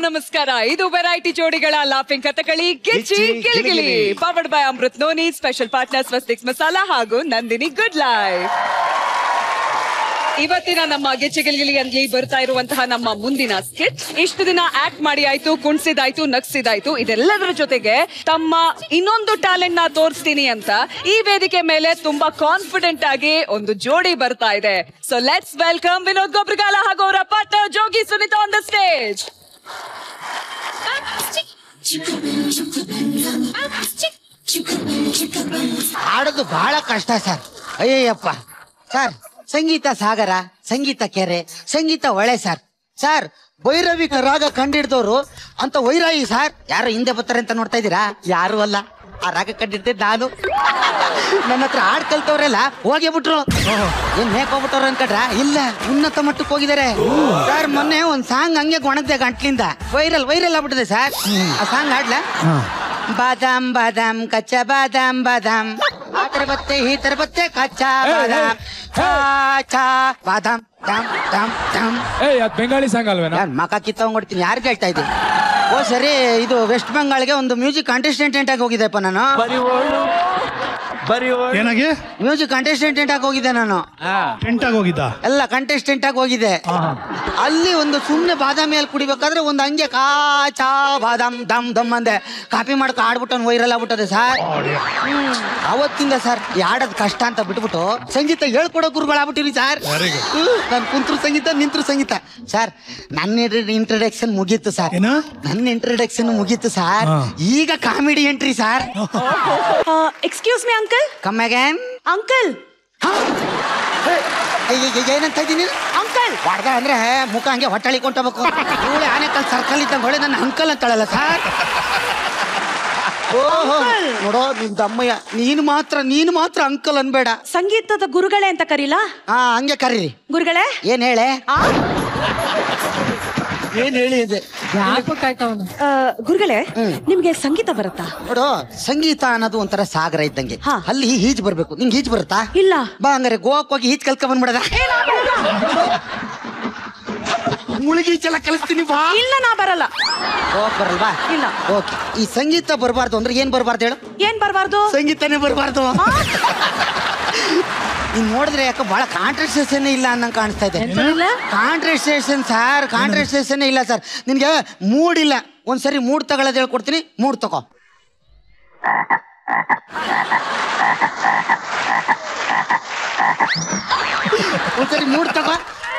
ನಮಸ್ಕಾರ ಇದು ವೆರೈಟಿ ಜೋಡಿಗಳ laughing Kathakali Gicchi Gicchi, Giligili Giligili. Powered by Amrut noni special partner Swastiks masala ಹಾಗೂ ನಂದಿನಿ ಗುಡ್ ಲೈಫ್ ಇವತ್ತಿನ ನಮ್ಮ ಗೆಚ್ಚೆ ಗಿಲಿಗಿಲಿಯಲ್ಲಿ ಬರ್ತಾ ಇರುವಂತಹ ನಮ್ಮ ಮುಂದಿನ ಸ್ಕಿಟ್ ಇಷ್ಟು ದಿನ ಆಕ್ಟ್ ಮಾಡಿ ಆಯ್ತು ಕುಣ್ಸಿದಾಯ್ತು ನಗ್ಸಿದಾಯ್ತು ಇದೆಲ್ಲದರ ಜೊತೆಗೆ ತಮ್ಮ ಇನ್ನೊಂದು ಟ್ಯಾಲೆಂಟ್ ನ ತೋರಿಸ್ತೀನಿ ಅಂತ ಈ ವೇದಿಕೆ ಮೇಲೆ ತುಂಬಾ ಕಾನ್ಫಿಡೆಂಟ್ ಆಗಿ ಒಂದು ಜೋಡಿ ಬರ್ತಾ ಇದೆ so let's welcome Vinod Gobragala ಹಾಗೂ ಅವರ partner Jogi Sunita on the stage ಹಾಡೋದು ಬಹಳ ಕಷ್ಟ ಸರ್ ಅಯ್ಯಯ್ಯಪ್ಪ ಸರ್ ಸಂಗೀತ ಸಾಗರ ಸಂಗೀತ ಕೆರೆ ಸಂಗೀತ ಹೊಳೆ ಸರ್ ಸರ್ ಭೈರವಿ ರಾಗ ಕಂಡಿಡ್ದವ್ರು ಅಂತ ವೈರಾಯಿ ಸರ್ ಯಾರು ಹಿಂದೆ ಬರ್ತಾರೆ ಅಂತ ನೋಡ್ತಾ ಇದ್ದೀರಾ ಯಾರು ಅಲ್ಲ ಆ ರಾಗ ಕಂಡಿಡ್ದೆ ನಾನು ನನ್ನ ಹತ್ರ ಹಾಡ್ ಕಲ್ತವ್ರೆಲ್ಲ ಹೋಗೇ ಬಿಟ್ರು ಏನ್ ಮೇಕ್ ಹೋಗ್ಬಿಟ್ಟವ್ರು ಅನ್ಕಟ್ರ ಇಲ್ಲ ಉನ್ನತ ಮಟ್ಟಕ್ಕೆ ಹೋಗಿದ್ದಾರೆ ಸರ್ ಮೊನ್ನೆ ಒಂದ್ ಸಾಂಗ್ ಹಂಗೆ ಗೊಣಗ್ದೆ ಗಂಟ್ಲಿಂದ ವೈರಲ್ ವೈರಲ್ ಆಗ್ಬಿಟ್ಟಿದೆ ಸರ್ ಆ ಸಾಂಗ್ ಹಾಡ್ಲಾ ಬಾದಾಮ್ ಬಾದಾಮ್ ಕಚ್ಚಾ ಬಾದಾಮ್ ಬಾದಾಮ್ ಆ ತರ ಬತ್ತೆ ಈ ತರ ಬತ್ತೆ ಕಚ್ಚಾ ಬಾದಾಮ್ ಚಾ ಚಾ ಬಾದಾಮ್ ದಾಮ್ ದಾಮ್ ದಾಮ್ ಏಯ್ ಅದ್ ಬೆಂಗಾಳಿ ಸಾಂಗ್ ಅಲ್ವೇನಾ ಯಾರ್ ಮಕ ಕಿತ್ತೊಂಡ್ಬಿಡ್ತೀನಿ ಯಾರು ಕೇಳ್ತಾ ಇದ್ದೀನಿ ಓ ಸರಿ ಇದು ವೆಸ್ಟ್ ಬೆಂಗಾಲ್ಗೆ ಒಂದು ಮ್ಯೂಸಿಕ್ ಕಂಟೆಸ್ಟೆಂಟ್ ಆಗಿ ಹೋಗಿದ್ದೆಪ್ಪ ನಾನು ಏನಾಗಿ ಮ್ಯೂಸಿಕ್ ಕಂಟೆಸ್ಟೆಂಟ್ ಆಗಿ ಹೋಗಿದ್ದೆ ನಾನು ಟೆಂಟ್ ಆಗಿ ಹೋಗಿದ್ದ ಎಲ್ಲ ಕಂಟೆಸ್ಟೆಂಟ್ ಆಗಿ ಹೋಗಿದ್ದೆ ಅಲ್ಲಿ ಒಂದು ಸುಮ್ಮನೆ ಬಾದಾಮಿ ಅಲ್ಲಿ ಕುಡಿಬೇಕಾದ್ರೆ ಒಂದು ಹಂಗೆ ಕಾ ಚಾ ಬಾದಾಮ್ ದಮ್ ದಮ್ ಅಂದೆ ಕಾಪಿ ಮಾಡ್ಕೊ ಆಡ್ಬಿಟ್ಟು ವೈರಲ್ ಆಗ್ಬಿಟ್ಟದೆ ಸರ್ ಅವತ್ತಿಂದ ಸರ್ ಆಡೋದ್ ಕಷ್ಟ ಅಂತ ಬಿಟ್ಬಿಟ್ಟು ಸಂಗೀತ ಹೇಳ್ಕೊಡೋ ಗುರುಗಳಾಗ್ಬಿಟ್ಟಿರಿ ಸರ್ ನಾನು ಕುಂತ್ರು ಸಂಗೀತ ನಿಂತ್ರು ಸಂಗೀತ ಸರ್ ನನ್ನ ಇಂಟ್ರಡಕ್ಷನ್ ಮುಗೀತು ಸರ್ ಏನ? ನನ್ನ ಇಂಟ್ರಡಕ್ಷನ್ ಮುಗೀತು ಸರ್ ಈಗ comedy entry sir excuse me uncle come again uncle ಏನಂತ ಇದ್ದೀನಿ ಅಂಕಲ್ ಹೊಡೆದ ಅಂದ್ರೆ ಮುಖ ಹಂಗೆ ಹೊಟ್ಟಳಿಕೊಂಡೋಗ್ಬೇಕು ಇವಳೆ ಆನೆಕಲ್ ಸರ್ಕಲ್ ಇದ್ದಂಗೆ ಹೊಳೆ ನನ್ನ ಅಂಕಲ್ ಅಂತಾಳಲ್ಲ ಸರ್ ಓಹೋ ನೋಡೋ ನಿನ್ ದಮ್ಮಯ್ಯ ನೀನು ಮಾತ್ರ ನೀನು ಮಾತ್ರ ಅಂಕಲ್ ಅನ್ಬೇಡ ಸಂಗೀತದ ಗುರುಗಳೇ ಅಂತ ಕರೀಲಾ ಹಾ ಹಂಗೆ ಕರೀರಿ ಗುರುಗಳೇ ಏನ್ ಹೇಳೆ ಆ? ಏನ್ ಹೇಳಿ ಇದೆ ಆ, ಗುರುಗಳೇ ನಿಮ್ಗೆ ಸಂಗೀತ ಬರುತ್ತಾ ನೋಡು ಸಂಗೀತ ಅನ್ನೋದು ಒಂಥರ ಸಾಗರ ಇದ್ದಂಗೆ ಹಾ. ಅಲ್ಲಿ ಈಜ್ ಬರ್ಬೇಕು ನಿಂಗೆ ಈಜ್ ಬರುತ್ತಾ ಇಲ್ಲ ಬಾ ಹಂಗಾರೆ ಗೋವಾಕ್ ಹೋಗಿ ಈಜ್ ಕಲ್ಕ ಬಂದ್ಬಿಡದ ಮುಳುಗೀಚೆಲ್ಲ ಕಲಿಸ್ತೀನಿ ಬಾ ಇಲ್ಲ ನಾ ಬರಲ್ಲ ಗೋವಾಕ್ ಬರಲ್ವಾ ಇಲ್ಲ. ಓಕೆ ಈ ಸಂಗೀತ ಬರಬಾರ್ದು ಅಂದ್ರೆ ಏನ್ ಬರಬಾರ್ದು ಹೇಳು ಏನ್ ಬರ್ಬಾರ್ದು ಸಂಗೀತನೇ ಬರಬಾರ್ದು ನೀನ್ ನೋಡಿದ್ರೆ ಯಾಕೆ ಬಹಳ ಕಾಂಟ್ರಸ್ಟೇಷನ್ ಇಲ್ಲ ಅನ್ನಂಗ್ ಕಾಣಿಸ್ತಾ ಇದೆ ಇಲ್ಲ? ಕಾಂಟ್ರಸ್ಟೇಷನ್ ಸರ್ ಕಾಂಟ್ರಸ್ಟೇಷನ್ ಇಲ್ಲ ಸರ್ ನಿನ್ಗೆ ಮೂಡ್ ಇಲ್ಲ ಒಂದ್ಸರಿ ಮೂಡ್ ತಗೊಳ್ಳೋದು ಹೇಳ್ಕೊಡ್ತೀನಿ ಮೂಡ್ ತಗೋ ಒಂದ್ಸರಿ ಮೂಡ್ ತಗೋ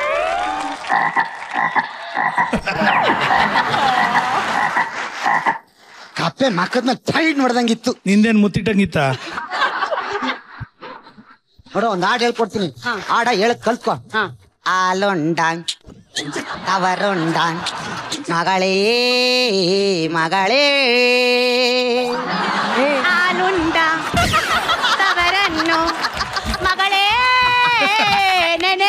ಕಪ್ಪೆ ಮಕ್ಕದ ಟೈಟ್ ನೋಡ್ದಂಗಿತ್ತು ನಿಂದೇನ್ ಮುತ್ತಿಟ್ಟಂಗಿತ್ತ ನೋಡು ಒಂದ್ ಹಾಡು ಹೇಳ್ಕೊಡ್ತೀನಿ ಹಾಡ ಹೇಳಕ್ ಕಲ್ತ್ಕೊ ಆಲೊಂಡ ತವರೊಂಡ ಮಗಳೇ ಮಗಳೇ ಆಲುಂಡ ತವರನ್ನು ಮಗಳೇ ನೆನೆ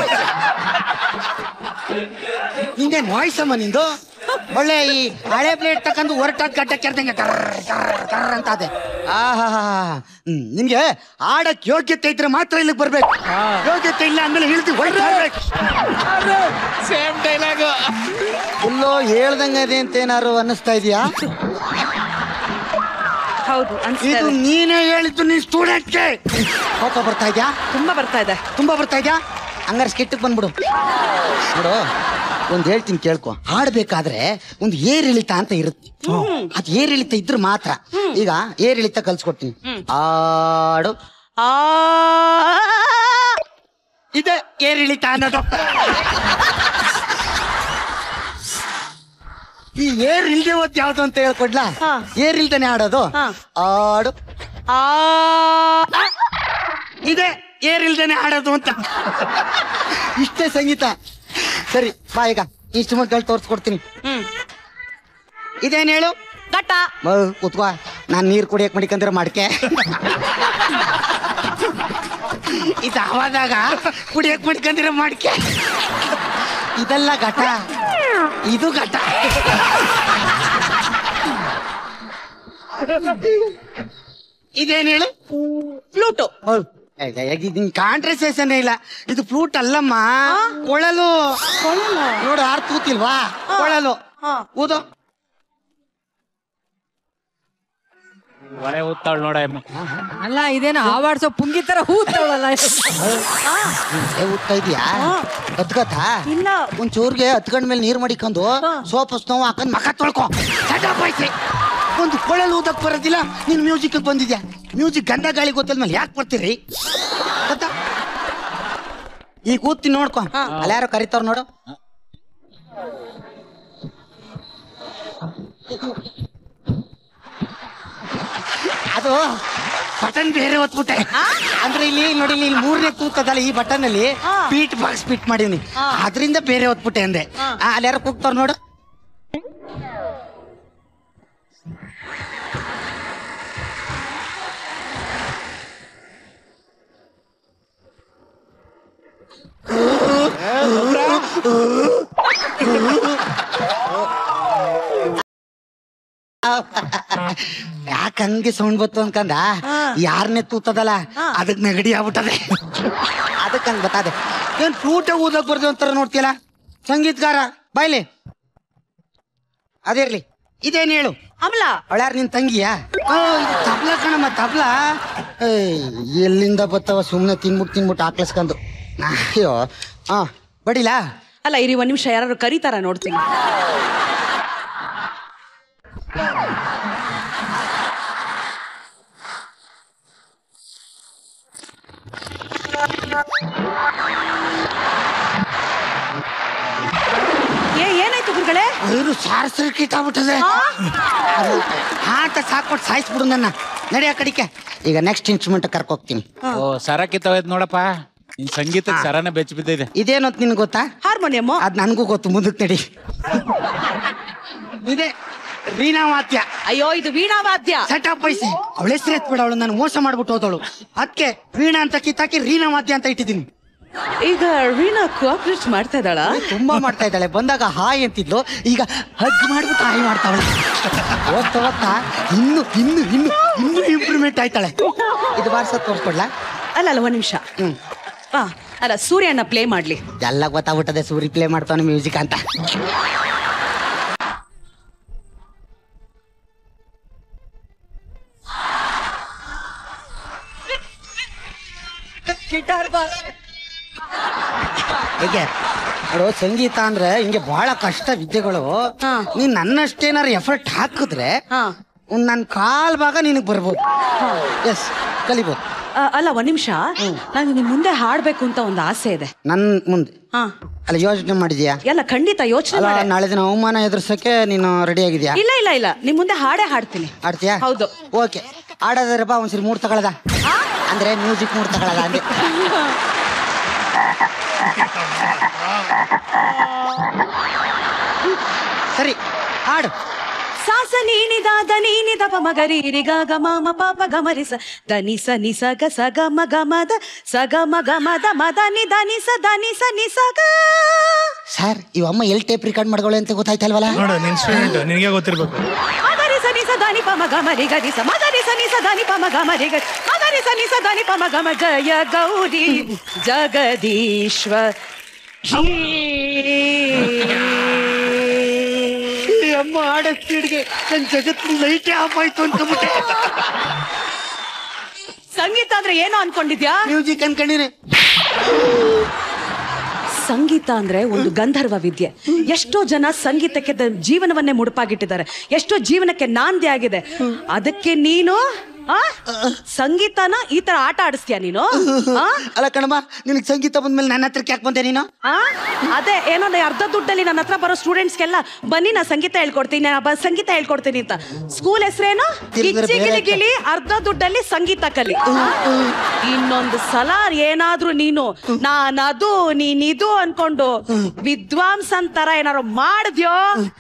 ನಿಂದೇನ್ ವಾಯ್ಸ್ ಅಮ್ಮ ನಿಂದು ಒಳ್ಳೆ ಈ ಹಳೆ ಪ್ಲೇಟ್ ತಕೊಂಡು ಹೊರಟಾದ ಗಡ್ಡ ಕೆರ್ದಂಗೆ ಕರ್ ಕರ್ ಕರ್ ಅಂತ ಅದೆ ಆಹಾ ಹ್ಮ್ ನಿನ್ಗೆ ಆಡಕ್ ಯೋಗ್ಯತೆ ಇದ್ರೆ ಮಾತ್ರ ಇಲ್ಲಿಗೆ ಬರ್ಬೇಕು ಯೋಗ್ಯತೆ ಇಲ್ಲ ಅಂದ್ಮೇಲೆ ಇಳ್ದು ಹೊರಟು ಬರ್ಬೇಕು ಸೇಮ್ ಡೈಲಾಗ್ ಎಲ್ಲೋ ಹೇಳ್ದಂಗದೆ ಅಂತ ಏನಾರು ಅನ್ನಿಸ್ತಾ ಇದೆಯಾ ಹೌದು ಅನ್ಸ್ತಾ ಇದು ಇದೆ. ನೀನೇ ಹೇಳಿದ್ದು ನೀನ್ ಸ್ಟೂಡೆಂಟ್ಗೆ ಕೋಪ ಬರ್ತಾ ಇದ್ಯಾ ತುಂಬಾ ಬರ್ತಾ ಇದೆ ತುಂಬಾ ಬರ್ತಾ ಇದ್ಯಾ ಹಂಗಾರೆ ಸ್ಕಿಟ್ಟಿಗೆ ಬಂದ್ಬಿಡು ನೋಡು ಒಂದ್ ಹೇಳ್ತೀನಿ ಕೇಳ್ಕೊ ಹಾಡ್ಬೇಕಾದ್ರೆ ಒಂದು ಏರಿಳಿತ ಅಂತ ಇರುತ್ತೆ ಅದ್ ಏರಿಳಿತ ಇದ್ರೆ ಮಾತ್ರ ಈಗ ಏರಿಳಿತ ಕಲ್ಸ್ಕೊಡ್ತೀನಿ ಹಾಡು ಆ ಇದೆ ಏರಿಳಿತ ಅನ್ನೋದು ಈ ಏರ್ ಇಲ್ದೆ ಹೋದ್ ಯಾವ್ದು ಅಂತ ಹೇಳ್ಕೊಡ್ಲಾ ಹಾ. ಏರ್ ಇಲ್ದೇನೆ ಆಡೋದು ಹಾ. ಹಾಡು ಆ ಇದೆ ಏರ್ ಇಲ್ದೇನೆ ಆಡೋದು ಅಂತ ಇಷ್ಟೇ ಸಂಗೀತ ಸರಿ ಬಾ ಈಗ ಇನ್ಸ್ಟ್ರೂಮೆಂಟ್ಗಳು ತೋರಿಸ್ಕೊಡ್ತೀನಿ ಹ್ಮ್ ಇದೇನ್ ಹೇಳು ಘಟ್ಟ ಬಾ, ಕೂತ್ಕೋ ನಾನ್ ನೀರ್ ಕುಡಿಯಕ್ ಮಡಿಕಂದ್ರೆ ಮಾಡ್ಕೆ ಇದು ಆವಾದಾಗ ಕುಡಿಯಕ್ ಮಡಿಕಂದಿರ ಮಾಡ್ಕೆ ಇದೆಲ್ಲ ಘಟ ಇದು ಘಟ ಇದೇನ್ ಹೇಳು ಫ್ಲೂಟು ಕಾಂಟ್ರಸೇಷನ್ ಇಲ್ಲ ಇದು ಫ್ಲೂಟ್ ಅಲ್ಲಮ್ಮ ಕೊಳಲು ನೋಡು ಆರ್ ತೂತಿಲ್ವಾ ಕೊಳಲು ಊದು ಒಳೆ ಊದ್ತಾಳ್ ನೋಡ ಅಲ್ಲ ಇದೇನು ಹಾವಾಡ್ಸೋ ಪುಂಗಿ ತರ ಹೂತವಳಲ್ಲ ಏ ಊದ್ತಾ ಇದೀಯಾ ಹತ್ಕತಾ ಇಲ್ಲ ಒಂದ್ ಚೂರ್ಗೆ ಹತ್ಕೊಂಡ್ ಮೇಲೆ ನೀರ್ ಮಡಿಕೊಂಡು ಸೋಪ್ ಸ್ನೋವ್ ಹಾಕೊಂಡ್ ಮಕ ತೊಳ್ಕೊ ಸಟಾಪಾಯ್ಸಿ ಒಂದು ಕೊಳಲು ಊದಕ್ ಬರೋದಿಲ್ಲ ನೀನ್ ಮ್ಯೂಸಿಕ್ ಬಂದಿದ್ಯಾ ಮ್ಯೂಸಿಕ್ ಗಂಧ ಗಾಳಿ ಗೊತ್ತಿದ್ಮೇಲೆ ಯಾಕೆ ಬರ್ತೀರಿ ಗೊತ್ತಾ ಈಗ ಕೂತಿ ನೋಡ್ಕೊ ಅಲ್ಲಿ ಯಾರೋ ಕರಿತಾವ್ ನೋಡು ಅದು ಬಟನ್ ಬೇರೆ ಒತ್ಬಿಟ್ಟೆ ಅಂದ್ರೆ ಇಲ್ಲಿ ನೋಡಿ ಇಲ್ಲಿ ಮೂರನೇ ತೂತದಲ್ಲ ಈ ಬಟನ್ ಅಲ್ಲಿ ಬೀಟ್ ಬಾಕ್ಸ್ ಬಿಟ್ ಮಾಡಿವ್ನಿ ಅದರಿಂದ ಬೇರೆ ಒತ್ಬಿಟ್ಟೆ ಅಂದೆ ಆ, ಅಲ್ಲಿ ಯಾರೋ ಕೂಗ್ತಾರ ನೋಡು ಯಾಕೆ ಹಂಗೆ ಸೌಂಡ್ ಬತ್ತು ಅನ್ಕಂದ ಯಾರನ್ನೇ ತೂತದಲ್ಲ ಅದಕ್ ನೆಗಡಿ ಆಗ್ಬಿಟ್ಟದೆ ಅದಕ್ಕೆ ಹಂಗ್ ಬತ್ತದೆ ಏನ್ ಫ್ಲೂಟೆ ಊದಕ್ ಬರ್ದು ಅಂತಾರ ನೋಡ್ತೀಯಲ್ಲ ಸಂಗೀತಗಾರ ಬಾಯ್ಲಿ ಅದಿರ್ಲಿ ಇದೇನ್ ಹೇಳು ಅಮಲ ಅವಳ್ಯಾರ ನಿನ್ ತಂಗಿಯಾ ಆ, ಇದು ತಬ್ಲ ಕಣಮ್ಮ ತಬ್ಲ ಏಯ್, ಎಲ್ಲಿಂದ ಬತ್ತವ ಸುಮ್ನೆ ತಿನ್ಬಿಟ್ಟು ತಿನ್ಬಿಟ್ಟು ಹಾಕ್ಲಸ್ಕೊಂಡು ಅಯ್ಯೋ ಹಾ ಬಡಿಲಾ ಅಲ್ಲ ಇರಿ ಒಂದ್ ನಿಮಿಷ ಯಾರು ಕರೀತಾರ ನೋಡ್ತೀನಿ ಏ ಏನಾಯ್ತು ಗುರುಗಳೇ ಅವರು ಸಾರ್ಸರ್ ಕಿತ್ತಾಗ್ಬಿಟ್ಟದೆ ಹಾಟ ಸಾಕ್ಬಿಟ್ಟು ಸಾಯಿಸ್ಬಿಡು ನನ್ನ ನಡಿ ಆ ಕಡಿಕೆ ಈಗ ನೆಕ್ಸ್ಟ್ ಇನ್ಸ್ಟ್ರೂಮೆಂಟ್ ಕರ್ಕೋಗ್ತೀನಿ ಓ ಸರ ಕಿತ್ತೋಯ್ತು ನೋಡಪ್ಪ ನಿನ್ ಸಂಗೀತಕ್ಕೆ ಸರನೇ ಬೆಚ್ಚ ಬಿದ್ದಿದೆ ಇದೇನು ಅಂತ ನಿನ್ಗೆ ಗೊತ್ತಾ ಹಾರ್ಮೋನಿಯಂ ಅದ್ ನನ್ಗೂ ಗೊತ್ತು ಮುಂದಕ್ಕೆ ನಡಿ ಇದೆ ರೀನಾ ವಾದ್ಯ ಅಯ್ಯೋ ಇದು ವೀಣಾ ವಾದ್ಯ ಸೆಟಪ್ ಪೈಸೆ ಅವಳ ಹೆಸರು ಎತ್ಬೇಡ ಅವಳು ನಾನು ಮೋಸ ಮಾಡ್ಬಿಟ್ಟು ಹೋದವಳು ಅದಕ್ಕೆ ವೀಣಾ ಅಂತ ಕಿತ್ತಾಕಿ ರೀನಾ ವಾದ್ಯ ಅಂತ ಇಟ್ಟಿದ್ದೀನಿ ಈಗ ವೀಣಾ ಕೋಆಪರೇಟ್ ಮಾಡ್ತಾ ಇದ್ದಾಳ ತುಂಬಾ ಮಾಡ್ತಾ ಇದ್ದಾಳೆ ಬಂದಾಗ ಹಾಯ್ ಅಂತಿದ್ಲು ಈಗ ಹಗ್ ಮಾಡ್ಬಿಟ್ಟು ಹಾಯ್ ಮಾಡ್ತಾವಳೆ ಓದ್ತಾ ಓದ್ತಾ ಇನ್ನು ಇನ್ನು ಇನ್ನು ಇನ್ನು ಇಂಪ್ರೂವ್ಮೆಂಟ್ ಆಯ್ತಾಳೆ ಇದು ಬಾರ್ಸ ತೋರಿಸ್ಕೊಡ್ಲಾ ಅಲ್ಲ ಅಲ್ಲ ಒಂದ್ ನಿಮಿಷ ಹ್ಮ್ ಆ, ಅಲ್ಲ ಸೂರ್ಯನ ಪ್ಲೇ ಮಾಡ್ಲಿ ಎಲ್ಲ ಗೊತ್ತಾಗ್ಬಿಟ್ಟದೆ ಸೂರಿ ಪ್ಲೇ ಮಾಡ್ತಾನೆ ಮ್ಯೂಸಿಕ್ ಅಂತ ಹೇಗೆ ನೋಡು ಸಂಗೀತ ಅಂದ್ರೆ ಹಿಂಗೆ ಬಹಳ ಕಷ್ಟ ವಿದ್ಯೆಗಳು ಹಾ. ನೀನ್ ನನ್ನಷ್ಟೇನಾರು ಎಫರ್ಟ್ ಹಾಕಿದ್ರೆ ಹಾ ಒಂದ್ ನನ್ ಕಾಲ್ ಭಾಗ ನಿನಗ್ ಬರ್ಬೋದು ಎಸ್ ಕಲಿಬೋದು ಆ, ಅಲ್ಲ ಒಂದ್ ನಿಮಿಷ ನಂಗೆ ನಿಮ್ ಮುಂದೆ ಹಾಡ್ಬೇಕು ಅಂತ ಒಂದು ಆಸೆ ಇದೆ ನನ್ ಮುಂದೆ ಹಾ ಅಲ್ಲ ಯೋಚನೆ ಮಾಡಿದ್ಯಾ ಎಲ್ಲ ಖಂಡಿತ ಯೋಚನೆ ಅಲ್ಲ ಮಾಡೆ ನಾಳೆ ದಿನ ಅವಮಾನ ಎದುರ್ಸಕ್ಕೆ ನೀನು ರೆಡಿ ಆಗಿದ್ಯಾ ಇಲ್ಲ ಇಲ್ಲ ಇಲ್ಲ ನಿಮ್ ಮುಂದೆ ಹಾಡೇ ಹಾಡ್ತೀನಿ ಆಡ್ತೀಯಾ ಹೌದು. ಓಕೆ ಆಡೋದಾರೆ ಬಾ ಒಂದ್ಸರಿ ಮೂಡ್ ತಗೊಳದ ಅಂದ್ರೆ ಮ್ಯೂಸಿಕ್ ಮೂಡ್ ತಗೊಳದ ಅಂದೆ ಸರಿ ಹಾಡು ಸಾಸ ನೀನಿದ ದನೀನಿದ ಪ ಮಗರಿ ಗ ಮಾಮ ಪಾಪ ಗಮರಿಸ ದನಿ ಸ ನಿ ಸ ಗ ಸ ಗ ಮ ಗ ಮದ ಸ ಗ ಮ ಗ ಮದ ಮದ ನಿ ಧನಿ ಸ ಧನಿ ಸ ನಿ ಸ ಗ ಸರ್ ಇವ್ ಅಮ್ಮ ಎಲ್ ಟೇಪ್ ರಿಕಾರ್ಡ್ ಮಾಡ್ಕೊಳ್ಳಿ ಅಂತ ಗೊತ್ತಾಯ್ತಲ್ವಲ್ಲ ನೋಡು ಇನ್ಸ್ಟ್ರೂಮೆಂಟ್ ನಿನಗೆ ಗೊತ್ತಿರ್ಬೇಕು ಮಗರಿ ಸ ನಿ ಸ ಧನಿ ಪ ಮ ಗ ಮರಿ ಗರಿ ಸ ಮಗರಿ ಸ ನಿ ಸ ಧನಿ ಪ ಮ ಗ ಮರಿ ಗರಿ ಮಗರಿ ಸ ನಿ ಸ ಧನಿ ಪ ಮ ಗ ಮ ಜಯ ಗೌರಿ ಜಗದೀಶ್ವ ಈ ಅಮ್ಮ ಆಡೋ ಸ್ಪೀಡ್ಗೆ ನನ್ ಜಗತ್ತಿನ ಲೈಟೇ ಆಫ್ ಆಯ್ತು ಅನ್ಕೊಂಬಿಟ್ಟೆ ಸಂಗೀತ ಅಂದ್ರೆ ಏನೋ ಅನ್ಕೊಂಡಿದ್ಯಾ ಮ್ಯೂಸಿಕ್ ಅನ್ಕೊಂಡಿನಿ ಸಂಗೀತ ಅಂದ್ರೆ ಒಂದು ಗಂಧರ್ವ ವಿದ್ಯೆ ಎಷ್ಟೋ ಜನ ಸಂಗೀತಕ್ಕೆ ದ- ಜೀವನವನ್ನೇ ಮುಡುಪಾಗಿಟ್ಟಿದ್ದಾರೆ ಎಷ್ಟೋ ಜೀವನಕ್ಕೆ ನಾಂದಿ ಆಗಿದೆ ಅದಕ್ಕೆ ನೀನು ಆ ಸಂಗೀತನ ಈ ತರ ಆಟ ಆಡಿಸ್ತೀಯ ನೀನು ಆ? ಅಲ್ಲ ಕಣಮ್ಮ ನಿನಗೆ ಸಂಗೀತ ಬಂದ್ಮೇಲೆ ನನ್ನ ಹತ್ರಕ್ಕೆ ಯಾಕೆ ಬಂದೆ ನೀನು ಆ? ಅದೇ ಏನೋ ಒಂದು ಅರ್ಧ ದುಡ್ಡಲ್ಲಿ ನನ್ನ ಹತ್ರ ಬರೋ ಸ್ಟೂಡೆಂಟ್ಸ್ಗೆಲ್ಲ ಬನ್ನಿ ನಾ ಸಂಗೀತ ಹೇಳ್ಕೊಡ್ತೀನಿ ನಾ ಬ- ಸಂಗೀತ ಹೇಳ್ಕೊಡ್ತೀನಿ ಅಂತ ಸ್ಕೂಲ್ ಹೆಸರೇನು ತಿರ್ಗಿದ್ರೆ ಗಿಚ್ಚಿ ಬೇರೆ ಗಿಲಿ ಗಿಲಿ ಅರ್ಧ ದುಡ್ಡಲ್ಲಿ ಸಂಗೀತ ಕಲಿ ಇನ್ನೊಂದು ಸಲ ಏನಾದ್ರೂ ನೀನು ನಾನ್ ಅದು ನೀನ್ ಇದು ಅನ್ಕೊಂಡು ವಿದ್ವಾಂಸನ್ ತರ ಏನಾರು ಮಾಡಿದ್ಯೋ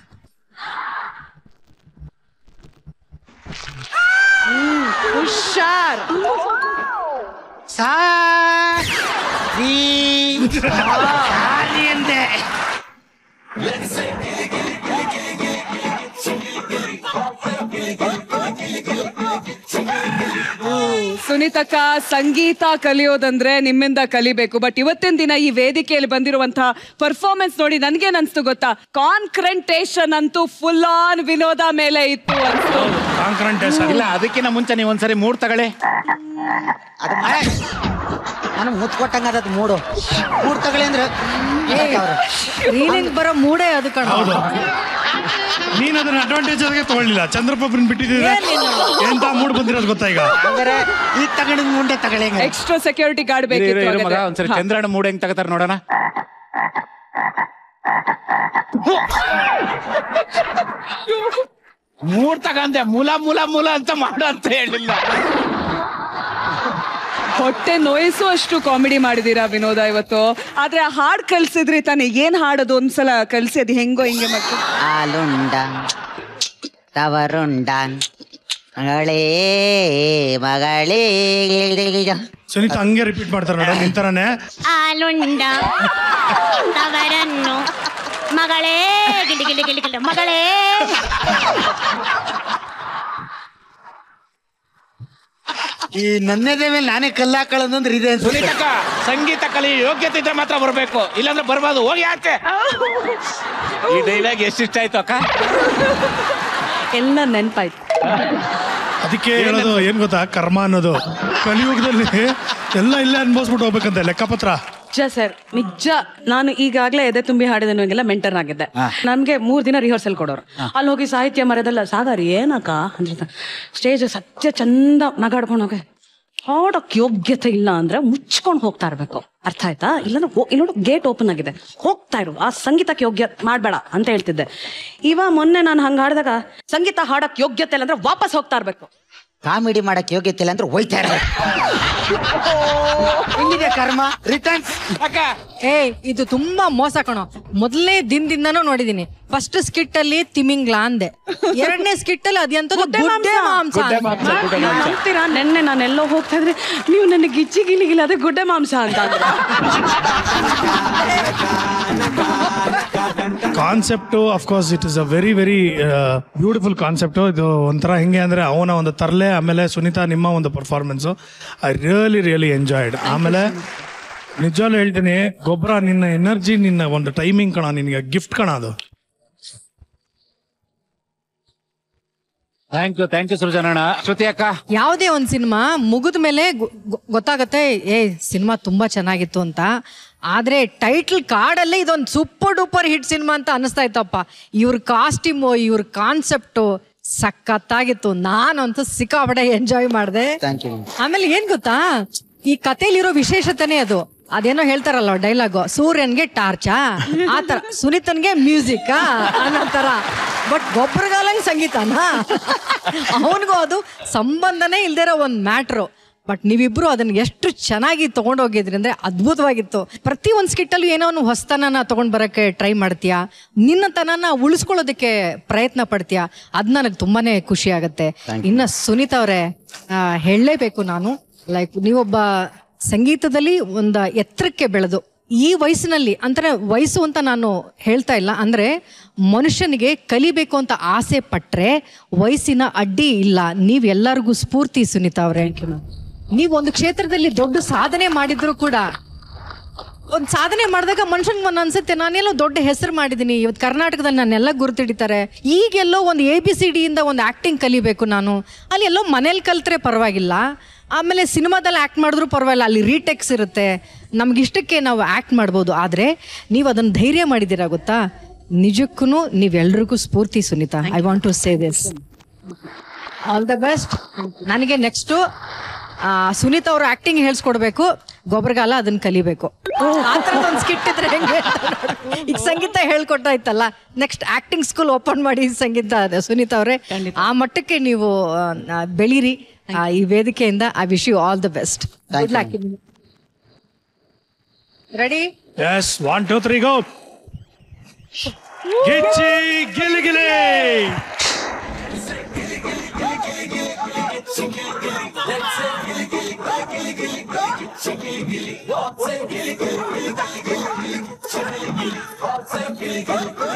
ಹ್ಮ್, ಹುಷಾರ್ ಸಾ ರೀ ಸಾರಿ ಅಂದೆ ಸುನೀತಕ್ಕ ಸಂಗೀತ ಕಲಿಯೋದಂದ್ರೆ ನಿಮ್ಮಿಂದ ಕಲಿಬೇಕು ಬಟ್ ಇವತ್ತಿನ ದಿನ ಈ ವೇದಿಕೆಯಲ್ಲಿ ಬಂದಿರುವಂತಹ ಪರ್ಫಾರ್ಮೆನ್ಸ್ ನೋಡಿ ನನ್ಗೇನ್ ಅನ್ಸ್ತು ಗೊತ್ತಾ ಕಾನ್ಕ್ರೆಂಟೇಶನ್ ಅಂತೂ ಫುಲ್ ಆನ್ ವಿನೋದ ಮೇಲೆ ಇತ್ತು ಅನ್ಸ್ತು ಕಾಂಕ್ರಂಟೇಸ್ ಇಲ್ಲ ಅದಕ್ಕಿಂತ ಮುಂಚೆ ನೀವು ಒಂದ್ಸರಿ ಮೂಡ್ ತಗೊಳ್ಳಿ ಅದು ಮಳೆ ನನಗೆ ಮುತ್ ಕೊಟ್ಟಂಗ ಅದದ್ ಮೂಡು ಮೂಡ್ ತಗೊಳ್ಳಿ ಅಂದ್ರೆ ಅವ್ರು. ರೀಲಿಂಗ್ ಬರೋ ಮೂಡೇ ಅದು ಕಣ ಹೌದು ನೀನ್ ಅದನ್ನ ಅಡ್ವಾಂಟೇಜ್ ಆಗಿ ತಗೊಳ್ಳಿಲ್ಲ ಚಂದ್ರಪ್ಪ ಬಿಟ್ಟಿದ್ದೀರಾ ಎಂತ ಮೂಡ್ ಬಂದಿರೋದು ಗೊತ್ತಾ ಈಗ ಹಂಗಾರೆ ಈಗ ತಗೊಂಡಿದ್ ಮುಂಡೆ ತಗೊಳ್ಳಿ ಹಂಗಾರೆ. ಎಕ್ಸ್ಟ್ರಾ ಸೆಕ್ಯೂರಿಟಿ ಗಾರ್ಡ್ ಇರು, ಇರು, ಬೇಕಿತ್ತು ಇರು ಮಗ ಹಾಗಾದ್ರೆ. ಒಂದ್ಸರಿ ಹಾ. ಚಂದ್ರಣ್ಣ ಮೂಡ್ ಹೆಂಗ್ ತಗೋತಾರ ನೋಡೋಣ ಮೂಡ್ ತಗಂದೆ ಮೂಲ ಮೂಲ ಮೂಲ ಅಂತ ಮಾಡು ಅಂತ ಹೇಳಿಲ್ಲ ಹೊಟ್ಟೆ ನೋಯಿಸು ಅಷ್ಟು ಕಾಮಿಡಿ ಮಾಡಿದೀರಾ ವಿನೋದ ಇವತ್ತು ಆದ್ರೆ ಆ ಹಾಡ್ ಕಲ್ಸಿದ್ರಿ ತಾನೆ ಏನ್ ಹಾಡೋದು ಒಂದ್ಸಲ ಕಲ್ಸಿ ಅದು ಹೆಂಗೋ ಹಿಂಗೆ ಮತ್ತೆ ಆಲುಂಡ ತವರುಂಡಾನ್ ಮಗಳೇ ಮಗಳೇ ಸುನೀತಾ ಹಂಗೆ ರಿಪೀಟ್ ಮಾಡ್ತಾರೆ ನೋಡ ನಿಂತರನೆ ಆಲುಂಡ ತವರನ್ನು ಮಗಳೇ ಗಿಲಿ ಗಿಲಿ ಗಿಲಿ ಗಿಲಿ ಮಗಳೇ ಈ ನನ್ನೆದೆ ಮೇಲೆ ನಾನೇ ಕಲ್ಲಾಕೊಳ್ಳೋದಂದ್ರೆ ಇದೆ ಅನ್ಸುತ್ತೆ. ಸುನೀತಕ್ಕ ಸಂಗೀತ ಕಲಿ ಯೋಗ್ಯತೆ ಇದ್ರೆ ಮಾತ್ರ ಬರ್ಬೇಕು ಇಲ್ಲಾಂದ್ರೆ ಬರ್ಬಾರ್ದು ಹೋಗಿ ಯಾಕೆ ಈ ಡೈಲಾಗ್ ಎಷ್ಟಿಷ್ಟ ಆಯ್ತು ಅಕ್ಕ ಎಲ್ಲ ನೆನ್ಪಾಯ್ತು ಅದಕ್ಕೆ ಹೇಳೋದು ಏನ್ ಗೊತ್ತಾ ಕರ್ಮ ಅನ್ನೋದು ಕಲಿಯುಗದಲ್ಲಿ ಎಲ್ಲ ಇಲ್ಲೇ ಅನ್ಭವಿಸ್ಬಿಟ್ಟು ಹೋಗ್ಬೇಕಂತ ಲೆಕ್ಕಪತ್ರ ನಿಜ ಸರ್ ನಿಜ ನಾನು ಈಗಾಗಲೇ ಎದೆ ತುಂಬಿ ಹಾಡಿದನಿಗೆಲ್ಲ ಮೆಂಟರ್ ಆಗಿದ್ದೆ ನಮ್ಗೆ ಮೂರ್ ದಿನ ರಿಹರ್ಸಲ್ ಕೊಡೋರು ಅಲ್ಲಿ ಹೋಗಿ ಸಾಹಿತ್ಯ ಮರದಲ್ಲ ಸಾಗರ್ ಏನಕ್ಕ ಅಂತ ಸ್ಟೇಜ್ ಸತ್ಯ ಚಂದ ನಗಾಡ್ಕೊಂಡು ಹೋಗಿ ಹಾಡಕ್ ಯೋಗ್ಯತೆ ಇಲ್ಲ ಅಂದ್ರೆ ಮುಚ್ಕೊಂಡು ಹೋಗ್ತಾ ಇರ್ಬೇಕು ಅರ್ಥ ಆಯ್ತಾ ಇಲ್ಲಾಂದ್ರೆ ಹೋ- ಇಲ್ಲಿ ನೋಡು ಗೇಟ್ ಓಪನ್ ಆಗಿದೆ ಹೋಗ್ತಾ ಇರು ಆ ಸಂಗೀತಕ್ಕೆ ಯೋಗ್ಯ ಮಾಡ್ಬೇಡ ಅಂತ ಹೇಳ್ತಿದ್ದೆ ಇವ ಮೊನ್ನೆ ನಾನು ಹಂಗ ಹಾಡಿದಾಗ ಸಂಗೀತ ಹಾಡಕ್ ಯೋಗ್ಯತೆ ಇಲ್ಲ ಅಂದ್ರೆ ವಾಪಸ್ ಹೋಗ್ತಾ ಇರ್ಬೇಕು ಕಾಮಿಡಿ ಮಾಡಕ್ ಯೋಗ್ಯತೆ ಇಲ್ಲ ಅಂದ್ರೆ ಹೋಯ್ತಾ ಇರ್ಬೇಕು ಹೆಂಗಿದೆ ಕರ್ಮ ರಿಟರ್ನ್ಸ್ ಅಕ್ಕ ಏ ಇದು ತುಂಬಾ ಮೋಸ ಕಣೋ ಮೊದಲನೇ ದಿನದಿಂದನೂ ನೋಡಿದೀನಿ ಫಸ್ಟ್ ಸ್ಕಿಟ್ ಅಲ್ಲಿ ತಿಮಿಂಗ್ಲ ಅಂದೆ ಎರಡನೇ ಸ್ಕಿಟ್ ಅಲ್ಲಿ ಅದೆಂತದ್ದು ಗುಡ್ಡೆ ಗುಡ್ಡೆ ಮಾಂಸ ಮಾಂಸ. ಅಂದೆ. ನೀವ್ ನಂಬ್ತೀರಾ ನೆನ್ನೆ ನಾನೆಲ್ಲೋ ಹೋಗ್ತಾ ಇದ್ರೆ ನೀವು ನನಗೆ ಗಿಚ್ಚಿ ಗಿಲಿಗಿಲ್ಲ ಅದೇ ಗುಡ್ಡೆ ಮಾಂಸ ಅಂತ ಅಂದ್ರು. Concept of course it is a very very beautiful concept ಇದು ಒಂಥರ ಹೆಂಗೆ ಅಂದ್ರೆ ಅವನ ಒಂದು ತರಲೆ ಆಮೇಲೆ ಸುನೀತಾ ನಿಮ್ಮ ಒಂದು performance I really really enjoyed ಆಮೇಲೆ ನಿಜವಾಗ್ಲೂ ಹೇಳ್ತೀನಿ ಗೊಬ್ಬರ ನಿನ್ನ ಎನರ್ಜಿ ನಿನ್ನ ಒಂದು ಟೈಮಿಂಗ್ ಕಣ ನಿನಗೆ ಗಿಫ್ಟ್ ಕಣ ಅದು ಥ್ಯಾಂಕ್ ಯು ಥ್ಯಾಂಕ್ ಯು ಸೃಜನಣ್ಣ ಶ್ರುತಿ ಅಕ್ಕ ಯಾವುದೇ ಒಂದ್ ಸಿನಿಮಾ ಮುಗಿದ ಮೇಲೆ ಗೊ- ಗೊ- ಗೊತ್ತಾಗತ್ತೆ ಏ ಸಿನಿಮಾ ತುಂಬಾ ಚೆನ್ನಾಗಿತ್ತು ಅಂತ ಆದ್ರೆ ಟೈಟಲ್ ಕಾರ್ಡಲ್ಲೇ ಇದೊಂದು ಸೂಪರ್ ಡೂಪರ್ ಹಿಟ್ ಸಿನಿಮಾ ಅಂತ ಅನಿಸ್ತಾ ಇತ್ತಪ್ಪ ಇವ್ರ ಕಾಸ್ಟ್ಯೂಮು ಇವ್ರ ಕಾನ್ಸೆಪ್ಟು ಸಖತ್ತಾಗಿತ್ತು ನಾನಂತೂ ಸಿಕ್ಕಾಪಟ್ಟೆ ಎಂಜಾಯ್ ಮಾಡಿದೆ ಥ್ಯಾಂಕ್ ಯು ಆಮೇಲೆ ಏನ್ ಗೊತ್ತಾ ಈ ಕಥೆಲಿರೋ ವಿಶೇಷತೆನೇ ಅದು ಅದೇನೋ ಹೇಳ್ತಾರಲ್ಲ ಡೈಲಾಗು ಸೂರ್ಯನ್ಗೆ ಟಾರ್ಚಾ ಆತರ ಸುನೀತನ್ಗೆ ಮ್ಯೂಸಿಕ್ ಅನ್ನೋ ತರ ಬಟ್ ಗೊಬ್ಬರಗಾಲಂಗ್ ಸಂಗೀತನಾ ಅವನಿಗೂ ಅದು ಸಂಬಂಧನೇ ಇಲ್ದಿರೋ ಒಂದ್ ಮ್ಯಾಟ್ರು ಬಟ್ ನೀವಿಬ್ರು ಅದನ್ನ ಎಷ್ಟು ಚೆನ್ನಾಗಿ ತಗೊಂಡೋಗಿದ್ರಿ ಅಂದ್ರೆ ಅದ್ಭುತವಾಗಿತ್ತು ಪ್ರತಿ ಒಂದು ಸ್ಕಿಟ್ಟಲ್ಲೂ ಏನೋ ಒಂದು ಹೊಸತನನ ತಗೊಂಡ್ ಬರಕ್ಕೆ ಟ್ರೈ ಮಾಡ್ತೀಯಾ ನಿನ್ನತನನ ಉಳಿಸ್ಕೊಳ್ಳೋದಕ್ಕೆ ಪ್ರಯತ್ನ ಪಡ್ತೀಯಾ ಅದ್ ನನಗೆ ತುಂಬಾನೇ ಖುಷಿ ಆಗತ್ತೆ ಇನ್ನ ಸುನೀತಾ ಅವರೇ ಹೇಳಲೇಬೇಕು ನಾನು ಲೈಕ್ ನೀವೊಬ್ಬ ಸಂಗೀತದಲ್ಲಿ ಒಂದು ಎತ್ತರಕ್ಕೆ ಬೆಳೆದು ಈ ವಯಸ್ಸಿನಲ್ಲಿ ಅಂದ್ರೆ ವಯಸ್ಸು ಅಂತ ನಾನು ಹೇಳ್ತಾ ಇಲ್ಲ ಅಂದ್ರೆ ಮನುಷ್ಯನಿಗೆ ಕಲಿಬೇಕು ಅಂತ ಆಸೆ ಪಟ್ರೆ ವಯಸ್ಸಿನ ಅಡ್ಡಿ ಇಲ್ಲ ನೀವೆಲ್ಲರಿಗೂ ಸ್ಫೂರ್ತಿ ಸುನೀತಾ ಅವರೇ ನೀವು ಒಂದು ಕ್ಷೇತ್ರದಲ್ಲಿ ದೊಡ್ಡ ಸಾಧನೆ ಮಾಡಿದ್ರು ಕೂಡ ಒಂದು ಸಾಧನೆ ಮಾಡಿದಾಗ ಮನುಷ್ಯನ್ಗೆ ಒಂದು ಅನ್ಸುತ್ತೆ ನಾನೆಲ್ಲೋ ದೊಡ್ಡ ಹೆಸರು ಮಾಡಿದ್ದೀನಿ ಇವತ್ತು ಕರ್ನಾಟಕದಲ್ಲಿ ನನ್ನೆಲ್ಲ ಗುರುತಿಡಿತಾರೆ ಈಗೆಲ್ಲೋ ಒಂದು ಎ ಬಿ ಸಿ ಡಿಯಿಂದ ಒಂದು ಆ್ಯಕ್ಟಿಂಗ್ ಕಲಿಬೇಕು ನಾನು ಅಲ್ಲಿ ಎಲ್ಲೋ ಮನೇಲಿ ಕಲ್ತ್ರೆ ಪರವಾಗಿಲ್ಲ ಆಮೇಲೆ ಸಿನಿಮಾದಲ್ಲಿ ಆ್ಯಕ್ಟ್ ಮಾಡಿದ್ರು ಪರವಾಗಿಲ್ಲ ಅಲ್ಲಿ ರೀಟೆಕ್ಸ್ ಇರುತ್ತೆ ನಮ್ಗಿಷ್ಟಕ್ಕೆ ನಾವು ಆ್ಯಕ್ಟ್ ಮಾಡ್ಬೋದು ಆದರೆ ನೀವು ಅದನ್ನು ಧೈರ್ಯ ಮಾಡಿದ್ದೀರಾ ಗೊತ್ತಾ ನಿಜಕ್ಕೂ ನೀವೆಲ್ರಿಗೂ ಸ್ಫೂರ್ತಿ Sunita I want to say this all the best ನನಗೆ ನೆಕ್ಸ್ಟು ಸುನೀತಾ ಅವರು ಆಕ್ಟಿಂಗ್ ಹೇಳ್ಸ್ಕೊಡ್ಬೇಕು ಗೊಬ್ಬರಗಾಲ ಅದನ್ನ ಕಲಿಬೇಕು ಆ ಥರದ್ದು ಒಂದು ಸ್ಕಿಟ್ ಇದ್ರೆ ಹೆಂಗೆ ಅಂತ ನೋಡು. ಈಗ ಸಂಗೀತ ಹೇಳ್ಕೊಟ್ಟಾಯ್ತಲ್ಲ ನೆಕ್ಸ್ಟ್ ಆಕ್ಟಿಂಗ್ ಸ್ಕೂಲ್ ಓಪನ್ ಮಾಡಿ ಸಂಗೀತ ಅದೇ ಸುನೀತಾ ಅವರೇ ಆ ಮಟ್ಟಕ್ಕೆ ನೀವು ಆ, ಆ, ಬೆಳೀರಿ ಆ, ಈ ವೇದಿಕೆಯಿಂದ I wish you all the best good luck ready yes one two three go Gicchi Gili Gili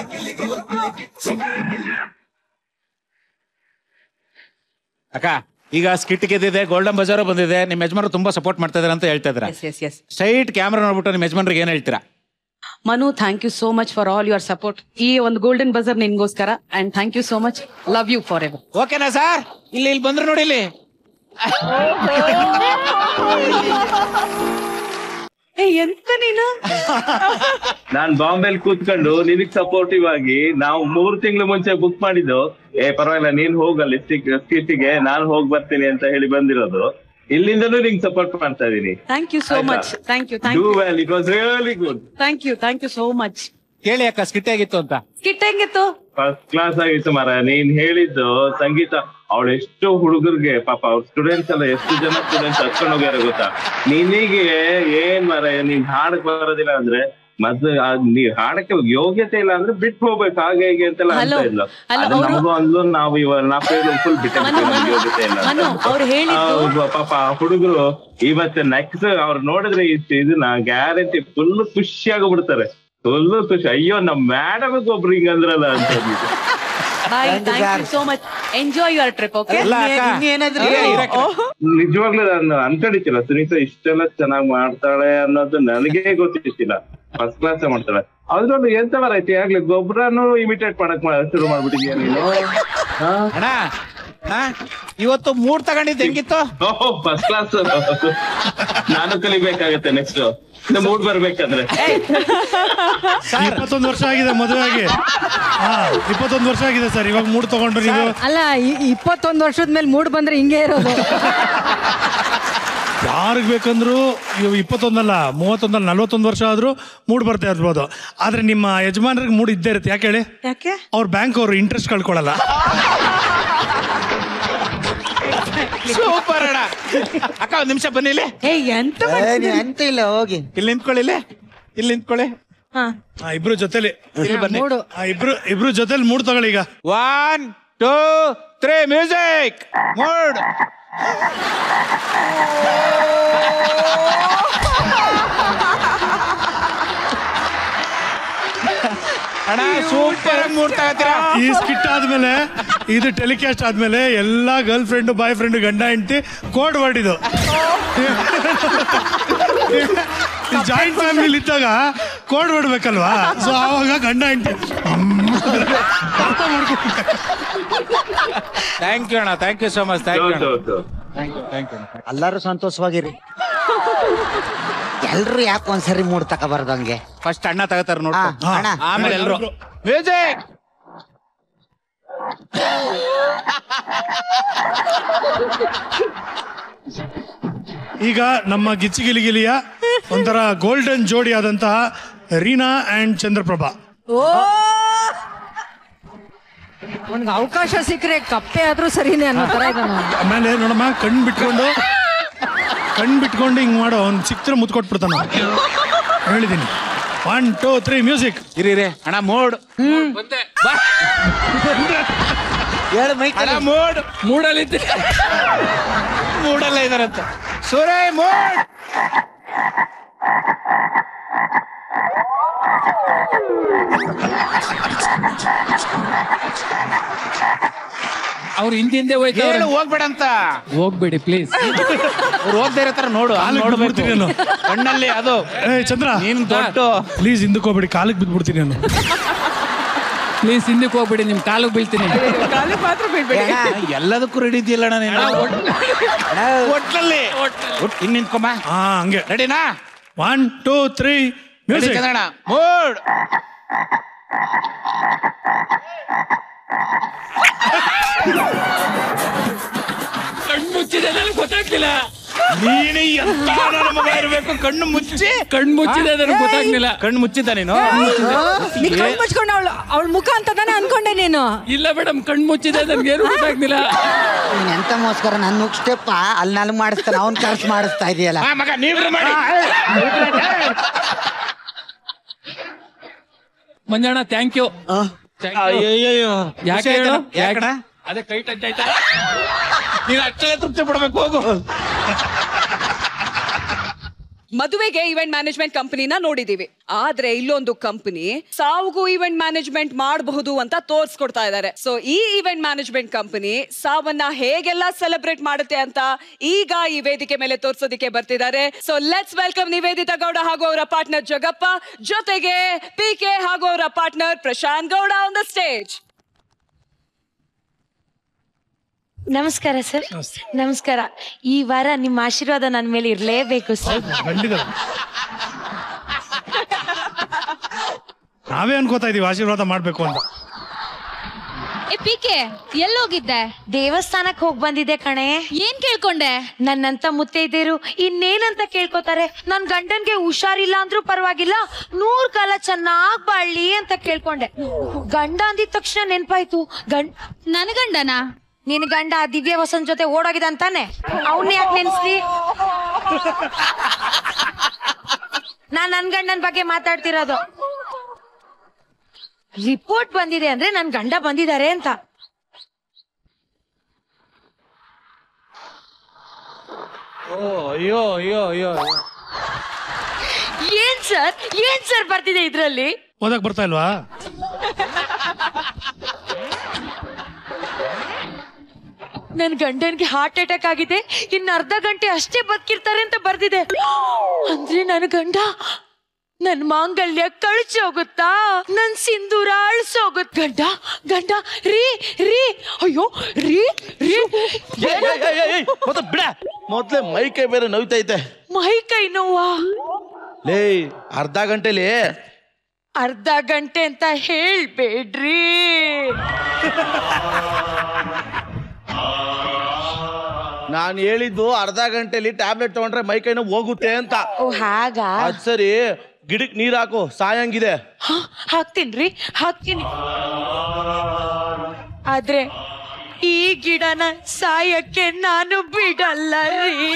ಅಕ್ಕ ಈಗ ಸ್ಕಿಟ್ ಗೆದ್ದಿದೆ ಗೋಲ್ಡನ್ ಬಜಾರ್ ಬಂದಿದೆ ನಿಮ್ಮ ಯಜಮಾನರು ತುಂಬಾ ಸಪೋರ್ಟ್ ಮಾಡ್ತಾ ಇದಾರೆ ಅಂತ ಹೇಳ್ತಾ ಇದ್ರ yes yes yes straight camera ನೋಡ್ಬಿಟ್ಟು ನಿಮ್ಮ ಯಜಮಾನ್ರಿಗೆ ಏನ್ ಹೇಳ್ತೀರಾ Manu thank you so much for all your support ಈ ಒಂದು ಗೋಲ್ಡನ್ ಬಜರ್ ನಿನ್ಗೋಸ್ಕರ and thank you so much love you forever ಎವರ್ ಓಕೆನಾ ಸರ್ ಇಲ್ಲಿ ಇಲ್ಲಿ ಬಂದ್ರು ನೋಡಿ ಇಲ್ಲಿ ಏ ಎಂತ ನೀನು ನಾನ್ ಬಾಂಬೆಲ್ ಕೂತ್ಕೊಂಡು ನಿನಗ್ ಸಪೋರ್ಟಿವ್ ಆಗಿ ನಾವು ಮೂರ್ ತಿಂಗಳು ಮುಂಚೆ ಬುಕ್ ಮಾಡಿದ್ದು ಏ ಪರವಾಗಿಲ್ಲ ನೀನ್ ಹೋಗಲ್ಲಿ ಸ್ಕಿಟ್ಟಿಗೆ ನಾನ್ ಹೋಗ್ ಬರ್ತೀನಿ ಅಂತ ಹೇಳಿ ಬಂದಿರೋದು ಇಲ್ಲಿಂದನೂ ನಿಂಗ್ ಸಪೋರ್ಟ್ ಮಾಡ್ತಾ ಇದೀನಿ ಥ್ಯಾಂಕ್ ಯು ಸೋ ಆಯ್ತಾ? Much thank you thank do you well it was really good thank you thank you so much ಕೇಳಿ ಅಕ್ಕ ಸ್ಕಿಟ್ ಆಗಿತ್ತು ಅಂತ ಸ್ಕಿಟ್ ಹೆಂಗಿತ್ತು ಫಸ್ಟ್ ಕ್ಲಾಸ್ ಆಗಿತ್ತು ಮರ ನೀನ್ ಹೇಳಿದ್ದು ಸಂಗೀತ ಅವಳು ಎಷ್ಟು ಹುಡುಗರಿಗೆ ಪಾಪ ಅವ್ರ ಸ್ಟೂಡೆಂಟ್ಸ್ ಎಲ್ಲ ಎಷ್ಟು ಜನ ಸ್ಟೂಡೆಂಟ್ಸ್ ಹಚ್ಕೊಂಡು ಹೋಗ್ಯಾರ ಗೊತ್ತಾ ನಿನಗೆ ಏನ್ ಮರ ನೀನ್ ಹಾಡಕ್ ಬರೋದಿಲ್ಲ ಅಂದ್ರೆ ಮೊದ್ಲು ಆ ನೀ ಹಾಡಕ್ಕೆ ಯೋಗ್ಯತೆ ಇಲ್ಲ ಅಂದ್ರೆ ಬಿಟ್ಟು ಹೋಗ್ಬೇಕು ಹಾಗೆ ಹೀಗೆ ಅಂತೆಲ್ಲ Hello. ಅಂತ ಇಲ್ಲ Hello, ಅದು ಅವ್ರು- ನಮಗೂ ಅಂದ್ಲು ನಾವು ಇವಾಗ ನಾವು ಫುಲ್ ಬಿಟ್ಟು ಮನು, ಮನು, ಯೋಗ್ಯತೆ ಇಲ್ಲ ಮನು, ಅಂತ. ಅವ್ರು ಹೇಳಿದ್ದು- ಆ, ಪಾಪ ಹುಡುಗರು ಇವತ್ತು ನೆಕ್ಸ್ಟ್ ಅವ್ರು ನೋಡಿದ್ರೆ ಇಷ್ಟು ಇದನ್ನ ಗ್ಯಾರಂಟಿ ಫುಲ್ ಖುಷಿಯಾಗ್ಬಿಡ್ತಾರೆ ಫುಲ್ ಖುಷಿ ಅಯ್ಯೋ ನಮ್ ಮೇಡಮ್ ಒಬ್ರು ಹಿಂಗಂದ್ರಲ್ಲ ಅಂತ ಅಂದ್ಬಿಟ್ಟು. Bye Thank you, thank you sir. So much enjoy your trip okay ಅಲ್ಲ ಅಕ್ಕ ಇನ್ನೇನಾದ್ರೂ ಇರೇ, ಇರಕ್ಕ. ನಿಜವಾಗ್ಲೂ ನಾನು ಅನ್ಕೊಂಡಿದ್ದಿಲ್ಲ ಸುನೀತಾ ಇಷ್ಟೆಲ್ಲ ಚೆನ್ನಾಗ್ ಮಾಡ್ತಾಳೆ ಅನ್ನೋದು ನನಗೆ ಗೊತ್ತಿತ್ತಿಲ್ಲ ಫಸ್ಟ್ ಕ್ಲಾಸ್ ಮಾಡ್ತಾಳೆ ಅದ್ರಲ್ಲೂ ಎಂತ ಬರೈತಿ ಆಗ್ಲಿ ಗೊಬ್ಬರನು ಇಮಿಟೇಟ್ ಮಾಡಕ್ ಮಾ- ಶುರು ಮಾಡ್ಬಿಟ್ಟಿದ್ಯಾ ನೀನು ಅಣ್ಣ ಹಾ? ಇವತ್ತು ಮೂಡ್ ತಗೊಂಡಿದ್ದು ಹೆಂಗಿತ್ತು ಫಸ್ಟ್ ಕ್ಲಾಸ್ ನಾನು ಕಲಿಬೇಕಾಗತ್ತೆ ನೆಕ್ಸ್ಟ್ ಮೂಡ್ ಬರ್ಬೇಕಂದ್ರೆ ಇಪ್ಪತ್ತೊಂದು ವರ್ಷ ಆಗಿದೆ ಮದುವೆ ಆಗಿ ಹಾ ಇಪ್ಪತ್ತೊಂದು ವರ್ಷ ಆಗಿದೆ ಸರ್ ಇವಾಗ ಮೂಡ್ ತಗೊಂಡ್ರು ನೀವು ಅಲ್ಲ ಈ- ಇಪ್ಪತ್ತೊಂದು ವರ್ಷದ ಮೇಲೆ ಮೂಡ್ ಬಂದ್ರೆ ಹಿಂಗೆ ಇರೋದು ಯಾರಿಗೆ ಬೇಕಂದ್ರು ಇವ್ ಇಪ್ಪತ್ತೊಂದಲ್ಲ ಮೂವತ್ತೊಂದಲ್ಲ ನಲ್ವತ್ತೊಂದು ವರ್ಷ ಆದ್ರೂ ಮೂಡ್ ಬರ್ತಾ ಇರ್ಬೋದು ಆದ್ರೆ ನಿಮ್ಮ ಯಜಮಾನರಿಗೆ ಮೂಡ್ ಇದ್ದೇ ಇರುತ್ತೆ ಯಾಕೆ ಹೇಳಿ ಯಾಕೆ ಅವ್ರ ಬ್ಯಾಂಕ್ ಅವರು ಇಂಟ್ರೆಸ್ಟ್ ಕಳ್ಕೊಳಲ್ಲ ಸೂಪರ್ ಅಣ್ಣ ಅಕ್ಕ ಒಂದ್ ನಿಮಿಷ ಬನ್ನಿ ಇಲ್ಲಿ ಏ ಎಂತ ಏ, ನೀವ್ ಎಂತ ಇಲ್ಲ ಹೋಗಿ ಇಲ್ಲಿ ನಿಂತ್ಕೊಳ್ಳಿ ಇಲ್ಲಿ ಇಲ್ಲಿ ನಿಂತ್ಕೊಳ್ಳಿ ಹಾ ಆ, ಇಬ್ರು ಜೊತೆಲಿ ಇಲ್ಲಿ ಬನ್ನಿ ಮೂಡು ಆ, ಇಬ್ರು ಇಬ್ರು ಜೊತೆಲಿ ಮೂಡ್ ತಗೊಳ್ಳಿ ಈಗ one two three music mood ಅಣ್ಣ ಸೂಪರ್ ಆಗಿ ಮೂಡ್ ತಗೋತೀರಾ ಈ ಸ್ಕಿಟ್ ಆದ್ಮೇಲೆ ಇದು ಟೆಲಿಕಾಸ್ಟ್ ಆದ್ಮೇಲೆ ಎಲ್ಲಾ ಗರ್ಲ್ ಫ್ರೆಂಡ್ ಬಾಯ್ ಫ್ರೆಂಡ್ ಗಂಡ ಹೆಂಡತಿ ಕೋಡ್ ವರ್ಡ್ ಇದು ಜಾಯಿಂಟ್ ಫ್ಯಾಮಿಲಿ ಇದ್ದಾಗ ಕೋಡ್ ವರ್ಡ್ ಬೇಕಲ್ವಾ ಸೊ ಆವಾಗ ಗಂಡ ಹೆಂಡತಿ ಅರ್ಥ ಮಾಡ್ಕೊಂಡು ಥ್ಯಾಂಕ್ ಯು ಅಣ್ಣ thank you so much thank you ಹೌದು, ಹೌದು. ಥ್ಯಾಂಕ್ ಯು ಎಲ್ಲರೂ ಸಂತೋಷವಾಗಿರಿ ಎಲ್ರು ಯಾಕೆ ಒಂದ್ಸರಿ ಮೂಡ್ ತಗೋಬಾರ್ದಂಗೆ ಫಸ್ಟ್ ಅಣ್ಣ ತಗೋತಾರ ಹಾ, ನೋಡ್ಕೊ ಅಣ್ಣ ಆಮೇಲೆ ಎಲ್ರು ಮ್ಯೂಸಿಕ್ ಈಗ ನಮ್ಮ ಗಿಚ್ಚಿಗಿಲಿಗಿಲಿಯ ಒಂಥರ ಗೋಲ್ಡನ್ ಜೋಡಿ ಆದಂತಹ ರೀನಾ ಅಂಡ್ ಚಂದ್ರಪ್ರಭಾ ಓ ಅವನಿಗೆ ಅವಕಾಶ ಸಿಕ್ಕರೆ ಕಪ್ಪೆ ಆದ್ರೂ ಸರಿನೇ ಅನ್ನೋ ತರ ಇದ್ದಾನ ಅವ್ನು. ಆಮೇಲೆ ನೋಡಮ್ಮ ಕಣ್ ಬಿಟ್ಕೊಂಡು ಕಣ್ ಬಿಟ್ಕೊಂಡು ಹಿಂಗ್ ಮಾಡೋ ಅವ್ನು ಸಿಕ್ತರೆ ಮುತ್ಕೊಟ್ಬಿಡ್ತಾನ ಹೇಳಿದ್ದೀನಿ ಒನ್ ಟೂ ತ್ರೀ ಮ್ಯೂಸಿಕ್ ಇರಿ ಇರಿ ಅಣ್ಣ ಮೂಡ್ ಬಾ ಹೇಳು ಮೈಕ್ ಅಣ್ಣ ಮೂಡ್ ಮೂಡಲ್ಲಿ ಮೂಡಲ್ಲೇ ಇದಾರಂತ ಸೂರೇ ಮೂಡ್ ಅವ್ರು ಹಿಂದಿಂದೆ ಹೋಯ್ತವ್ರೆ ಹೇಳು ಹೋಗ್ಬೇಡ ಅಂತ ಹೋಗ್ಬೇಡಿ ಪ್ಲೀಸ್ ಅವ್ರು ಹೋಗ್ದೇ ಇರೋ ತರ ನೋಡು ಹಂಗ್ ಕಾಲಿಗೆ ನೋಡ್ಬೇಕು ಬಿದ್ಬಿಡ್ತೀನಿ ನಾನು. ಕಣ್ಣಲ್ಲಿ ಅದು ಏ ಚಂದ್ರ ನೀನ್ ದೊಡ್ಡ ಪ್ಲೀಸ್ ಹಿಂದಕ್ಕೆ ಹೋಗ್ಬೇಡಿ ಕಾಲಿಗೆ ಬಿದ್ಬಿಡ್ತೀನಿ ನಾನು ಪ್ಲೀಸ್ ಹಿಂದಕ್ಕೆ ಹೋಗ್ಬೇಡಿ ನಿಮ್ ಕಾಲಿಗೆ ಬೀಳ್ತೀನಿ ಕಾಲಿಗೆ ಮಾತ್ರ ಬಿಡ್ಬೇಡಿ ಎಲ್ಲದಕ್ಕೂ ರೆಡಿ ಇದೆಯಲ್ಲ ನೀನು ಒಟ್ಲಲ್ಲಿ ಒಟ್ ಇನ್ ನಿಂತ್ಕೊಮ್ಮ ಹಾ ಹಂಗೆ ರೆಡಿನಾ one two three ready music ಚಂದ್ರಣ್ಣ ಮೂಡ್ ಕಣ್ಣು ಮುಚ್ಚಿದೆ ನನಗೆ ಗೊತ್ತಾಗ್ಲಿಲ್ಲ ನೀನು ಎಂತ ನನ್ನ ಮಗ ಇರ್ಬೇಕು ಕಣ್ಣು ಮುಚ್ಚಿ ಕಣ್ಣು ಮುಚ್ಚಿದೆ ನನಗೆ ಗೊತ್ತಾಗ್ಲಿಲ್ಲ ಕಣ್ಣು ಮುಚ್ಚಿದ್ದ ನೀನು ನೀ ಕಣ್ ಮುಚ್ಕೊಂಡು ಅವಳು ಅವಳ ಮುಖ ಅಂತ ತಾನೇ ಅನ್ಕೊಂಡೆ ನೀನು ಇಲ್ಲ ಮೇಡಮ್ ಕಣ್ಣು ಮುಚ್ಚಿದೆ ನನಗೇನು ಗೊತ್ತಾಗ್ಲಿಲ್ಲ ನೀನ್ ಎಂತ ಮೋಸ್ಕರ ನನ್ನ ಸ್ಟೆಪ್ ಅಲ್ಲಿ ನನಗೆ ಮಾಡಿಸ್ತಾನೆ ಅವ್ನ್ ಖರ್ಚು ಮಾಡಿಸ್ತಾ ಇದೆಯಲ್ಲ ಆ ಮಗ ನೀವ್ರು ಮಾಡಿ ಮಂಜಣ್ಣ ಥ್ಯಾಂಕ್ ಯು ಅಯ್ಯಯ್ಯೋ ಯಾಕೆ ಹೇಳು ಯಾಕಣ ಅದೇ ಕೈ ಟಚ್ ಆಯ್ತಾ ನೀನು ಅಷ್ಟೇ ತೃಪ್ತಿ ಪಡ್ಬೇಕು ಹೋಗು ಮದುವೆಗೆ ಇವೆಂಟ್ ಮ್ಯಾನೇಜ್ಮೆಂಟ್ ಕಂಪನಿನ ನೋಡಿದೀವಿ ಆದ್ರೆ ಇಲ್ಲೊಂದು ಕಂಪನಿ ಸಾವುಗೂ ಇವೆಂಟ್ ಮ್ಯಾನೇಜ್ಮೆಂಟ್ ಮಾಡಬಹುದು ಅಂತ ತೋರ್ಸ್ಕೊಡ್ತಾ ಇದ್ದಾರೆ ಸೊ ಈ ಇವೆಂಟ್ ಮ್ಯಾನೇಜ್ಮೆಂಟ್ ಕಂಪನಿ ಸಾವನ್ನ ಹೇಗೆಲ್ಲ ಸೆಲೆಬ್ರೇಟ್ ಮಾಡುತ್ತೆ ಅಂತ ಈಗ ಈ ವೇದಿಕೆ ಮೇಲೆ ತೋರ್ಸೋದಿಕ್ಕೆ ಬರ್ತಿದ್ದಾರೆ so let's welcome Nivedita Gowda ಹಾಗೂ ಅವರ ಪಾರ್ಟ್ನರ್ ಜಗಪ್ಪ ಜೊತೆಗೆ ಪಿ ಕೆ ಹಾಗೂ ಅವರ partner Prashanth Gowda on the stage ನಮಸ್ಕಾರ ಸರ್ ನಮಸ್ಕಾರ ಈ ವಾರ ನಿಮ್ಮ ಆಶೀರ್ವಾದ ನನ್ನ ಮೇಲೆ ಇರಲೇಬೇಕು ಸರ್ ಖಂಡಿತ ನಾವೇ ಅನ್ಕೋತಾ ಇದೀವಿ ಆಶೀರ್ವಾದ ಮಾಡ್ಬೇಕು ಅಂತ ಏ ಪಿಕೆ ಎಲ್ಲೋಗಿದ್ದೆ ದೇವಸ್ಥಾನಕ್ಕೆ ಹೋಗಿ ಬಂದಿದ್ದೆ ಕಣೆ ಏನ್ ಕೇಳ್ಕೊಂಡೆ ನನ್ನಂತ ಮುತ್ತೈದೇರು ಇನ್ನೇನಂತ ಕೇಳ್ಕೊತಾರೆ ನನ್ ಗಂಡನ್ಗೆ ಹುಷಾರಿಲ್ಲ ಅಂದ್ರೂ ಪರವಾಗಿಲ್ಲ ನೂರ್ ಕಾಲ ಚೆನ್ನಾಗ್ ಬಾಳ್ಲಿ ಅಂತ ಕೇಳ್ಕೊಂಡೆ ಗಂಡ ಅಂದಿದ ತಕ್ಷಣ ನೆನ್ಪಾಯ್ತು ಗಂಡ ನನ್ ಗಂಡನ ನಿನ್ ಗಂಡ ಆ ದಿವ್ಯ ವಸಂತ್ ಜೊತೆ ಓಡೋಗಿದ ಅಂತಾನೆ ಅವನ್ನ ಯಾಕೆ ನೆನ್ಸ್ಲಿ ನಾನ್ ನನ್ ಗಂಡನ್ ಬಗ್ಗೆ ಮಾತಾಡ್ತಿರೋದು ರಿಪೋರ್ಟ್ ಬಂದಿದೆ ಅಂದ್ರೆ ನನ್ ಗಂಡ ಬಂದಿದ್ದಾರೆ ಅಂತ ಓ ಅಯ್ಯೋ ಅಯ್ಯೋ ಅಯ್ಯೋ ಏನ್ ಸರ್ ಏನ್ ಸರ್ ಬರ್ತಿದೆ ಇದ್ರಲ್ಲಿ ಓದಕ್ ಬರ್ತಾ ಇಲ್ವಾ ನನ್ ಗಂಡನ್ಗೆ ಹಾರ್ಟ್ ಅಟ್ಯಾಕ್ ಆಗಿದೆ ಇನ್ ಅರ್ಧ ಗಂಟೆ ಅಷ್ಟೇ ಬದುಕಿರ್ತಾರೆ ಅಂತ ಬರ್ದಿದೆ ಅಂದ್ರೆ ನನ್ ಗಂಡ ನನ್ ಮಾಂಗಲ್ಯ ಕಳ್ಚಿ ಹೋಗುತ್ತಾ ನನ್ ಸಿಂಧೂರ ಅಳ್ಸೋಗುತ್ ಗಂಡ ಗಂಡ ರೀ ರೀ ಅಯ್ಯೋ ರೀ ರೀ ಮತ್ತೆ ಬಿಡ ಮೊದ್ಲೇ ಮೈ ಕೈ ಬೇರೆ ನೋಯ್ತೈತೆ ಮೈ ಕೈ ನೋವಾ ಲೇ ಅರ್ಧ ಗಂಟೆಲಿ ಅರ್ಧ ಗಂಟೆ ಅಂತ ಹೇಳ್ಬೇಡ್ರಿ ನಾನು ಹೇಳಿದ್ದು ಅರ್ಧ ಗಂಟೆಲಿ ಟ್ಯಾಬ್ಲೆಟ್ ತಗೊಂಡ್ರೆ ಮೈ ಕೈ ನೋವು ಹೋಗುತ್ತೆ ಅಂತ ಓ ಹಾಗಾ ಅದ್ ಸರಿ ಗಿಡಕ್ ನೀರ್ ಹಾಕು ಸಾಯಂಗಿದೆ ಹ, ಹಾಕ್ತೀನ್ರಿ ಹಾಕ್ತೀನಿ ಆದ್ರೆ ಈ ಗಿಡನ ಸಾಯಕ್ಕೆ ನಾನು ಬಿಡಲ್ಲ ರೀ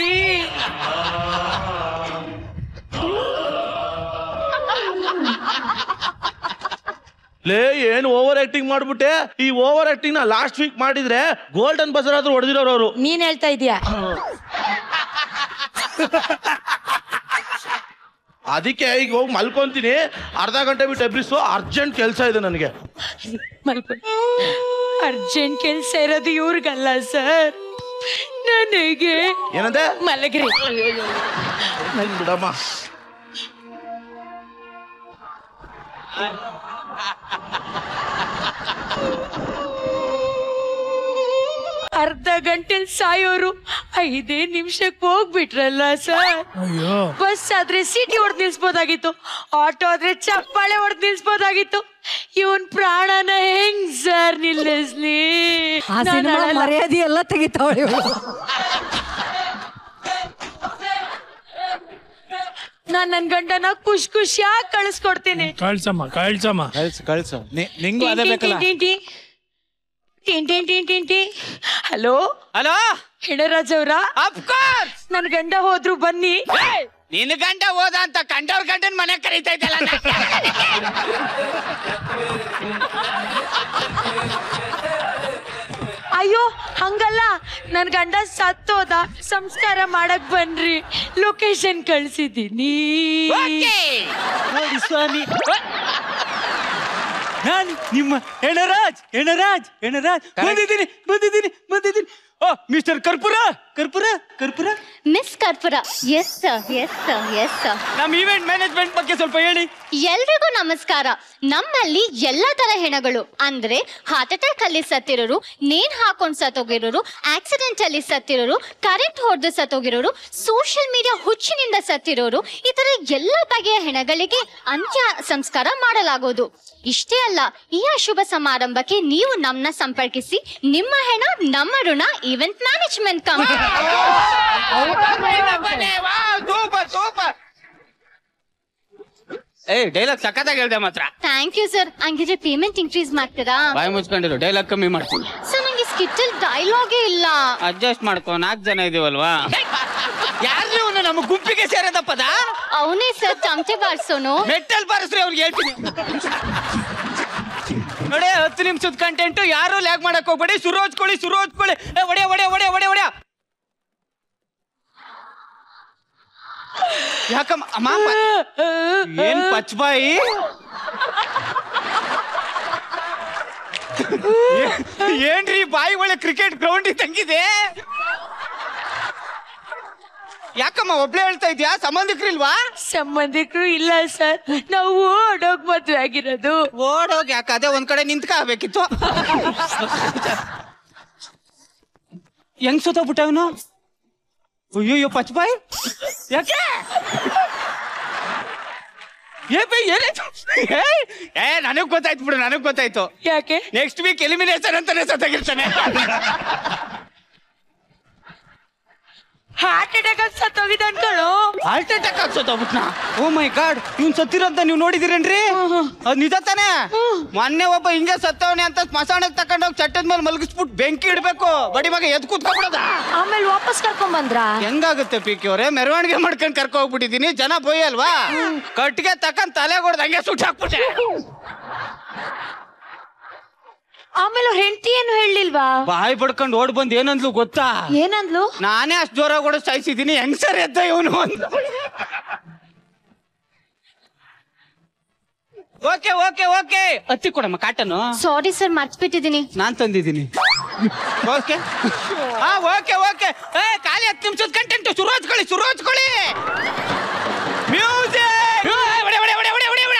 ಲೇ ಏನು ಓವರ್ ಆಕ್ಟಿಂಗ್ ಮಾಡ್ಬಿಟ್ಟೆ ಈ ಓವರ್ ಆಕ್ಟಿಂಗ್ ನ ಲಾಸ್ಟ್ ವೀಕ್ ಮಾಡಿದ್ರೆ ಗೋಲ್ಡನ್ ಬಜರ್ ಆದ್ರೂ ಹೊಡೆದಿರೋರು ಅವರು ನೀನ್ ಹೇಳ್ತಾ ಇದೀಯಾ ಅದಕ್ಕೆ ಈಗ ಹೋಗಿ ಮಲ್ಕೊಂತೀನಿ ಅರ್ಧ ಗಂಟೆ ಬಿಟ್ಟು ಎಬ್ಬಿಸು ಅರ್ಜೆಂಟ್ ಕೆಲಸ ಇದೆ ನನಗೆ ಮಲ್ಕೊಳ್ಳಿ ಅರ್ಜೆಂಟ್ ಕೆಲ್ಸ ಇರೋದು ಇವ್ರಿಗಲ್ಲ ಸರ್ ನನಗೆ ಏನಂದೆ ಮಲಗ್ರಿ ಬಿಡಮ್ಮ ಅರ್ಧ ಗಂಟೆ ಸಾಯೋರು ಐದೇ ನಿಮಿಷಕ್ಕೆ ಹೋಗ್ಬಿಟ್ರಲ್ಲ ಸರ್ ಅಯ್ಯೋ ಬಸ್ ಆದ್ರೆ ಸಿಟಿ ಹೊಡೆದ್ ನಿಲ್ಸ್ಬೋದಾಗಿತ್ತು ಆಟೋ ಆದ್ರೆ ಚಪ್ಪಾಳೆ ಹೊಡೆದ್ ನಿಲ್ಸ್ಬೋದಾಗಿತ್ತು ಇವನ್ ಪ್ರಾಣನ ಹೆಂಗ್ ಸರ್ ನಿಲ್ಲಿಸ್ಲಿ ಆ ನಾನ್ ಸಿನಿಮಾ ಅಳಲ್ಲ. ಮರ್ಯಾದೆ ಎಲ್ಲ ತೆಗಿತಾವಳೆ ಇವಳು ನಾನ್ ನನ್ ಗಂಡನ ಖುಷ್ ಖುಷಿಯಾಗಿ ಕಳಿಸ್ಕೊಡ್ತೀನಿ ಕಳ್ಸಮ್ಮ ಕಳ್ಸಮ್ಮ ಕಳ್ಸು ಕಳ್ಸು ನಿ- ನಿಂಗೂ ಅದೇ ಬೇಕಲ್ಲ ಹಲೋ ಹಲೋ ಹೆಣರಾಜ್ ಅವ್ರ ಅಫ್ಕೋರ್ಸ್ ನನ್ ಗಂಡ ಹೋದ್ರು ಬನ್ನಿ ನಿನ್ನ ಗಂಡ ಹೋದ ಅಂತ ಕಂಡವ್ರ ಗಂಡನ್ ಮನೆ ಕರೀತಾ ಇದ್ದಲ್ಲ ಅಯ್ಯೋ ಹಂಗಲ್ಲ ನನ್ ಗಂಡ ಸತ್ತೋದ ಸಂಸ್ಕಾರ ಮಾಡಕ್ ಬನ್ರಿ ಲೊಕೇಶನ್ ಕಳ್ಸಿದೀನಿ ನೋಡಿ ಸ್ವಾಮಿ ನಾನು ನಿಮ್ಮ ಹೆಣರಾಜ್ ಹೆಣರಾಜ್ ಹೆಣರಾಜ್ ಬಂದಿದ್ದೀನಿ ಬಂದಿದ್ದೀನಿ ಬಂದಿದ್ದೀನಿ ಓ ಮಿಸ್ಟರ್ ಕರ್ಪೂರ ಕರ್ಪೂರ ಕರ್ಪೂರ ಮಿಸ್ ಕರ್ಪೂರ yes sir yes sir yes sir ನಮ್ಮ ಈವೆಂಟ್ ಮ್ಯಾನೇಜ್ಮೆಂಟ್ ಬಗ್ಗೆ ಸ್ವಲ್ಪ ಹೇಳಿ ಎಲ್ರಿಗೂ ನಮಸ್ಕಾರ ನಮ್ಮಲ್ಲಿ ಎಲ್ಲಾ ತರ ಹೆಣಗಳು ಅಂದ್ರೆ ಹಾರ್ಟ್ ಅಟ್ಯಾಕ್ ಅಲ್ಲಿ ಸತ್ತಿರೋರು ನೇಣ್ ಹಾಕೊಂಡ್ ಸತ್ತೋಗಿರೋರು ಆಕ್ಸಿಡೆಂಟ್ ಅಲ್ಲಿ ಸತ್ತಿರೋರು ಕರೆಂಟ್ ಹೊಡೆದು ಸತ್ತೋಗಿರೋರು ಸೋಷಿಯಲ್ ಮೀಡಿಯಾ ಹುಚ್ಚಿನಿಂದ ಸತ್ತಿರೋರು ಈ ತರ ಎಲ್ಲ ಬಗೆಯ ಹೆಣಗಳಿಗೆ ಅಂತ್ಯ ಸಂಸ್ಕಾರ ಮಾಡಲಾಗುವುದು ಇಷ್ಟೇ ಅಲ್ಲ ಈ ಅಶುಭ ಸಮಾರಂಭಕ್ಕೆ ನೀವು ನಮ್ಮನ್ನ ಸಂಪರ್ಕಿಸಿ ನಿಮ್ಮ ಹೆಣ ನಮ್ಮ ಋಣ event management company super super ಏ ಡೈಲಾಗ್ ಸಖತ್ತಾಗಿ ಹೇಳ್ದೆ ಮಾತ್ರ ಥ್ಯಾಂಕ್ ಯು ಸರ್ ಹಂಗಿದ್ರೆ ಪೇಮೆಂಟ್ ಇನ್ಕ್ರೀಸ್ ಮಾಡ್ತೀರಾ ಬಾಯಿ ಮುಚ್ಕೊಂಡಿರು ಡೈಲಾಗ್ ಕಮ್ಮಿ ಮಾಡ್ತೀನಿ ಸರ್ ನಂಗೆ ಸ್ಕಿಟ್ ಅಲ್ಲಿ ಡೈಲಾಗೇ ಇಲ್ಲ ಅಡ್ಜಸ್ಟ್ ಮಾಡ್ಕೊ ನಾಲ್ಕು ಜನ ಇದೀವಲ್ವಾ ಯಾರು ಇವನು ನಮ್ಮ ಗುಂಪಿಗೆ ಸೇರೋದಪ್ಪದ ಅವನೇ ಸರ್ ಚಮಚೆ ಬಾರ್ಸೋನು ಮೆಟ್ಟಲ್ ಬಾರಿಸ್ರಿ ಅವ್ರಿಗೆ ಹೇಳ್ತೀನಿ ನೋಡಿ ಹತ್ತು ನಿಮಿಷದ ಕಂಟೆಂಟ್ ಯಾರು ಲ್ಯಾಗ್ ಮಾಡಕ್ ಹೋಗ್ಬೇಡಿ ಶುರು ಹಚ್ಕೊಳ್ಳಿ ಶುರು ಹಚ್ಕೊಳ್ಳಿ ಏ, ಒಡೆ ಒಡೆ ಒಡೆ ಒಡೆ ಒಡೆ ಯಾಕಮ್ಮ ಅಮ್ಮ ಪ- ಏನ್ ಪಚ್ಬಾಯಿ ಏ- ಏನ್ರಿ ಬಾಯಿ ಒಳ್ಳೆ ಕ್ರಿಕೆಟ್ ಗ್ರೌಂಡ್ ಇದ್ದಂಗಿದೆ ಯಾಕಮ್ಮ ಒಬ್ಳೆ ಹೇಳ್ತಾ ಇದ್ಯಾ ಸಂಬಂಧಿಕರಿಲ್ವಾ ಸಂಬಂಧಿಕರು ಇಲ್ಲ ಸರ್ ನಾವು ಓಡೋಗ್ ಮದ್ವೆ ಆಗಿರೋದು ಓಡೋಗಿ ಯಾಕೆ ಅದೇ ಒಂದ್ ಕಡೆ ನಿಂತ್ಕೋಬೇಕಿತ್ತು ಹೆಂಗ್ ಸೋತೋಗ್ಬಿಟ್ಟ ಅವನು ಅಯ್ಯೋ ಪಚ್ಬಾಯ್ ಯಾಕೆ ಏ ಬೈ ಏನಾಯ್ತು ಏ, ಏ ನನಗ್ ಗೊತ್ತಾಯ್ತು ಬಿಡು ನನಗ್ ಗೊತ್ತಾಯ್ತು ಯಾಕೆ ನೆಕ್ಸ್ಟ್ ವೀಕ್ ಎಲಿಮಿನೇಷನ್ ಅಂತಾನೆ ಸತ್ತಾಗಿರ್ತಾನೆ ಹಾರ್ಟ್ ಅಟ್ಯಾಕ್ ಆಗಿ ಸತ್ತೋಗಿದ್ದ ಅನ್ಕೊಳ್ಳು ಹಾರ್ಟ್ ಅಟ್ಯಾಕ್ ಆಗ್ಸೋತೋಗ್ಬಿಟ್ನಾ ಓ ಮೈ ಗಾಡ್ ಇವ್ನ್ ಸತ್ತಿರೋಂತ ನೀವು ನೋಡಿದಿರೇನ್ರಿ ಅದ್ ನಿಜ ತಾನೇ ಮೊನ್ನೆ ಒಬ್ಬ ಹಿಂಗೆ ಸತ್ತವನೆ ಅಂತ ಸ್ಮಶಾನಕ್ಕೆ ತಕೊಂಡೋಗಿ ಚಟ್ಟದ ಮೇಲೆ ಮಲಗಿಸ್ಬಿಟ್ಟು ಬೆಂಕಿ ಇಡ್ಬೇಕು ಬಡಿ ಮಗ ಎದ್ ಕೂತ್ಕೊಂಡ್ಬಿಡದ ಆಮೇಲೆ ವಾಪಸ್ ಕರ್ಕೊಂಡ್ ಬಂದ್ರ ಹೆಂಗಾಗುತ್ತೆ ಪಿ ಕೆ ಅವರೇ ಮೆರವಣಿಗೆ ಮಾಡ್ಕೊಂಡ್ ಕರ್ಕೊ ಹೋಗ್ಬಿಟ್ಟಿದೀನಿ ಜನ ಬೊಯ್ಯಲ್ವಾ ಕಟ್ಟಿಗೆ ತಕೊಂಡ್ ತಲೆ ಹೊಡೆದ್ ಹಂಗೆ ಸುಟ್ಟು ಹಾಕ್ಬಿಟ್ಟೆ ಆಮೇಲೆ ಅವ್ರ ಹೆಂಡತಿ ಏನು ಹೇಳಲಿಲ್ವಾ ಬಾಯಿ ಬಡ್ಕೊಂಡು ಓಡ್ ಬಂದ್ ಏನಂದ್ಲು ಗೊತ್ತಾ ಏನಂದ್ಲು ನಾನೇ ಅಷ್ಟು ಜೋರಾಗಿ ಓಡ ಸಾಯಿಸಿದೀನಿ ಹೆಂಗ್ ಸರ್ ಎದ್ದ ಇವನು ಅಂತ ಓಕೆ ಓಕೆ ಓಕೆ ಹತ್ತಿ ಕೊಡಮ್ಮ ಕಾಟನು ಸಾರಿ ಸರ್ ಮರ್ತ್ಬಿಟ್ಟಿದ್ದೀನಿ ನಾನ್ ತಂದಿದ್ದೀನಿ ಓಕೆ ಹಾ ಓಕೆ ಓಕೆ ಏ ಖಾಲಿ ಹತ್ತು ನಿಮಿಷದ ಕಂಟೆಂಟ್ ಶುರು ಹಚ್ಕೊಳ್ಳಿ ಶುರು ಹಚ್ಕೊಳ್ಳಿ ಮ್ಯೂಸಿಕ್ ಹೊಡೆ ಹೊಡೆ ಹೊಡೆ ಹೊಡೆ ಹೊಡೆ ಹೊಡೆ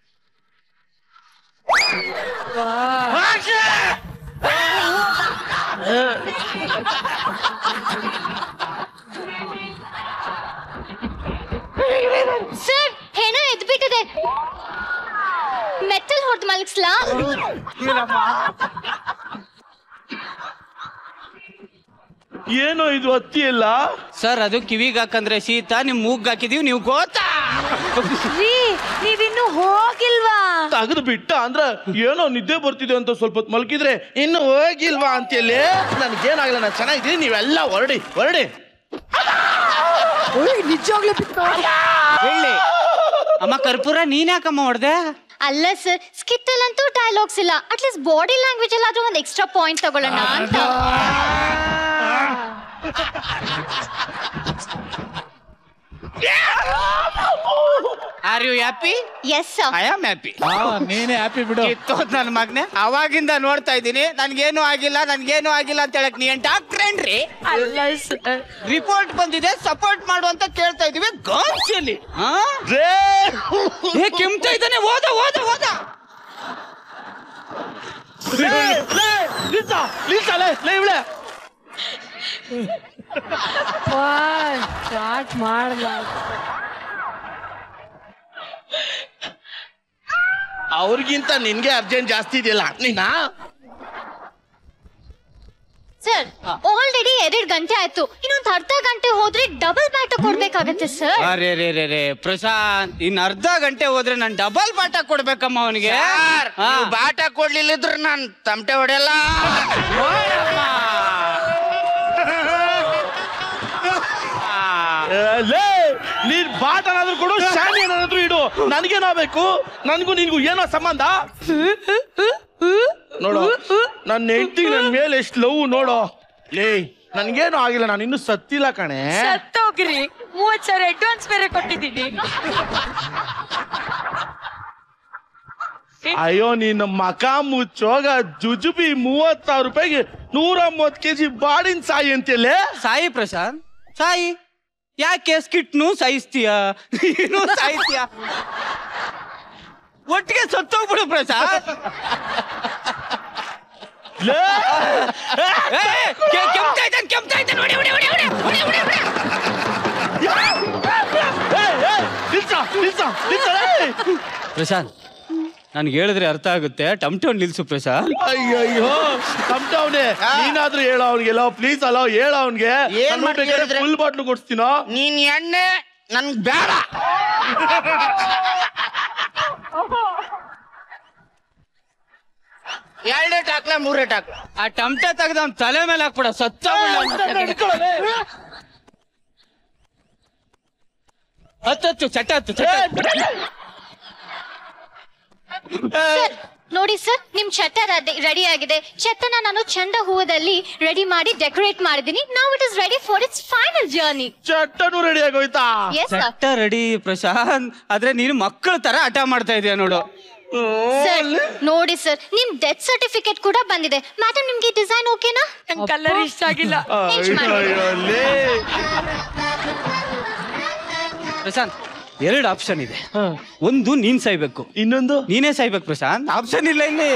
ಸರ್ ಹೆಣ ಎದ್ಬಿಟ್ಟಿದೆ ಮೆತ್ತಲ್ ಹೊಡೆದು ಮಲಗಿಸ್ಲಾ ಏನೋ ಇದು ಹತ್ತಿ ಇಲ್ಲ ಸರ್ ಅದು ಕಿವಿಗೆ ಹಾಕಂದ್ರೆ ಶೀತ ನಿಮ್ ಮೂಗ್ ಹಾಕಿದೀವಿ ನೀವು ಗೋತಾ ರೀ ನೀವಿನ್ನು ಹೋಗಿಲ್ವಾ ತೆಗೆದು ಬಿಟ್ಟ ಅಂದ್ರ ಏನೋ ನಿದ್ದೆ ಬರ್ತಿದೆ ಅಂತ ಸ್ವಲ್ಪ ಹೊತ್ತು ಮಲ್ಕಿದ್ರೆ ಇನ್ನು ಹೋಗಿಲ್ವಾ ಅಂತೇಳಿ ನನ್ಗೇನಾಗಲ್ಲ ನಾನು ಚೆನ್ನಾಗಿದ್ದೀನಿ ನೀವೆಲ್ಲ ಹೊರಡಿ ಹೊರಡಿ ನಿಜವಾಗ್ಲೂ ಹೇಳಿ ಅಮ್ಮ ಕರ್ಪೂರ ನೀನ್ ಯಾಕಮ್ಮ ಹೊಡ್ದೆ ಅಲ್ಲ ಸರ್ ಸ್ಕಿಟ್ ಅಲ್ಲಂತೂ ಡೈಲಾಗ್ಸ್ ಇಲ್ಲ ಅಟ್ಲೀಸ್ಟ್ ಬಾಡಿ ಲ್ಯಾಂಗ್ವೇಜ್ ಅಲ್ಲಾದ್ರೂ ಒಂದು ಎಕ್ಸ್ಟ್ರಾ ಪಾಯಿಂಟ್ ತಗೊಳ್ಳೋಣ ಅಂತ are you happy yes sir I am happy ನೀನೇ ಹ್ಯಾಪಿ ಬಿಡು ಕಿತ್ತೋದ್ ನನ್ನ ಮಗನೆ ಅವಾಗಿಂದ ನೋಡ್ತಾ ಇದ್ದೀನಿ ನನ್ಗೇನು ಆಗಿಲ್ಲ ನನ್ಗೇನು ಆಗಿಲ್ಲ ಅಂತ ಹೇಳಕ್ ನೀನ್ ಡಾಕ್ಟರ್ ಏನ್ರಿ ಅಲ್ಲ ಸರ್ ರಿಪೋರ್ಟ್ ಬಂದಿದೆ ಸಪೋರ್ಟ್ ಮಾಡು ಅಂತ ಕೇಳ್ತಾ ಇದೀವಿ ಗಾಂಚಲಿ ಏ ಕೆಮ್ತಾ ಇದ್ದಾನೆ ಓದ ಓದ ಓದ ಸ್ಟಾರ್ಟ್ ಮಾಡ್ದ ಅವ್ರಿಗಿಂತ ನಿನ್ಗೆ ಅರ್ಜೆಂಟ್ ಜಾಸ್ತಿ ಇದೆಯಲ್ಲ ನೀನಾ ಸರ್ ಆಲ್ರೆಡಿ ಎರಡ್ ಗಂಟೆ ಆಯ್ತು ಇನ್ನೊಂದ್ ಅರ್ಧ ಗಂಟೆ ಹೋದ್ರೆ ಡಬಲ್ ಬ್ಯಾಟ ಕೊಡ್ಬೇಕಾಗತ್ತೆ ಸರ್ ಅರೆ ರೇ ರೇ ರೇ ಪ್ರಶಾಂತ್ ಇನ್ ಅರ್ಧ ಗಂಟೆ ಹೋದ್ರೆ ನಾನು ಡಬಲ್ ಬಾಟ ಕೊಡ್ಬೇಕಮ್ಮ ಅವನಿಗೆ ಬಾಟ ಕೊಡ್ಲಿಲ್ಲಿದ್ರು ನಾನ್ ತಮಟೆ ಹೊಡೆಯಲ್ಲ ಲೇ ನೀನ್ ಬಾಟ್ ಏನಾದ್ರು ಕೊಡು ಶಾನಿ ಏನಾದ್ರು ಇಡು ನನಗೇನಾಗಬೇಕು ನನಗೂ ನಿನ್ಗೂ ಏನೋ ಸಂಬಂಧ ನೋಡು ನನ್ನ ಹೆಂಡತಿಗೆ ನನ್ನ ಮೇಲೆ ಎಷ್ಟು ಲವ್ ನೋಡು ಲೇ ನನ್ಗೇನು ಆಗಿಲ್ಲ ನಾನು ಇನ್ನೂ ಸತ್ತಿಲ್ಲ ಕಣೆ ಸತ್ತೋಗ್ರಿ ಮೂವತ್ ಸಾವಿರ ಅಡ್ವಾನ್ಸ್ ಬೇರೆ ಕೊಟ್ಟಿದ್ದೀನಿ ಅಯ್ಯೋ ನಿನ್ನ ಮಕ ಮುಚ್ಚೋಗ ಜುಜುಬಿ ಮೂವತ್ ಸಾವಿರ ರೂಪಾಯಿಗೆ ನೂರ ಮೂವತ್ ಕೆಜಿ ಬಾಡಿನ ಸಾಯಿ ಅಂತೆಲ್ಲೇ ಸಾಯಿ ಪ್ರಶಾಂತ್ ಸಾಯಿ ಯಾಕೆ ಸ್ಕಿಟ್ನು ಸಾಯಿಸ್ತೀಯ ನೀನು ಸಾಯಿಸ್ತೀಯ ಒಟ್ಟಿಗೆ ಸತ್ತೋಗ್ಬಿಡು ಪ್ರಶಾಂತ್ ಲೇ ಏ, ಕೆ- ಕೆಮ್ತಾ ಇದ್ದಾನೆ ಕೆಮ್ತಾ ಇದ್ದಾನೆ ಹೊಡಿ ಹೊಡಿ ಹೊಡಿ ಹೊಡಿ ಹೊಡಿ ಹೊಡಿ ಹೊಡಿ ಏಯ್, ಏಯ್, ನಿಲ್ಸ, ನಿಲ್ಸ, ನಿಲ್ಸ, ಏಯ್. ಪ್ರಶಾಂತ್ ನನ್ಗೆ ಹೇಳಿದ್ರೆ ಅರ್ಥ ಆಗುತ್ತೆ ಟಮ್ಟೋನ್ ನಿಲ್ಸು ಪ್ರಶಾಂತ್ ಅಯ್ಯಯ್ಯೋ ತಮ್ಟವ್ನೆ ನೀನಾದ್ರೂ ಹೇಳೋ ಅವ್ನಿಗೆಲ್ಲ ಪ್ಲೀಸ್ ಅಲ್ಲ ಹೇಳ ಅವ್ನಿಗೆ ಏನ್ ಮಾಡ್ತೀಯ ಹೇಳಿದ್ರೆ? ಫುಲ್ ಬಾಟ್ಲು ಕೊಡ್ತೀನೋ ನೀನ್ ಎಣ್ಣೆ ನನ್ಗ್ ಬೇಡ ಎರಡೇಟ್ ಹಾಕ್ಲ ಮೂರೇಟ್ ಹಾಕ್ಲ ಆ ಟಮ್ಟ ತೆಗ್ದು ಅವ್ನ ತಲೆ ಮೇಲೆ ಹಾಕ್ಬಿಡ ಸತ್ತ ಹತ್ತು ಹತ್ತು ಚಟ ಹತ್ತು ಚಟ ಹತ್ತು. ನೋಡಿ ಸರ್ ನಿಮ್ ಚಟ್ಟ ರೆಡಿ ಆಗಿದೆ ಚಟ್ಟನ ನಾನು ಚಂಡ ಹೂವದಲ್ಲಿ ರೆಡಿ ಮಾಡಿ ಡೆಕೋರೇಟ್ ಮಾಡಿದೀನಿ ನಾವು it is ready for its final journey ಚಟ್ಟನು ರೆಡಿ ಆಗೋಯ್ತಾ Yes, sir. ಚಟ್ಟ ರೆಡಿ ಪ್ರಶಾಂತ್ ಆದ್ರೆ ನೀನು ಮಕ್ಕಳ ತರ ಹಠ ಮಾಡ್ತಾ ಇದೀಯ ನೋಡು ಸರ್ ನೋಡಿ ಸರ್ ನಿಮ್ ಡೆತ್ ಸರ್ಟಿಫಿಕೇಟ್ ಕೂಡ ಬಂದಿದೆ ಮೇಡಮ್ ನಿಮ್ಗೆ ಡಿಸೈನ್ ಓಕೆನಾ ಕಲರ್ ಇಷ್ಟ ಆಗಿಲ್ಲ ಪ್ರಶಾಂತ್ ಎರಡು ಆಪ್ಷನ್ ಇದೆ ಒಂದು ನೀನ್ ಸಾಯ್ಬೇಕು ಇನ್ನೊಂದು ನೀನೇ ಸಾಯ್ಬೇಕು ಪ್ರಶಾಂತ್ ಆಪ್ಷನ್ ಇಲ್ಲ ಇಲ್ಲಿ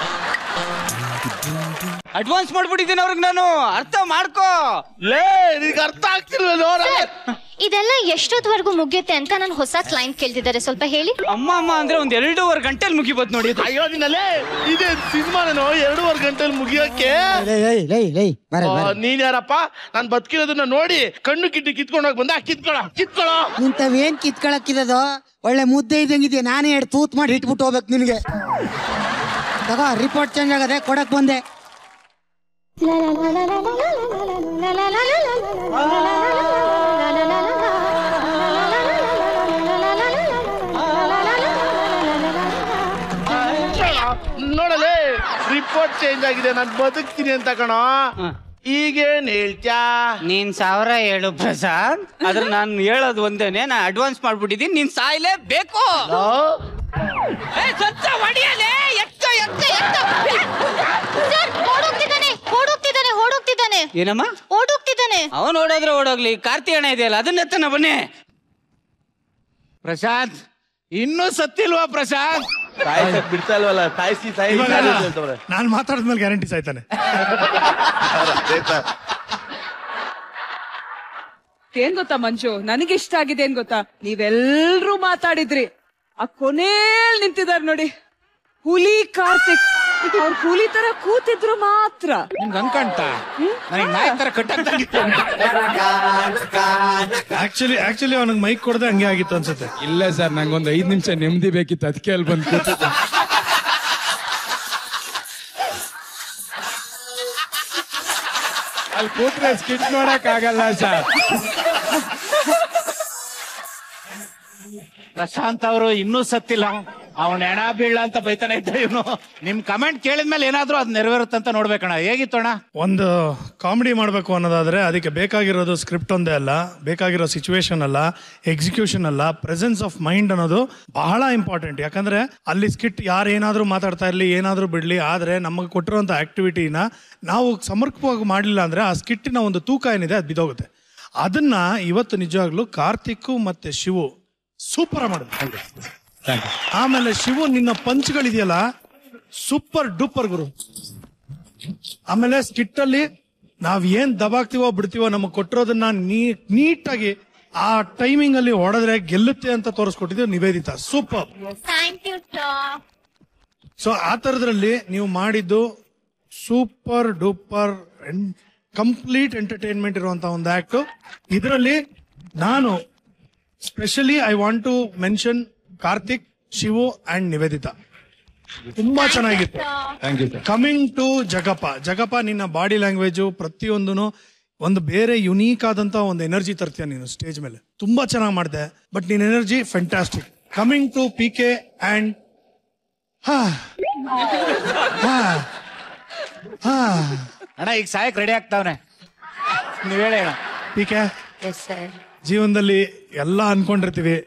ಅಡ್ವಾನ್ಸ್ ಮಾಡ್ಬಿಟ್ಟಿದ್ದೀನಿ ಅವ್ರಿಗೆ ನಾನು ಅರ್ಥ ಮಾಡ್ಕೋ ಲೇ ನಿನ್ಗೆ ಅರ್ಥ ಆಗ್ತಿಲ್ವೇನೋ ಸರ್ ಇದೆಲ್ಲ ಎಷ್ಟೊತ್ತವರೆಗೂ ಮುಗಿಯುತ್ತೆ ಅಂತ ನಾನು ಹೊಸ ಕ್ಲೈಂಟ್ ಕೇಳ್ತಿದ್ದಾರೆ ಸ್ವಲ್ಪ ಹೇಳಿ ಅಮ್ಮ ಅಮ್ಮ ಅಂದ್ರೆ ಒಂದ್ ಎರಡೂವರೆ ಗಂಟೆಲಿ ಮುಗಿಬೋದು ನೋಡಿ ಇದು. ಅಯ್ಯೋ ನಿನ್ನಲ್ಲೇ ಇದೇ ಸಿನಿಮಾನೇನೋ ಎರಡೂವರೆ ಗಂಟೆಲಿ ಮುಗಿಯೋಕೆ ಆ, ನೀನ್ ಯಾರಪ್ಪ ನಾನ್ ಬದುಕಿರೋದನ್ನ ನೋಡಿ ಕಣ್ಣು ಕಿಟ್ಟಿ ಕಿತ್ಕೊಂಡೋಗಿ ಬಂದ ಕಿತ್ಕೊಳ ಕಿತ್ಕೊಳ ನಿಂತವೇನ್ ಕಿತ್ಕೊಳಕ್ಕಿರೋದು ಒಳ್ಳೆ ಮುದ್ದೆ ಇದ್ದಂಗಿದ್ಯಾ ನಾನೇ ಎರಡು ತೂತ್ ಮಾಡಿ ಇಟ್ಬಿಟ್ಟು ಹೋಗ್ಬೇಕು ನಿನಗೆ ತಗೋ ರಿಪೋರ್ಟ್ ಚೇಂಜ್ ಆಗದೆ ಕೊಡಕ್ ಬಂದೆ ನೋಡಲೇ ರಿಪೋರ್ಟ್ ಚೇಂಜ್ ಆಗಿದೆ ನಾನ್ ಬದುಕ್ತೀನಿ ಅಂತ ಕಣೋ ಈಗೇನ್ ಹೇಳ್ತ್ಯಾ ನೀನ್ ಸಾವಿರ ಹೇಳು ಪ್ರಶಾಂತ್ ಆದ್ರೆ ನಾನು ಹೇಳೋದು ಒಂದೇನೆ ನಾ ಅಡ್ವಾನ್ಸ್ ಮಾಡ್ಬಿಟ್ಟಿದ್ದೀನಿ ನೀನ್ ಸಾಯ್ಲೇಬೇಕು ಸರ್ ಓಡೋಗ್ತಿದ್ದಾನೆ ಓಡೋಗ್ತಿದ್ದಾನೆ ಓಡೋಗ್ತಿದ್ದಾನೆ ಏನಮ್ಮ ಓಡೋಗ್ತಿದ್ದಾನೆ ಅವನ್ ಓಡೋದ್ರೆ ಓಡೋಗ್ಲಿ ಕಾರ್ತಿ ಹಣ ಇದೆಯಲ್ಲ ಅದನ್ನ ಎತ್ತನ ಬನ್ನಿ ಪ್ರಶಾಂತ್ ಇನ್ನೂ ಸತ್ತಿಲ್ವಾ ಪ್ರಶಾಂತ್ ಸಾಯ್ಸಕ್ ಬಿಡ್ತಾ ಇಲ್ವಲ್ಲ ಸಾಯಿಸಿ ಸಾಯಿಸಿ ಸಾಯಿಸಿ ಅಂತವ್ರೆ. ನಾನು ಮಾತಾಡಿದ್ಮೇಲೆ ಗ್ಯಾರಂಟಿ ಸಾಯ್ತಾನೆ ಏನ್ ಗೊತ್ತಾ ಮಂಜು ನನಗೆ ಇಷ್ಟ ಆಗಿದೆ ಏನ್ ಗೊತ್ತಾ ನೀವೆಲ್ರೂ ಮಾತಾಡಿದ್ರಿ ಆ ಕೊನೇಲ್ ನಿಂತಿದಾರ್ ನೋಡಿ ಹುಲಿ ಕಾರ್ತಿಕ್ ಅವ್ರ ಹುಲಿ ತರ ಕೂತಿದ್ರು ಮಾತ್ರ ನಿಮ್ಗೆ ಅನ್ಕಂತ ನನಗೆ ನಾಯಿ ತರ ಕಟ್ಟಾಗ್ತಾಗಿತ್ತು ಆಕ್ಚುಲಿ ಆಕ್ಚುಲಿ ಅವನಿಗೆ ಮೈಕ್ ಕೊಡದೆ ಹಂಗೆ ಆಗಿತ್ತು ಅನ್ಸುತ್ತೆ ಇಲ್ಲ ಸರ್ ನಂಗೊಂದು ಐದ್ ನಿಮಿಷ ನೆಮ್ಮದಿ ಬೇಕಿತ್ತು ಅದಕ್ಕೆ ಅಲ್ಲಿ ಬಂದು ಕೂತಿದ್ದೆ ಅಲ್ಲಿ ಕೂತ್ರೆ ಸ್ಕಿಟ್ ನೋಡಕ್ ಆಗಲ್ಲ ಸರ್ ಪ್ರಶಾಂತ್ ಅವರು ಇನ್ನೂ ಸತ್ತಿಲ್ಲ ಅವನ ಹೆಣ ಬೀಳ ಅಂತ ಬೈತಾನೆ ಇದ್ದ ಇವನು ನಿಮ್ ಕಮೆಂಟ್ ಕೇಳಿದ್ಮೇಲೆ ಏನಾದ್ರೂ ಅದು ನೆರವೇರುತ್ತಂತ ನೋಡ್ಬೇಕಣ್ಣ ಹೇಗಿತ್ತಣ್ಣ ಒಂದು ಕಾಮಿಡಿ ಮಾಡಬೇಕು ಅನ್ನೋದಾದ್ರೆ ಅದಕ್ಕೆ ಬೇಕಾಗಿರೋದು ಸ್ಕ್ರಿಪ್ಟ್ ಒಂದೇ ಅಲ್ಲ ಬೇಕಾಗಿರೋ ಸಿಚುವೇಶನ್ ಅಲ್ಲ ಎಕ್ಸಿಕ್ಯೂಷನ್ ಅಲ್ಲ ಪ್ರೆಸೆನ್ಸ್ ಆಫ್ ಮೈಂಡ್ ಅನ್ನೋದು ಬಹಳ ಇಂಪಾರ್ಟೆಂಟ್ ಯಾಕಂದ್ರೆ ಅಲ್ಲಿ ಸ್ಕಿಟ್ ಯಾರು ಏನಾದ್ರೂ ಮಾತಾಡ್ತಾ ಇರಲಿ ಏನಾದ್ರೂ ಬಿಡ್ಲಿ ಆದ್ರೆ ನಮಗೆ ಕೊಟ್ಟಿರುವಂತ ಆಕ್ಟಿವಿಟಿನ ನಾವು ಸಮರ್ಪಕವಾಗಿ ಮಾಡಲಿಲ್ಲ ಅಂದ್ರೆ ಆ ಸ್ಕಿಟ್ಟಿನ ಒಂದು ತೂಕ ಏನಿದೆ ಅದು ಬಿದೋಗುತ್ತೆ ಅದನ್ನ ಇವತ್ತು ನಿಜವಾಗ್ಲೂ ಕಾರ್ತಿಕ್ ಮತ್ತೆ ಶಿವು ಸೂಪರ್ ಮಾಡಿದ್ರು ಆಮೇಲೆ ಶಿವು ನಿನ್ನ ಪಂಚ್ಗಳಿದೆಯಲ್ಲ ಸೂಪರ್ ಡೂಪರ್ ಗುರು ಆಮೇಲೆ ಸ್ಕಿಟ್ ಅಲ್ಲಿ ನಾವ್ ಏನ್ ದಬಾಕ್ತಿವೋ ಬಿಡ್ತೀವೋ ನಮಗ್ ಕೊಟ್ಟಿರೋದನ್ನ ನೀ ನೀಟಾಗಿ ಆ ಟೈಮಿಂಗ್ ಅಲ್ಲಿ ಹೊಡೆದ್ರೆ ಗೆಲ್ಲುತ್ತೆ ಅಂತ ತೋರಿಸ್ಕೊಟ್ಟಿದ್ದೀವಿ Nivedita super thank you so ಆ ತರದ್ರಲ್ಲಿ ನೀವು ಮಾಡಿದ್ದು ಸೂಪರ್ ಡೂಪರ್ ಕಂಪ್ಲೀಟ್ ಎಂಟರ್ಟೈನ್ಮೆಂಟ್ ಇರುವಂತ ಒಂದು ಆಕ್ಟ್ ಇದರಲ್ಲಿ ನಾನು specially I want to mention Karthik Shivu and Nivedita ತುಂಬಾ ಚೆನ್ನಾಗಿತ್ತು thank you sir coming to Jagappa Jagappa ನಿನ್ನ ಬಾಡಿ ಲ್ಯಾಂಗ್ವೇಜು ಪ್ರತಿಯೊಂದೂ ಒಂದು ಬೇರೆ ಯುನೀಕ್ ಆದಂತ ಒಂದು ಎನರ್ಜಿ ತರ್ತೀಯ ನೀನು ಸ್ಟೇಜ್ ಮೇಲೆ ತುಂಬಾ ಚೆನ್ನಾಗಿ ಮಾಡಿದೆ ಬಟ್ ನಿನ್ನ energy fantastic coming to P K and ಅಣ್ಣ ಈಗ ಸಾಯಕ್ ರೆಡಿ ಆಗ್ತಾವನೆ ನೀವ್ ಹೇಳಿ ಅಣ್ಣ ಪಿ ಕೆ ಜೀವನದಲ್ಲಿ ಎಲ್ಲ ಅನ್ಕೊಂಡಿರ್ತೀವಿ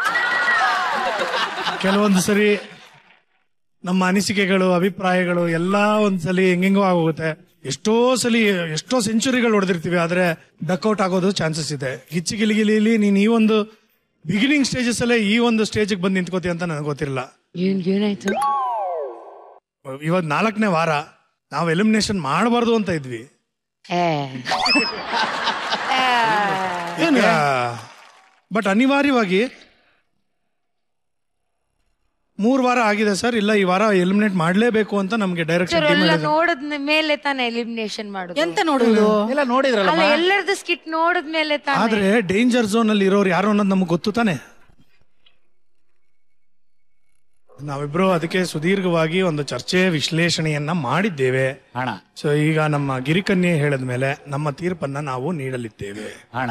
ಕೆಲವೊಂದು ಸರಿ ನಮ್ಮ ಅನಿಸಿಕೆಗಳು ಅಭಿಪ್ರಾಯಗಳು ಎಲ್ಲ ಒಂದ್ಸಲಿ ಹೆಂಗೆಂಗೋ ಆಗೋಗುತ್ತೆ ಎಷ್ಟೋ ಸಲಿ ಎಷ್ಟೋ ಸೆಂಚುರಿಗಳು ಹೊಡೆದಿರ್ತೀವಿ ಆದ್ರೆ ಡಕ್ಔಟ್ ಆಗೋದು ಚಾನ್ಸಸ್ ಇದೆ ಗಿಚ್ಚಿ ಗಿಲಿಗಿಲಿಲಿ ನೀನ್ ಈ ಒಂದು ಬಿಗಿನಿಂಗ್ ಸ್ಟೇಜಸ್ ಅಲ್ಲೇ ಈ ಒಂದು ಸ್ಟೇಜಿಗೆ ಬಂದು ನಿಂತ್ಕೋತಿ ಅಂತ ನನಗೆ ಗೊತ್ತಿರಲಿಲ್ಲ ಏನ್ ಏನಾಯ್ತು ಇವತ್ ನಾಲ್ಕನೇ ವಾರ ನಾವು ಎಲಿಮಿನೇಷನ್ ಮಾಡಬಾರ್ದು ಅಂತ ಇದ್ವಿ ಏನ ಬಟ್ ಅನಿವಾರ್ಯವಾಗಿ ಮೂರ್ ವಾರ ಆಗಿದೆ ಸರ್ ಇಲ್ಲ ಈ ವಾರ ಎಲಿಮಿನೇಟ್ ಮಾಡ್ಲೇಬೇಕು ಅಂತ ನಮ್ಗೆ ಡೈರೆಕ್ಷನ್ ಟೀಮ್ ಎಲ್ಲ ಹೇಳಿದ್ರು ನೋಡಿದ ಮೇಲೆ ತಾನೇ ಎಲಿಮಿನೇಷನ್ ಮಾಡುದು ಎಂತ ನೋಡುದು ಎಲ್ಲ ನೋಡಿದ್ರಲ್ಲ ಅಲ್ಲ ಎಲ್ಲರದ್ದು ಸ್ಕಿಟ್ ನೋಡಿದ ಮೇಲೆ ತಾನೇ ಆದ್ರೆ ಡೇಂಜರ್ ಝೋನ್ ಅಲ್ಲಿ ಇರೋರು ಯಾರು ಅನ್ನೋದು ನಮಗೆ ಗೊತ್ತು ತಾನೆ ನಾವಿಬ್ರು ಅದಕ್ಕೆ ಸುದೀರ್ಘವಾಗಿ ಒಂದು ಚರ್ಚೆ ವಿಶ್ಲೇಷಣೆಯನ್ನ ಮಾಡಿದ್ದೇವೆ ಅಣ್ಣ ಸೊ ಈಗ ನಮ್ಮ ಗಿರಿಕನ್ಯೆ ಹೇಳಿದ ಮೇಲೆ ನಮ್ಮ ತೀರ್ಪನ್ನ ನಾವು ನೀಡಲಿದ್ದೇವೆ ಅಣ್ಣ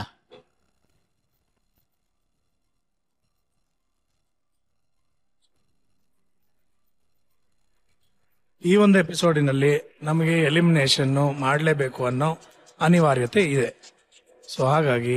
ಈ ಒಂದು ಎಪಿಸೋಡಿನಲ್ಲಿ ನಮಗೆ ಎಲಿಮಿನೇಷನ್ ಮಾಡಲೇಬೇಕು ಅನ್ನೋ ಅನಿವಾರ್ಯತೆ ಇದೆ ಸೊ ಹಾಗಾಗಿ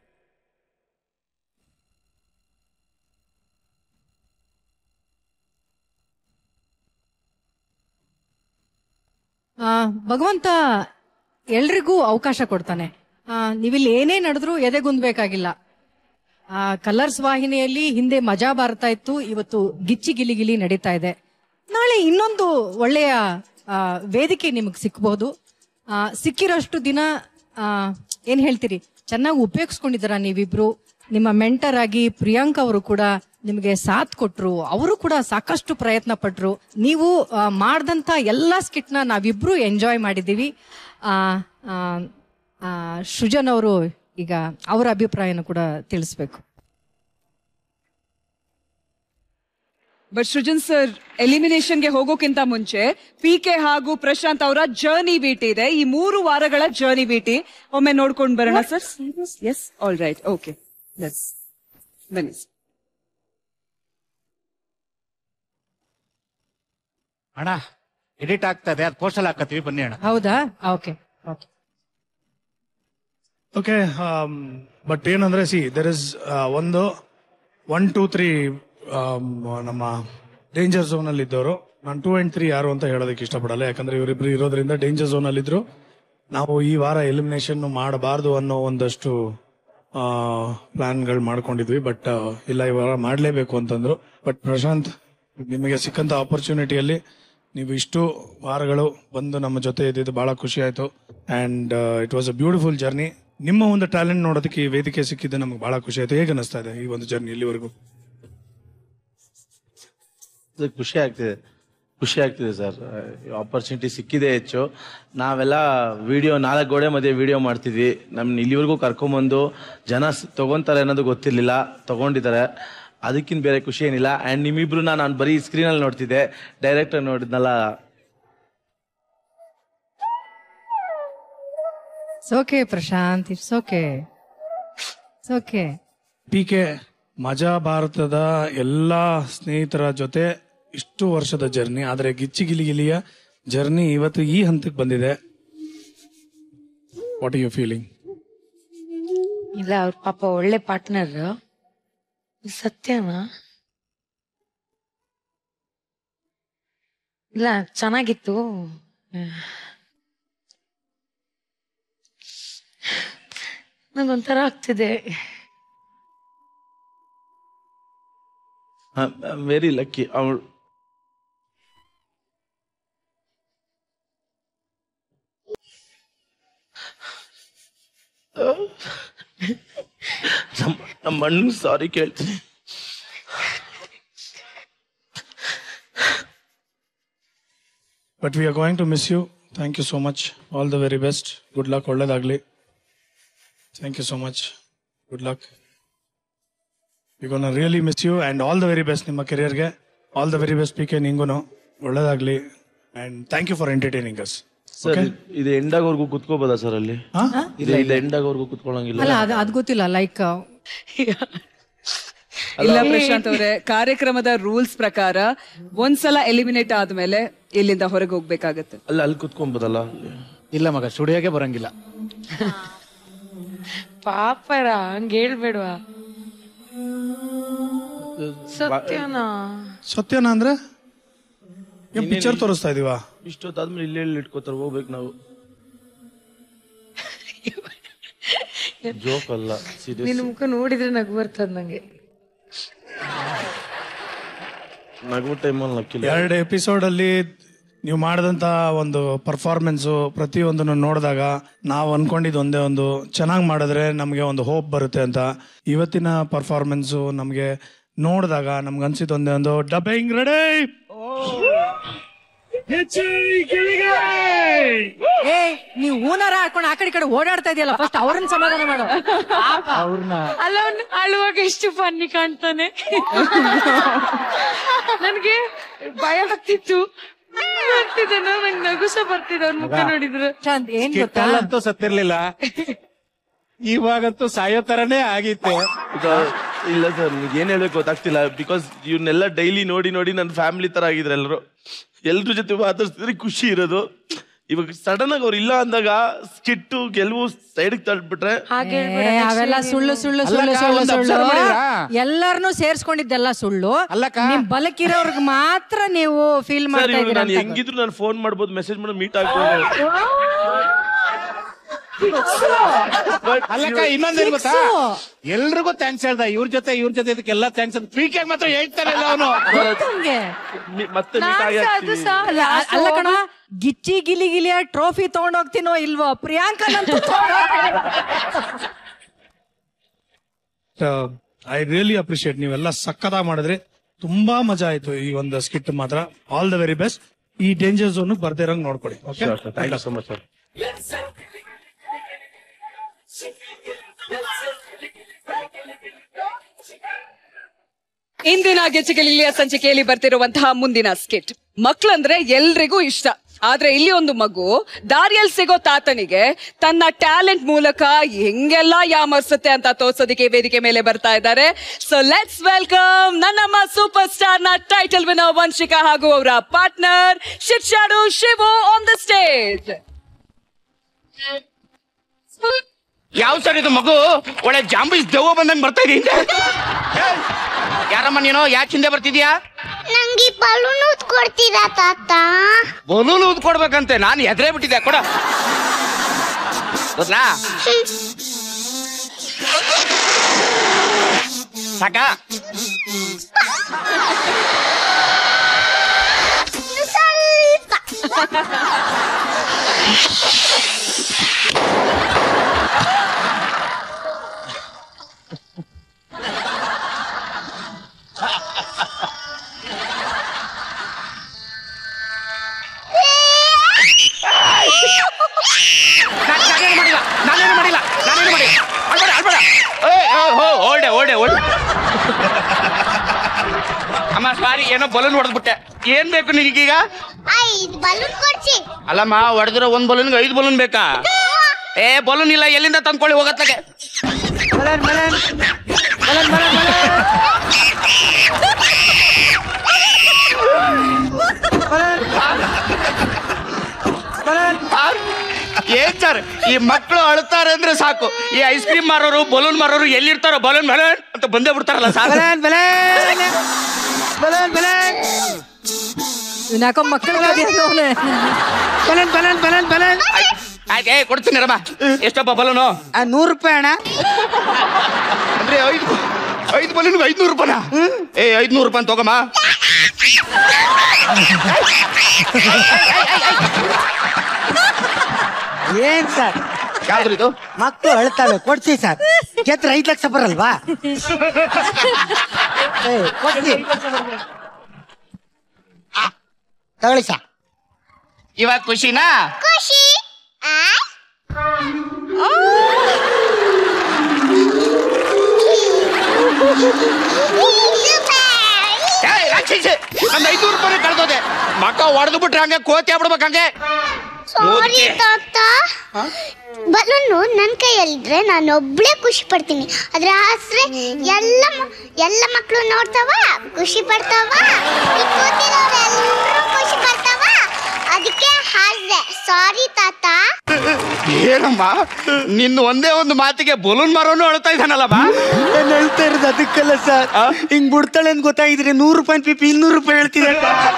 ಆ, ಭಗವಂತ ಎಲ್ರಿಗೂ ಅವಕಾಶ ಕೊಡ್ತಾನೆ ಆ, ನೀವಿಲ್ಲಿ ಏನೇ ನಡೆದ್ರು ಎದೆಗುಂದ್ಬೇಕಾಗಿಲ್ಲ ಆ ಕಲರ್ಸ್ ವಾಹಿನಿಯಲ್ಲಿ ಹಿಂದೆ ಮಜಾ ಬರ್ತಾ ಇತ್ತು ಇವತ್ತು ಗಿಚ್ಚಿ ಗಿಲಿ ಗಿಲಿ ನಡೀತಾ ಇದೆ ನಾಳೆ ಇನ್ನೊಂದು ಒಳ್ಳೆಯ ಆ, ವೇದಿಕೆ ನಿಮಗೆ ಸಿಕ್ಬಹುದು ಆ, ಸಿಕ್ಕಿರೋಷ್ಟು ದಿನ ಆ, ಏನ್ ಹೇಳ್ತೀರಿ ಚೆನ್ನಾಗಿ ಉಪಯೋಗಿಸ್ಕೊಂಡಿದ್ದೀರಾ ನೀವಿಬ್ರು ನಿಮ್ಮ ಮೆಂಟರ್ ಆಗಿ ಪ್ರಿಯಾಂಕ್ ಅವರು ಕೂಡ ನಿಮಗೆ ಸಾಥ್ ಕೊಟ್ರು ಅವರು ಕೂಡ ಸಾಕಷ್ಟು ಪ್ರಯತ್ನ ಪಟ್ರು ನೀವು ಆ, ಮಾಡ್ದಂತ ಎಲ್ಲಾ ಸ್ಕಿಟ್ನ ನಾವಿಬ್ರು ಎಂಜಾಯ್ ಮಾಡಿದ್ದೀವಿ ಆ, ಆ, ಆ, ಸೃಜನ್ ಅವರು ಈಗ ಅವರ ಅಭಿಪ್ರಾಯನ ಕೂಡ ತಿಳಿಸ್ಬೇಕು ಬಟ್ ಸೃಜನ್ ಸರ್ ಎಲಿಮಿನೇಷನ್ಗೆ ಹೋಗೋಕ್ಕಿಂತ ಮುಂಚೆ ಪಿ ಕೆ ಹಾಗೂ ಪ್ರಶಾಂತ್ ಅವರ ಜರ್ನಿ ಬೀಟ್ ಇದೆ ಈ ಮೂರು ವಾರಗಳ ಜರ್ನಿ ಬೀಟಿ ಒಮ್ಮೆ ನೋಡ್ಕೊಂಡು ಬರೋಣ sir yes all right okay yes ಬನ್ನಿ ಅಣ್ಣ ಎಡಿಟ್ ಆಗ್ತದೆ ಅದು ಪೋಸ್ಟಲ್ ಹಾಕತ್ತೀವಿ ಬನ್ನಿ ಅಣ್ಣ ಹೌದಾ ಓಕೆ ಓಕೆ ಓಕೆ ಬಟ್ ಏನಂದ್ರೆ ಸಿ ದರ್ ಇಸ್ ಒಂದು ಒನ್ ಟೂ ತ್ರೀ ನಮ್ಮ ಡೇಂಜರ್ ಝೋನ್ ಅಲ್ಲಿ ಇದ್ದವರು ನಾನು ಟೂ ಅಂಡ್ ತ್ರೀ ಯಾರು ಅಂತ ಹೇಳೋದಕ್ಕೆ ಇಷ್ಟಪಡಲ್ಲ ಯಾಕಂದ್ರೆ ಇವರಿಬ್ರು ಇರೋದ್ರಿಂದ ಡೇಂಜರ್ ಝೋನ್ ಅಲ್ಲಿ ಇದ್ರು ನಾವು ಈ ವಾರ ಎಲಿಮಿನೇಷನ್ ಮಾಡಬಾರ್ದು ಅನ್ನೋ ಒಂದಷ್ಟು ಪ್ಲಾನ್ಗಳು ಮಾಡ್ಕೊಂಡಿದ್ವಿ ಬಟ್ ಇಲ್ಲ ಈ ವಾರ ಮಾಡಲೇಬೇಕು ಅಂತಂದ್ರು ಬಟ್ ಪ್ರಶಾಂತ್ ನಿಮಗೆ ಸಿಕ್ಕಂತ ಆಪರ್ಚುನಿಟಿಯಲ್ಲಿ ನೀವು ಇಷ್ಟು ವಾರಗಳು ಬಂದು ನಮ್ಮ ಜೊತೆ ಇದ್ದಿದ್ದು ಬಹಳ ಖುಷಿ ಆಯ್ತು and it was a beautiful journey ನಿಮ್ಮ ಒಂದು ಟ್ಯಾಲೆಂಟ್ ನೋಡೋದಕ್ಕೆ ಈ ವೇದಿಕೆ ಸಿಕ್ಕಿದ್ದು ನಮ್ಗೆ ಬಹಳ ಖುಷಿ ಆಯ್ತು ಹೇಗೆ ಅನಿಸ್ತಾ ಇದೆ ಈ ಒಂದು ಜರ್ನಿ ಇಲ್ಲಿವರೆಗೂ ಇದು ಖುಷಿ ಆಗ್ತಿದೆ ಖುಷಿ ಆಗ್ತಿದೆ ಸರ್ ಆಪರ್ಚುನಿಟಿ ಸಿಕ್ಕಿದೆ ಹೆಚ್ಚು ನಾವೆಲ್ಲ ವಿಡಿಯೋ ನಾಲ್ಕು ಗೋಡೆ ಮಧ್ಯೆ ವಿಡಿಯೋ ಮಾಡ್ತಿದ್ವಿ ನಮ್ಮನ್ನ ಇಲ್ಲಿವರೆಗೂ ಕರ್ಕೊಂಬಂದು ಜನ ಸ್- ತಗೊಂತಾರೆ ಅನ್ನೋದು ಗೊತ್ತಿರಲಿಲ್ಲ ತಗೊಂಡಿದ್ದಾರೆ ಅದಕ್ಕಿಂತ ಬೇರೆ ಖುಷಿ ಏನಿಲ್ಲ ಆ್ಯಂಡ್ ನಿಮ್ಮಿಬ್ರು ನಾನು ಬರೀ ಸ್ಕ್ರೀನಲ್ಲಿ ನೋಡ್ತಿದ್ದೆ ಡೈರೆಕ್ಟರ್ ನೋಡಿದ್ನಲ್ಲ it's okay Prashanth it's okay it's okay P K ಮಜಾ ಭಾರತದ ಎಲ್ಲಾ ಸ್ನೇಹಿತರ ಜೊತೆ ಇಷ್ಟು ವರ್ಷದ ಜರ್ನಿ ಆದರೆ ಗಿಚ್ಚಿ ಗಿಲಿಗಿಲಿಯ ಜರ್ನಿ ಇವತ್ತು ಈ ಹಂತಕ್ಕೆ ಬಂದಿದೆ ವಾಟ್ ಯು ಫೀಲಿಂಗ್ ಇಲ್ಲ ಅವ್ರ ಪಾಪ ಒಳ್ಳೆ ಪಾರ್ಟ್ನರ್ ಸತ್ಯನಾ ಇಲ್ಲ ಚೆನ್ನಾಗಿತ್ತು ನಂಗೊಂಥರ ಆಗ್ತಿದೆ ವೆರಿ ಲಕ್ಕಿ ಅವಳು ನಮ್ಮ ನಮ್ಮ ಅಣ್ಣ ಸಾರಿ ಕೇಳ್ತೀನಿ but we are going to miss you thank you so much all the very best good luck ಒಳ್ಳೇದಾಗ್ಲಿ thank you so much good luck you gonna really miss you and all the very best ನಿಮ್ಮ ಕೆರಿಯರ್ಗೆ all the very best P K ನಿಂಗೂ ಒಳ್ಳೇದಾಗ್ಲಿ and thank you for entertaining us sir ಇದು end ಆಗೋರ್ಗು ಕುತ್ಕೋಬೋದಾ ಸರ್ ಅಲ್ಲಿ ಇಲ್ಲ ಇಲ್ಲ ಎಂಡ್ ಆಗೋರ್ಗು ಕುತ್ಕೊಳ್ಳಂಗಿಲ್ಲ ಅಲ್ಲ ಅದು ಅದು ಗೊತ್ತಿಲ್ಲ ಲೈಕ್ ಇಲ್ಲ ಪ್ರಶಾಂತ್ ಅವರೇ ಕಾರ್ಯಕ್ರಮದ ರೂಲ್ಸ್ ಪ್ರಕಾರ ಒಂದ್ಸಲ ಎಲಿಮಿನೇಟ್ ಆದ್ಮೇಲೆ ಇಲ್ಲಿಂದ ಹೊರಗೆ ಹೋಗ್ಬೇಕಾಗತ್ತೆ ಅಲ್ಲ ಅಲ್ಲಿ ಕುತ್ಕೊಬೋದಲ್ಲ ಇಲ್ಲ ಮಗ ಸ್ಟುಡಿಯೋಗೆ ಬರಂಗಿಲ್ಲ ಪಾಪರ ಹಂಗ ಹೇಳ್ಬೇಡ್ವಾ ಸತ್ಯನಾ ಸತ್ಯನಾ ಅಂದ್ರೆ ಏನ್ ಪಿಕ್ಚರ್ ತೋರಿಸ್ತಾ ಇದೀವಾ ಇಷ್ಟೊತ್ತಾದ್ಮೇಲೆ ಇಲ್ಲೇ ಇಲ್ಲಿ ಇಟ್ಕೋತಾರೆ ಹೋಗ್ಬೇಕು ನಾವು ಜೋಕ್ ಅಲ್ಲ ನಿನ್ ಸೀರಿಯಸ್ ಮುಖ ನೋಡಿದ್ರೆ ನಗು ಬರ್ತದ ನಂಗೆ ನಗು ಟೈಮಲ್ಲಿ ನಕ್ಕಿಲ್ಲ ಎರಡು ಎಪಿಸೋಡ್ ಅಲ್ಲಿ ನೀವು ಮಾಡಿದಂತ ಒಂದು ಪರ್ಫಾರ್ಮೆನ್ಸ್ ಪ್ರತಿಯೊಂದನ್ನು ನೋಡಿದಾಗ ನಾವು ಅನ್ಕೊಂಡಿದ್ದು ಒಂದೇ ಒಂದು ಚೆನ್ನಾಗಿ ಮಾಡಿದ್ರೆ ನಮಗೆ ಒಂದು ಹೋಪ್ ಬರುತ್ತೆ ಅಂತ ಇವತ್ತಿನ ಪರ್ಫಾರ್ಮೆನ್ಸ್ ನಮಗೆ ನೋಡಿದಾಗ ನಮ್ಗೆ ಅನ್ಸಿದ್ದು ಒಂದೇ ಒಂದು ಡಬ್ಬಿಂಗ್ ರೆಡಿ ಏ ನೀವು ಹೂನಾರ ಹಾಕೊಂಡು ಆ ಕಡೆ ಈ ಕಡೆ ಓಡಾಡ್ತಾ ಇದೆಯಲ್ಲ ಫಸ್ಟ್ ಅವ್ರನ್ನ ಸಮಾಧಾನ ಮಾಡು ಅವ್ರನ್ನ ಅಲ್ಲ ಅವ್ನು ಅಳುವಾಗ ಎಷ್ಟು ಫನ್ನಿ ಕಾಣ್ತಾನೆ ನನ್ಗೆ ಭಯ ಆಗ್ತಿತ್ತು ಬರ್ತಿದ್ದೆ ನಂಗೆ ನಗುಸ ಬರ್ತಿದ್ದ ಅವ್ರ ಮುಖ ನೋಡಿದ್ರೆ ಚಂದ್ ಏನ್ ಗೊತ್ತಾ ಅಂತೂ ಸತ್ತಿರ್ಲಿಲ್ಲ ಇವಾಗಂತೂ ಸಾಯೋ ತರನೇ ಆಗಿತ್ತು ಇದು- ಇಲ್ಲ ಸರ್ ಏನ್ ಹೇಳ್ಬೇಕು ಗೊತ್ತಾಗ್ತಿಲ್ಲ ಬಿಕಾಸ್ ಇವ್ನೆಲ್ಲ ಡೈಲಿ ನೋಡಿ ನೋಡಿ ನನ್ನ ಫ್ಯಾಮಿಲಿ ತರ ಆಗಿದ್ರೆ ಎಲ್ಲರೂ ಎಲ್ರ ಜೊತೆ ಮಾತಾಡ್ತಿದ್ರೆ ಖುಷಿ ಇರೋದು ಇವಾಗ ಸಡನ್ ಆಗಿ ಅವ್ರು ಇಲ್ಲ ಅಂದಾಗ ಸ್ಕಿಟ್ಟು ಗೆಲುವು ಸೈಡ್ಗೆ ತಳ್ಬಿಟ್ರೆ ಏ, ಅವೆಲ್ಲ ಸುಳ್ಳು ಸುಳ್ಳು ಸುಳ್ಳು ಅಲ್ಲಕ್ಕ, ಸುಳ್ಳು ಒಂದ್ ಸುಳ್ಳು observe ಮಾಡಿದ್ರಾ? ಎಲ್ಲಾರನು ಸೇರ್ಸ್ಕೊಂಡಿದ್ದೆಲ್ಲ ಸುಳ್ಳು ನಿಮ್ ಬಲಕಿರೋರ್ಗ್ ಮಾತ್ರ ನೀವು ಫೀಲ್ ಸರ್ ಮಾಡ್ತಾ ಇವಾಗ ಇದೀರ ನಾನು ಹೆಂಗಿದ್ರು ನಾನು ಫೋನ್ ಮಾಡ್ಬೋದು ಮೆಸೇಜ್ ಮಾಡಿ ಮೀಟ್ ಆಗ್ಬೋದು ಅಲ್ಲಕ್ಕ ಇನ್ನೊಂದೇನ್ ಗೊತ್ತಾ ಎಲ್ರಿಗೂ ಥ್ಯಾಂಕ್ಸ್ ಹೇಳ್ದ ಇವ್ರ ಜೊತೆ ಇವ್ರ ಜೊತೆ ಇದಕ್ಕೆಲ್ಲ ಥ್ಯಾಂಕ್ಸ್ ಅಂತ ಪಿ ಕೆ ಮಾತ್ರ ಹೇಳ್ತಾನೆ ಇಲ್ಲ ಅವನು ಮತ್ತೆ ಮೀಟ್ ಆಗಿ ಆಗ್ತೀವಿ. ಅಲ್ಲ ಅಲ್ಲ ಕಣ ಗಿಚ್ಚಿ ಗಿಲಿ ಗಿಲಿಯ ಟ್ರೋಫಿ ತಗೊಂಡ್ ಹೋಗ್ತೀನೋ ಇಲ್ವೋ ಪ್ರಿಯಾಂಕನಂತೂ ಐ ರಿಯಲಿ ಅಪ್ರಿಶಿಯೇಟ್ ನೀವೆಲ್ಲ ಸಕ್ಕತ್ತಾಗಿ ಮಾಡಿದ್ರಿ ತುಂಬಾ ಮಜಾ ಆಯ್ತು ಈ ಒಂದು ಸ್ಕಿಟ್ ಮಾತ್ರ ಆಲ್ ದ ವೆರಿ ಬೆಸ್ಟ್ ಈ ಡೇಂಜರ್ ಝೋನ್ ಬರ್ದಿರಂಗ್ ನೋಡ್ಕೊಡಿ okay Sure, sir. Thank you so much, sir. ಇಂದಿನ ಗೆಚ್ಚುಗೆಲಿಯ ಸಂಚಿಕೆಯಲ್ಲಿ ಬರ್ತಿರುವಂತಹ ಮುಂದಿನ ಸ್ಕಿಟ್ ಮಕ್ಳಂದ್ರೆ ಎಲ್ರಿಗೂ ಇಷ್ಟ ಆದ್ರೆ ಇಲ್ಲಿ ಒಂದು ಮಗು ದಾರಿಯಲ್ಲಿ ಸಿಗೋ ತಾತನಿಗೆ ತನ್ನ ಟ್ಯಾಲೆಂಟ್ ಮೂಲಕ ಹೆಂಗೆಲ್ಲ ಯಾಮರ್ಸುತ್ತೆ ಅಂತ ತೋರ್ಸೋದಕ್ಕೆ ವೇದಿಕೆ ಮೇಲೆ ಬರ್ತಾ ಇದ್ದಾರೆ ಸೊ ಲೆಟ್ಸ್ ವೆಲ್ಕಮ್ ನನ್ನಮ್ಮ ಸೂಪರ್ ಸ್ಟಾರ್ ನ ಟೈಟಲ್ ವಿನರ್ ವಂಶಿಕಾ ಹಾಗೂ ಅವರ ಪಾರ್ಟ್ನರ್ ಶಿಕ್ಷಾಡು ಶಿವು ಆನ್ ದ ಸ್ಟೇಜ್ ಯಾವ ಸರ್ ಇದು ಮಗು ಒಳ್ಳೆ ಜಾಂಬೀಸ್ ದೆವ್ವ ಬಂದಂಗ್ ಬರ್ತಾ ಇದೆ ಹಿಂದೆ ಏಯ್, ಯಾರಮ್ಮ ನೀನು ಯಾಕೆ ಹಿಂದೆ ಬರ್ತಿದ್ಯಾ ನಂಗೆ ಬಲೂನ್ ಕೊಡ್ತೀರಾ ತಾತ ಬಲೂನ್ ಊದ್ ಕೊಡ್ಬೇಕಂತೆ ನಾನು ಎದುರೇ ಬಿಟ್ಟಿದ್ದೆ ಕೊಡ ಗೊತ್ತಾ ಸಾಕ ನಾನ್- ನಾನೇನು ಮಾಡಿಲ್ಲ ನಾನೇನು ಮಾಡಿಲ್ಲ ನಾನೇನು ಮಾಡಿಲ್ಲ ಅಳ್ಬೇಡ ಅಳ್ಬೇಡ ಏಯ್, ಏಯ್, ಹೋ ಓಲ್ಡೆ ಓಲ್ಡೆ ಓಲ್ಡೆ ಅಮ್ಮ ಸಾರಿ ಏನೋ ಬಲೂನ್ ಹೊಡೆದ್ಬಿಟ್ಟೆ ಏನ್ ಬೇಕು ನಿನಗೀಗ ಐದ್ ಬಲೂನ್ ಕೊಡ್ಸಿ ಅಲ್ಲಮ್ಮ ಹೊಡೆದಿರೋ ಒಂದ್ ಬಲೂನ್ಗೆ ಐದು ಬಲೂನ್ ಬೇಕಾ ಏ ಬಲೂನ್ ಇಲ್ಲ ಎಲ್ಲಿಂದ ತಂದ್ಕೊಳ್ಳಿ ಹೋಗತ್ಲಾಗೆ ಏನ್ ಸರ್ ಈ ಮಕ್ಕಳು ಅಳ್ತಾರೆ ಅಂದ್ರೆ ಸಾಕು ಈ ಐಸ್ ಕ್ರೀಮ್ ಮಾರೋರು ಬಲೂನ್ ಮಾರೋರು ಎಲ್ಲಿರ್ತಾರೋ ಬಲೂನ್ ಬಲೂನ್ ಅಂತ ಬಂದೇ ಬಿಡ್ತಾರಲ್ಲ ಸಾಕು ಯಾಕೋ ಮಕ್ಕಳು ಆಯ್ತು ಏ ಕೊಡ್ತೀನಿ ರಮ್ಮ ಎಷ್ಟಪ್ಪ ಬಲೂನು ನೂರು ರೂಪಾಯಿ ಅಣ್ಣ ಅಂದ್ರೆ ಐದು ಐದು ಬಲೂನ್ಗೆ ಐದ್ನೂರು ರೂಪಾಯಿನ ಏ ಐದ್ನೂರು ರೂಪಾಯಿ ತಗೋಮ್ಮ ಏನ್ ಸರ್ ಯಾವ್ದು ಇದು ಮಕ್ಕಳು ಅಳ್ತಾವೆ ಕೊಡ್ಸಿ ಸರ್ ಗೆದ್ರೆ ಐದ್ ಲಕ್ಷ ಬರಲ್ವಾ ಏ, ಕೊಡ್ಸಿ ತಗೊಳ್ಳಿ ಸರ್ ಇವಾಗ ಖುಷಿನಾ ಖುಷಿ ಏಯ್, ರಾಕ್ಷಸಿ, ನಂದು ಐದ್ನೂರು ರೂಪಾಯಿ ಕಳ್ದೋದೆ ಮಕ್ಕ ಹೊಡೆದು ಬಿಟ್ರೆ ಹಂಗೆ ಕೋತಿ ಆಗ್ಬಿಡ್ಬೇಕು ಹಂಗೆ ಸಾರಿ ತಾತ ಬಲೂನು ನನ್ನ ಕೈಯಲ್ಲಿದ್ರೆ ನಾನು ಒಬ್ಳೆ ಖುಷಿ ಪಡ್ತೀನಿ ಅದ್ರ ಆಸರೆ ಎಲ್ಲ ಮ- ಎಲ್ಲ ಮಕ್ಕಳು ನೋಡ್ತಾವ ಖುಷಿ ಪಡ್ತಾವ ಈ ಕೂತಿರೋರೆಲ್ಲರೂ ಖುಷಿ ಪಡ್ತಾವ ಅದಕ್ಕೆ ಹಾಸ್ದೆ ಸಾರಿ ತಾತ ಏನಮ್ಮ ನಿನ್ನ ಒಂದೇ ಒಂದು ಮಾತಿಗೆ ಬಲೂನ್ ಮರೋನು ಅಳ್ತಾ ಇದ್ದಾನಲ್ಲಮ್ಮ ನಾನು ಹೇಳ್ತಾ ಇರೋದು ಅದಕ್ಕಲ್ಲ ಸರ್ ಹಿಂಗ್ ಬಿಡ್ತಾಳೆ ಅಂತ ಗೊತ್ತಾಗಿದ್ರೆ ನೂರು ರೂಪಾಯಿ ಪಿಪಿ ಇನ್ನೂರು ರೂಪಾಯಿ ಹೇಳ್ತಿದ್ದೆ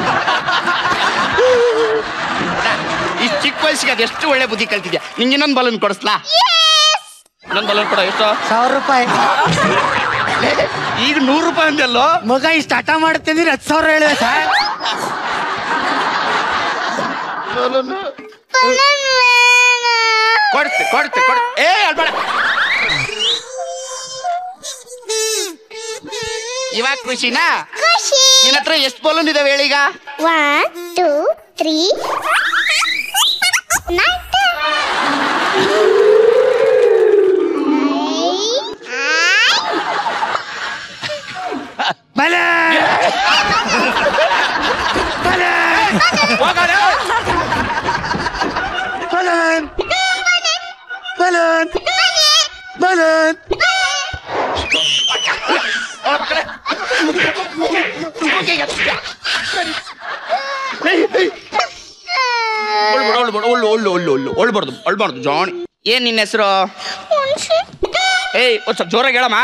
ಈ ಚಿಕ್ಕ ವಯಸ್ಸಿಗೆ ಅದೆಷ್ಟು ಒಳ್ಳೆ ಬುದ್ಧಿ ಕಲ್ತಿದ್ಯಾ ನಿಂಗೆ ಇನ್ನೊಂದು ಬಲೂನ್ ಕೊಡಿಸ್ಲಾ ಇನ್ನೊಂದು ಬಲೂನ್ ಕೊಡ ಎಷ್ಟು ಸಾವಿರ ರೂಪಾಯಿ ಈಗ ನೂರು ರೂಪಾಯಿ ಅಂದಲ್ಲೋ ಮಗ ಇಷ್ಟು ಹಠ ಮಾಡುತ್ತೆ ಅಂದ್ರೆ ಹತ್ತು ಸಾವಿರ ಹೇಳಿದೆ ಸರ್ ಕೊಡ್ತೆ ಕೊಡ್ತೆ ಕೊಡ್ತೆ ಏ ಅಳ್ಬೇಡ ಇವಾಗ ಖುಷಿನಾ ಖುಷಿ ನಿನ್ನ ಹತ್ರ ಎಷ್ಟು ಬಲೂನ್ ಇದಾವೆ ಹೇಳೀಗ one two three balloon balloon balloon ಒಳ್ಬಾರ್ದು ಒಳ್ಬಾರ್ದು ಜಾಣಿ ಏನ್ ನಿನ್ನ ಹೆಸರು ಏಯ್ ಒಂದ್ ಸ್ವಲ್ಪ ಜೋರಾಗಿ ಹೇಳಮ್ಮ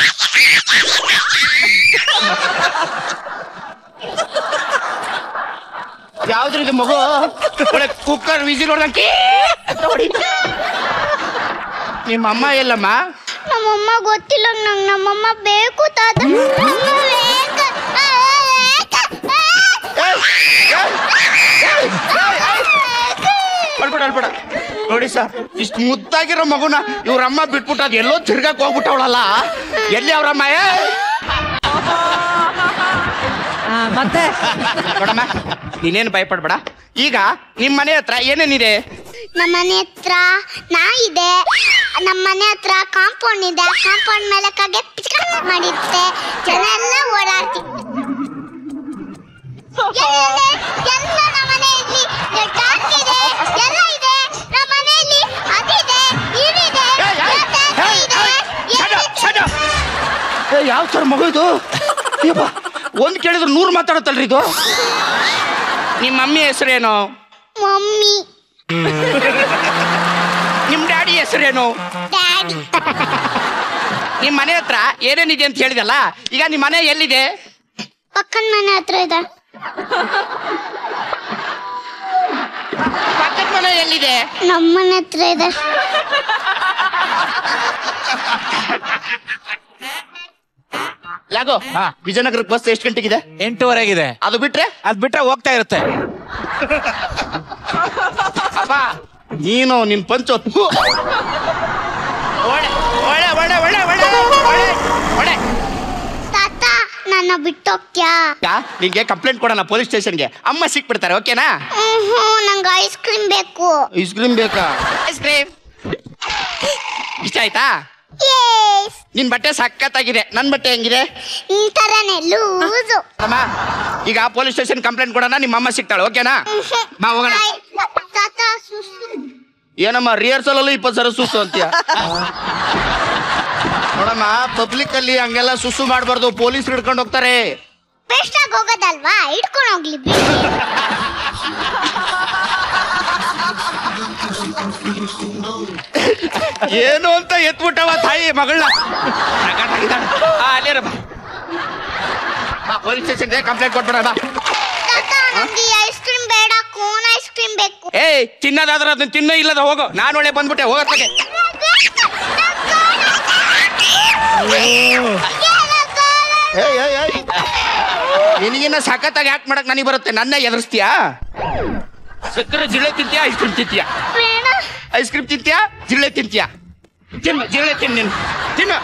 ಯಾವ್ದ್ರಿ ಇದು ಮಗು ಒಳ್ಳೆ ಕುಕ್ಕರ್ ವಿಸಿಲ್ ಹೊಡ್ದಂಗೆ ನೋಡಿ ನಿಮ್ಮ ಅಮ್ಮ ಎಲ್ಲಮ್ಮ ನಮ್ಮಮ್ಮ ಗೊತ್ತಿಲ್ಲ ನಂಗೆ ನಮ್ಮಮ್ಮ ಬೇಕು ತಾತ ನಮ್ಮಮ್ಮ ಬೇಕು. ಅಳ್ಬೇಡ ಅಳ್ಬೇಡ ನೋಡಿ ಸರ್ ಇಷ್ಟು ಮುದ್ದಾಗಿರೋ ಮಗುನ ಇವ್ರ ಅಮ್ಮ ಬಿಟ್ಬಿಟ್ಟು ಅದು ಎಲ್ಲೋ ತಿರ್ಗಕ್ ಹೋಗ್ಬಿಟ್ಟವಳಲ್ಲ ಎಲ್ಲಿ ಅವ್ರಮ್ಮ ಏ? ಮತ್ತೆ ನೋಡಮ್ಮ ನೀನೇನು ಭಯಪಡ್ಬೇಡ ಈಗ ನಿಮ್ ಮನೆ ಹತ್ರ ಏನೇನಿದೆ ನಮ್ಮ ಮನೆ ಹತ್ರ ನಾಯಿ ಇದೆ ನಮ್ಮ ಮನೆ ಹತ್ರ ಕಾಂಪೌಂಡ್ ಇದೆ ಕಾಂಪೌಂಡ್ ಮೇಲೆ ಕಗೆ ಪಿಚ್ಕ ಮಾಡಿರುತ್ತೆ ಜನ ಎಲ್ಲ ಓಡಾಡ್ತಿ ಎಲ್ಲ ನಮ್ಮ ಮನೆಯಲ್ಲಿ ಟಾರ್ಚ್ ಇದೆ ಎಲ್ಲ ಇದೆ ನಮ್ಮ ಮನೆಯಲ್ಲಿ ಅದಿದೆ ಇದಿದೆ ಏ ಯಾವ ಸರ್ ಮಗು ಇದು ಅಯ್ಯಪ್ಪ, ಒಂದ್ ಕೇಳಿದ್ರೆ ನೂರು ಮಾತಾಡತ್ತಲ್ರಿ ಇದು ನಿಮ್ಮ ಮಮ್ಮಿ ಹೆಸರೇನು ಮಮ್ಮಿ ನಿಮ್ ಡ್ಯಾಡಿ ಹೆಸರೇನು ಡ್ಯಾಡಿ ನಿಮ್ ಮನೆ ಹತ್ರ ಏನೇನಿದೆ ಅಂತ ಹೇಳಿದಲ್ಲ ಈಗ ನಿಮ್ ಮನೆ ಎಲ್ಲಿದೆ ಪಕ್ಕದ ಮನೆ ಹತ್ರ ಇದೆ ಪಕ್ಕದ ಮನೆ ಎಲ್ಲಿದೆ ನಮ್ಮ ಮನೆ ಹತ್ರ ಇದೆ ಲಾಗೋ ವಿಜಯನಗರಕ್ಕೆ ಬಸ್ ಎಷ್ಟು ಗಂಟೆಗಿದೆ ಎಂಟೂವರೆಗಿದೆ ಅದು ಬಿಟ್ರೆ ಅದ್ ಬಿಟ್ರೆ ಹೋಗ್ತಾ ಇರುತ್ತೆ ಅಪ್ಪ ನೀನು ನಿನ್ ಪಂಚ ಥು. ಒಳ್ಳೆ ಒಳ್ಳೆ ಒಳ್ಳೆ ಒಳ್ಳೆ ಒಳ್ಳೆ ಒಳ್ಳೆ ಒಳ್ಳೆ ತಾತ ನನ್ನ ಬಿಟ್ಟೋಗ್ತ್ಯಾ ಯಾ ನಿಂಗೆ ಕಂಪ್ಲೇಂಟ್ ಕೊಡೋಣ ಪೊಲೀಸ್ ಸ್ಟೇಷನ್ಗೆ ಅಮ್ಮ ಸಿಕ್ಬಿಡ್ತಾರೆ ಓಕೆನಾ ಹ್ಞೂ ನಂಗೆ ಐಸ್ ಕ್ರೀಮ್ ಬೇಕು ಐಸ್ ಕ್ರೀಮ್ ಬೇಕಾ ಐಸ್ ಕ್ರೀಮ್ ಇಷ್ಟ ಆಯ್ತಾ ನಿನ್ ಬಟ್ಟೆ ಸಖತ್ತಾಗಿದೆ ನನ್ ಬಟ್ಟೆ ಹೆಂಗಿದೆ ಈ ತರನೇ ಲೂಸು ಅಮ್ಮ ಈಗ ಪೊಲೀಸ್ ಸ್ಟೇಷನ್ ಕಂಪ್ಲೇಂಟ್ ಕೊಡೋಣ ನಿಮ್ಮ ಅಮ್ಮ ಸಿಗ್ತಾಳೆ ಓಕೆನಾ ಬಾ ಹೋಗೋಣ ತಾತ ಸುಸ್ಸು ಏನಮ್ಮ ರಿಹರ್ಸಲ್ ಅಲ್ಲೂ ಇಪ್ಪತ್ತು ಸಲ ಸುಸ್ಸು ಅಂತೀಯ ನೋಡಮ್ಮ ಪಬ್ಲಿಕ್ ಅಲ್ಲಿ ಹಂಗೆಲ್ಲ ಸುಸ್ಸು ಮಾಡಬಾರ್ದು ಪೊಲೀಸ್ ಹಿಡ್ಕೊಂಡು ಹೋಗ್ತಾರೆ ಬೆಸ್ಟ್ ಆಗಿ ಹೋಗೋದಲ್ವಾ ಇಟ್ಕೊಂಡು ಹೋಗ್ಲಿ ಬಿಡಿ ಏನು ಅಂತ ಎತ್ಬಿಟ್ಟವ ತಾಯಿ ಮಗಳನ್ನ ಅಲ್ಲೇ ಬಾ ಪೊಲೀಸ್ ಸ್ಟೇಷನ್ ಕಂಪ್ಲೇಂಟ್ ಕೊಟ್ಬಿಡ ಬಾ ತಾತ ನಂಗೆ ಐಸ್ ಕ್ರೀಮ್ ಬೇಡ ಕೋನ್ ಐಸ್ ಕ್ರೀಮ್ ಬೇಕು ಏಯ್ ತಿನ್ನೋದಾದ್ರೆ ಅದನ್ನ ತಿನ್ನೋ ಇಲ್ಲದ ಹೋಗೋ ನಾನು ಒಳ್ಳೆ ಬಂದ್ಬಿಟ್ಟೆ ಹೋಗತ್ಲಾಗೆ ನಿನಗಿನ್ನ ಸಖತ್ತಾಗಿ ಯಾಕೆ ಮಾಡಕ್ ನನಗೆ ಬರುತ್ತೆ ನನ್ನ ಎದುರಿಸ್ತೀಯಾ ಸಕ್ಕರೆ ಜಿಳೆ ತಿಂತೀಯಾ ಐಸ್ ಕ್ರೀಮ್ ತಿಂತೀಯಾ ಐಸ್ ಕ್ರೀಮ್ ತಿಂತೀಯಾ ಜಿಳೆ ತಿಂತೀಯಾ ತಿನ್ನು ಜಿಳೆ ತಿನ್ನು ನೀನು ತಿನ್ನು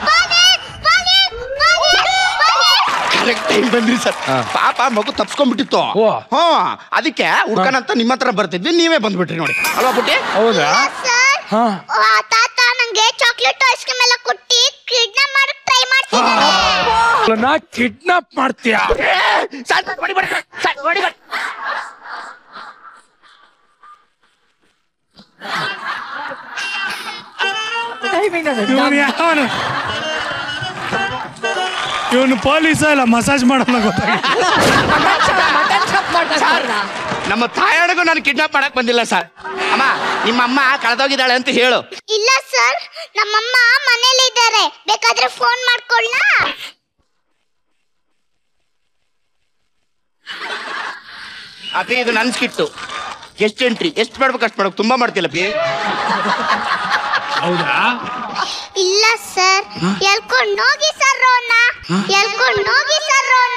ಕರೆಕ್ಟ್ ಟೈಮ್ ಬಂದ್ರಿ ಸರ್ ಪಾಪ ಮಗು ತಪ್ಸ್ಕೊಂಡ್ಬಿಟ್ಟಿತ್ತು ಹಾ ಅದಕ್ಕೆ ಹುಡ್ಕನಂತ ನಿಮ್ಮ ಹತ್ರ ಬರ್ತಿದ್ವಿ ನೀವೇ ಬಂದ್ಬಿಟ್ರಿ ನೋಡಿ ಅಲ್ವಾ ಪುಟ್ಟಿ ಹೌದಾ ಸರ್ ಆ, ತಾತ ನಂಗೆ ಚಾಕ್ಲೇಟ್ ಐಸ್ ಕ್ರೀಮ್ ಎಲ್ಲ ಕೊಟ್ಟಿ ಕಿಡ್ನಾಪ್ ಮಾಡಕ್ ಟ್ರೈ ಮಾಡ್ತಿದ್ದಾರೆ ಕಿಡ್ನಾಪ್ ಮಾಡ್ತೀಯಾ ಇವನು ಯಾವನು ಇವನು ಪೊಲೀಸ ಇಲ್ಲ ಮಸಾಜ್ ಮಾಡೋಣ ಗೊತ್ತಾಗಿಲ್ಲ ನಮ್ಮ ತಾಯಣಗೂ ನಾನು ಕಿಡ್ನಾಪ್ ಮಾಡಕ್ ಬಂದಿಲ್ಲ ಸರ್ ಅಮ್ಮ ನಿಮ್ಮ ಅಮ್ಮ ಕಳೆದೋಗಿದ್ದಾಳೆ ಅಂತ ಹೇಳು ಇಲ್ಲ ಸರ್ ನಮ್ಮಮ್ಮ ಮನೇಲಿ ಇದ್ದಾರೆ ಬೇಕಾದ್ರೆ ಫೋನ್ ಮಾಡ್ಕೊಳ್ಳ ಅಪ್ಪಿ ಇದು ನನ್ ಸ್ಕಿಟ್ಟು ಎಷ್ಟು ಎಂಟ್ರಿ ಎಷ್ಟು ಮಾಡ್ಬೇಕು ಅಷ್ಟು ಮಾಡ್ಬೇಕು ತುಂಬಾ ಮಾಡ್ತಿಲ್ಲ ಪಿ ಹೌದಾ ಇಲ್ಲ ಸರ್ ಎಲ್ಕೊಂಡ್ ಹೋಗಿ ಸರ್ ರೋನ ಎಲ್ಕೊಂಡ್ ಹೋಗಿ ಸರ್ ರೋನ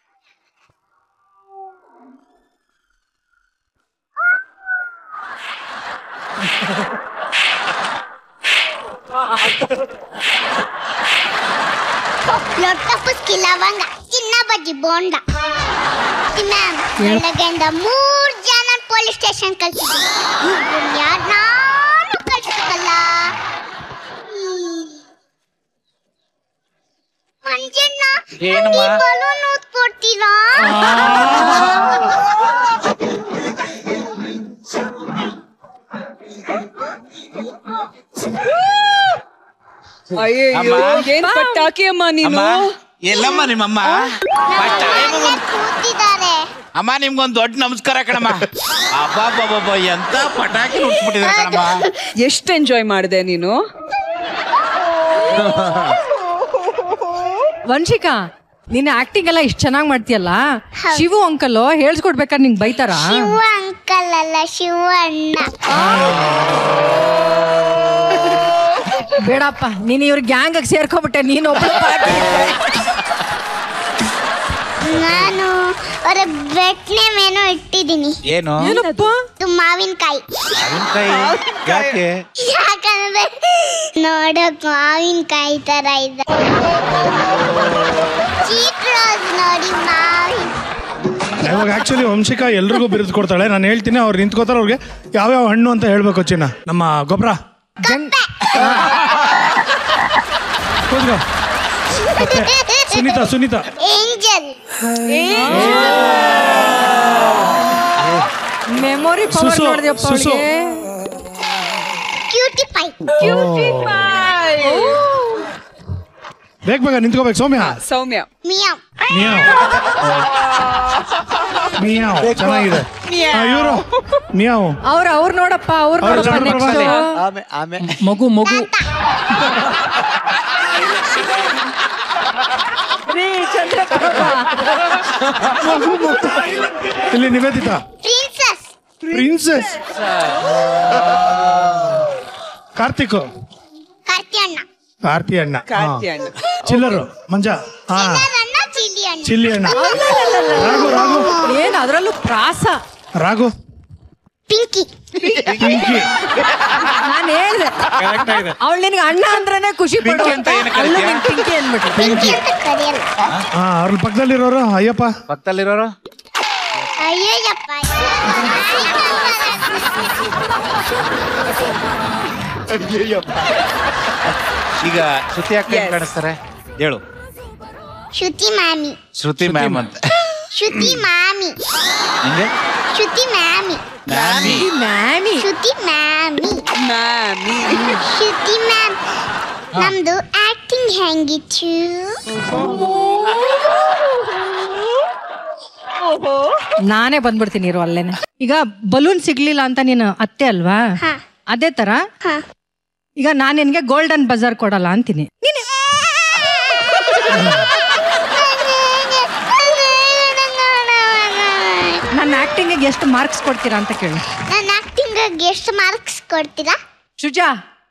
ಲೊಟ್ಟ ಪುಸ್ಕಿ ಲವಂಗ ಚಿನ್ನ ಬಜ್ಜಿ ಬೋಂಡ ಮ್ಯಾಮ್ ಬೆಳಗ್ಗೆಯಿಂದ ಮೂರ್ ಜನ ಪೊಲೀಸ್ ಸ್ಟೇಷನ್ ಕಳ್ಸಿದ್ದೀನಿ ಯಾರು ನಾನು ಕಳ್ಸಲ್ಲ ಮಂಜಣ್ಣ ಏನಮ್ಮ? ಬಲೂನ್ ಊದ್ಕೊಡ್ತೀರಾ ಅಯ್ಯೋ ಅಮ್ಮ? ಏನ್ ಪಟ್ಟಾಕಿ ಅಮ್ಮ ನೀನು ಅಮ್ಮ ಎಲ್ಲಮ್ಮ ನಿಮ್ಮಮ್ಮ First time ಒಂದ್- ಕೂತಿದ್ದಾರೆ ಅಮ್ಮ ನಿಮ್ಗೊಂದ್ ದೊಡ್ಡ ನಮಸ್ಕಾರ ಕಣಮ್ಮ ಅಬ್ಬಬ್ಬಬ್ಬ ಎಂತ ಪಟಾಕಿ ಉಟ್ಬಿಟ್ಟಿದ್ದಾರೆ ಕಣಮ್ಮ ಎಷ್ಟು ಎಂಜಾಯ್ ಮಾಡಿದೆ ನೀನು ವಂಶಿಕಾ ನೀನ್ ಆಕ್ಟಿಂಗ್ ಎಲ್ಲ ಇಷ್ಟ ಚೆನ್ನಾಗಿ ಮಾಡ್ತೀಯಲ್ಲ ಶಿವು ಅಂಕಲ್ ಹೇಳ್ಸ್ಕೊಡ್ಬೇಕಾದ್ರೆ ನಿಂಗೆ ಬೈತಾರ ಶಿವ ಅಂಕಲ್ ಅಲ್ಲ ಶಿವ ಅಣ್ಣ ಬೇಡಪ್ಪ ನೀನ್ ಇವ್ರ ಗ್ಯಾಂಗ್ ಸೇರ್ಕೊಬಿಟ್ಟೆ ನೀನ್ ಒಬ್ಬ ನಾನು ಅವರ ಬೆಟ್ ನೇಮ್ ಏನೋ ಇಟ್ಟಿದ್ದೀನಿ ಏನು ಇದು ಮಾವಿನಕಾಯಿ ಮಾವಿನ್ಕಾಯಿ ಯಾಕೆ ಯಾಕಂದ್ರೆ ನೋಡಕ್ ಮಾವಿನಕಾಯಿ ತರ ಇದೆ ಚೀಪ್ ರೋಸ್ ನೋಡಿ ಮಾವಿನ ಇವಾಗ ಆಕ್ಚುಲಿ ವಂಶಿಕಾ ಎಲ್ರಿಗೂ ಬಿರುದು ಕೊಡ್ತಾಳೆ ನಾನು ಹೇಳ್ತೀನಿ ಅವ್ರು ನಿಂತ್ಕೋತಾರೆ ಅವ್ರಿಗೆ ಯಾವ್ಯಾವ ಹಣ್ಣು ಅಂತ ಹೇಳ್ಬೇಕು ಚಿನ್ನ ನಮ್ಮ ಗೊಬ್ಬರ ಕೂತ್ಕೋ ಮತ್ತೆ Sunita Sunita angel memory power ಸುಸು, ನೋಡಿದ್ಯಪ್ಪ ಸುಸು. ಅವಳಿಗೆ ಕ್ಯೂಟಿ ಪೈ ಬೇಗ ಬೇಗ ನಿಂತ್ಕೋಬೇಕು ಸೌಮ್ಯ ಸೌಮ್ಯ ಮಿಯಾವ್ ಮಿಯಾವ್ ಮಿಯಾವ್ ಚೆನ್ನಾಗಿದೆ ಇವರು ಮಿಯಾವ್ ಅವ್ರ ಅವ್ರ ನೋಡಪ್ಪ ಅವ್ರ ಅವ್ರು ನೋಡಪ್ಪ ಚಂದ್ರಪ್ರಭಾ. ನೆಕ್ಸ್ಟ್ ಆಮೆ ಆಮೆ ಮಗು ಮಗು ಇಲ್ಲಿ ನಿವೇದಿತಾ ಪ್ರಿನ್ಸಸ್ ಪ್ರಿನ್ಸೆಸ್ ಕಾರ್ತಿಕ್ ಕಾರ್ತಿ ಅಣ್ಣ ಕಾರ್ತಿ ಅಣ್ಣ ಕಾರ್ತಿ ಅಣ್ಣ. ಚಿಲ್ಲರು ಮಂಜ ಹಾ ಅಣ್ಣ ಚಿಲ್ಲಿ ಅಣ್ಣ ಚಿಲ್ಲಿ ಅಣ್ಣ ರಾಘು ರಾಘು ಏನ್ ಅದ್ರಲ್ಲೂ ಪ್ರಾಸ ರಾಘು ಪಿಂಕಿ ಪಿಂಕಿ ನಾನು ಹೇಳ್ದೆ Correct ಆಗಿದೆ. ಅವಳು ನಿನ್ಗೆ ಅಣ್ಣ ಅಂದ್ರೇನೆ ಖುಷಿ ಪಿಂಕಿ ಪಡು ಅಂತ ಅಂತ ಏನು ಅಲ್ಲೂ ಕರೀತೀಯ? ನಿನ್ ಪಿಂಕಿ ಅಂದ್ಬಿಟ್ರು ಪಿಂಕಿ ಅಂತ ಕರೆಯಲ್ಲ ಹಾ ಅವ್ರ ಪಕ್ಕದಲ್ಲಿರೋರು ಅಯ್ಯಪ್ಪ ಪಕ್ಕದಲ್ಲಿರೋರು ಅಯ್ಯಯ್ಯಪ್ಪ ಈಗ ಶ್ರುತಿ ಅಕ್ಕ ಹೆಂಗ್ Yes. ಕಾಣಿಸ್ತಾರೆ ಹೇಳು ಶ್ರುತಿ ಮ್ಯಾಮಿ ಶ್ರುತಿ ಮ್ಯಾಮ್ ಅಂತ ಶ್ರುತಿ ಮಾಮಿ ಹೆಂಗೆ ಶ್ರುತಿ ಮ್ಯಾಮಿ ಮ್ಯಾಮಿ ಮ್ಯಾಮಿ ಶ್ರುತಿ ಮ್ಯಾಮಿ ಮ್ಯಾಮಿ ಶ್ರುತಿ ಮ್ಯಾಮ್ ನಮ್ದು ಆಕ್ಟಿಂಗ್ ಹೆಂಗಿತ್ತು ನಾನೇ ಬಂದ್ಬಿಡ್ತೀನಿ ಇರು ಅಲ್ಲೇನೆ ಈಗ ಬಲೂನ್ ಸಿಗ್ಲಿಲ್ಲ ಅಂತ ನೀನು ಅತ್ತೆ ಅಲ್ವಾ ಹಾ. ಅದೇ ತರ ಹಾ. ಈಗ ನಾನ್ ನಿನ್ಗೆ ಗೋಲ್ಡನ್ ಬಜಾರ್ ಕೊಡಲ್ಲ ಅಂತೀನಿ ನೀನು ನನ್ನ ಆಕ್ಟಿಂಗ್ ಎಷ್ಟು ಮಾರ್ಕ್ಸ್ ಕೊಡ್ತೀರಾ ಅಂತ ಕೇಳಿ ನನ್ನ ಆಕ್ಟಿಂಗ್ ಎಷ್ಟು ಮಾರ್ಕ್ಸ್ ಕೊಡ್ತೀರಾ ಶುಜಾ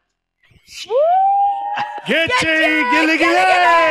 ಗೆಚ್ಚೆ ಗೆಲುಗಿಲೆ.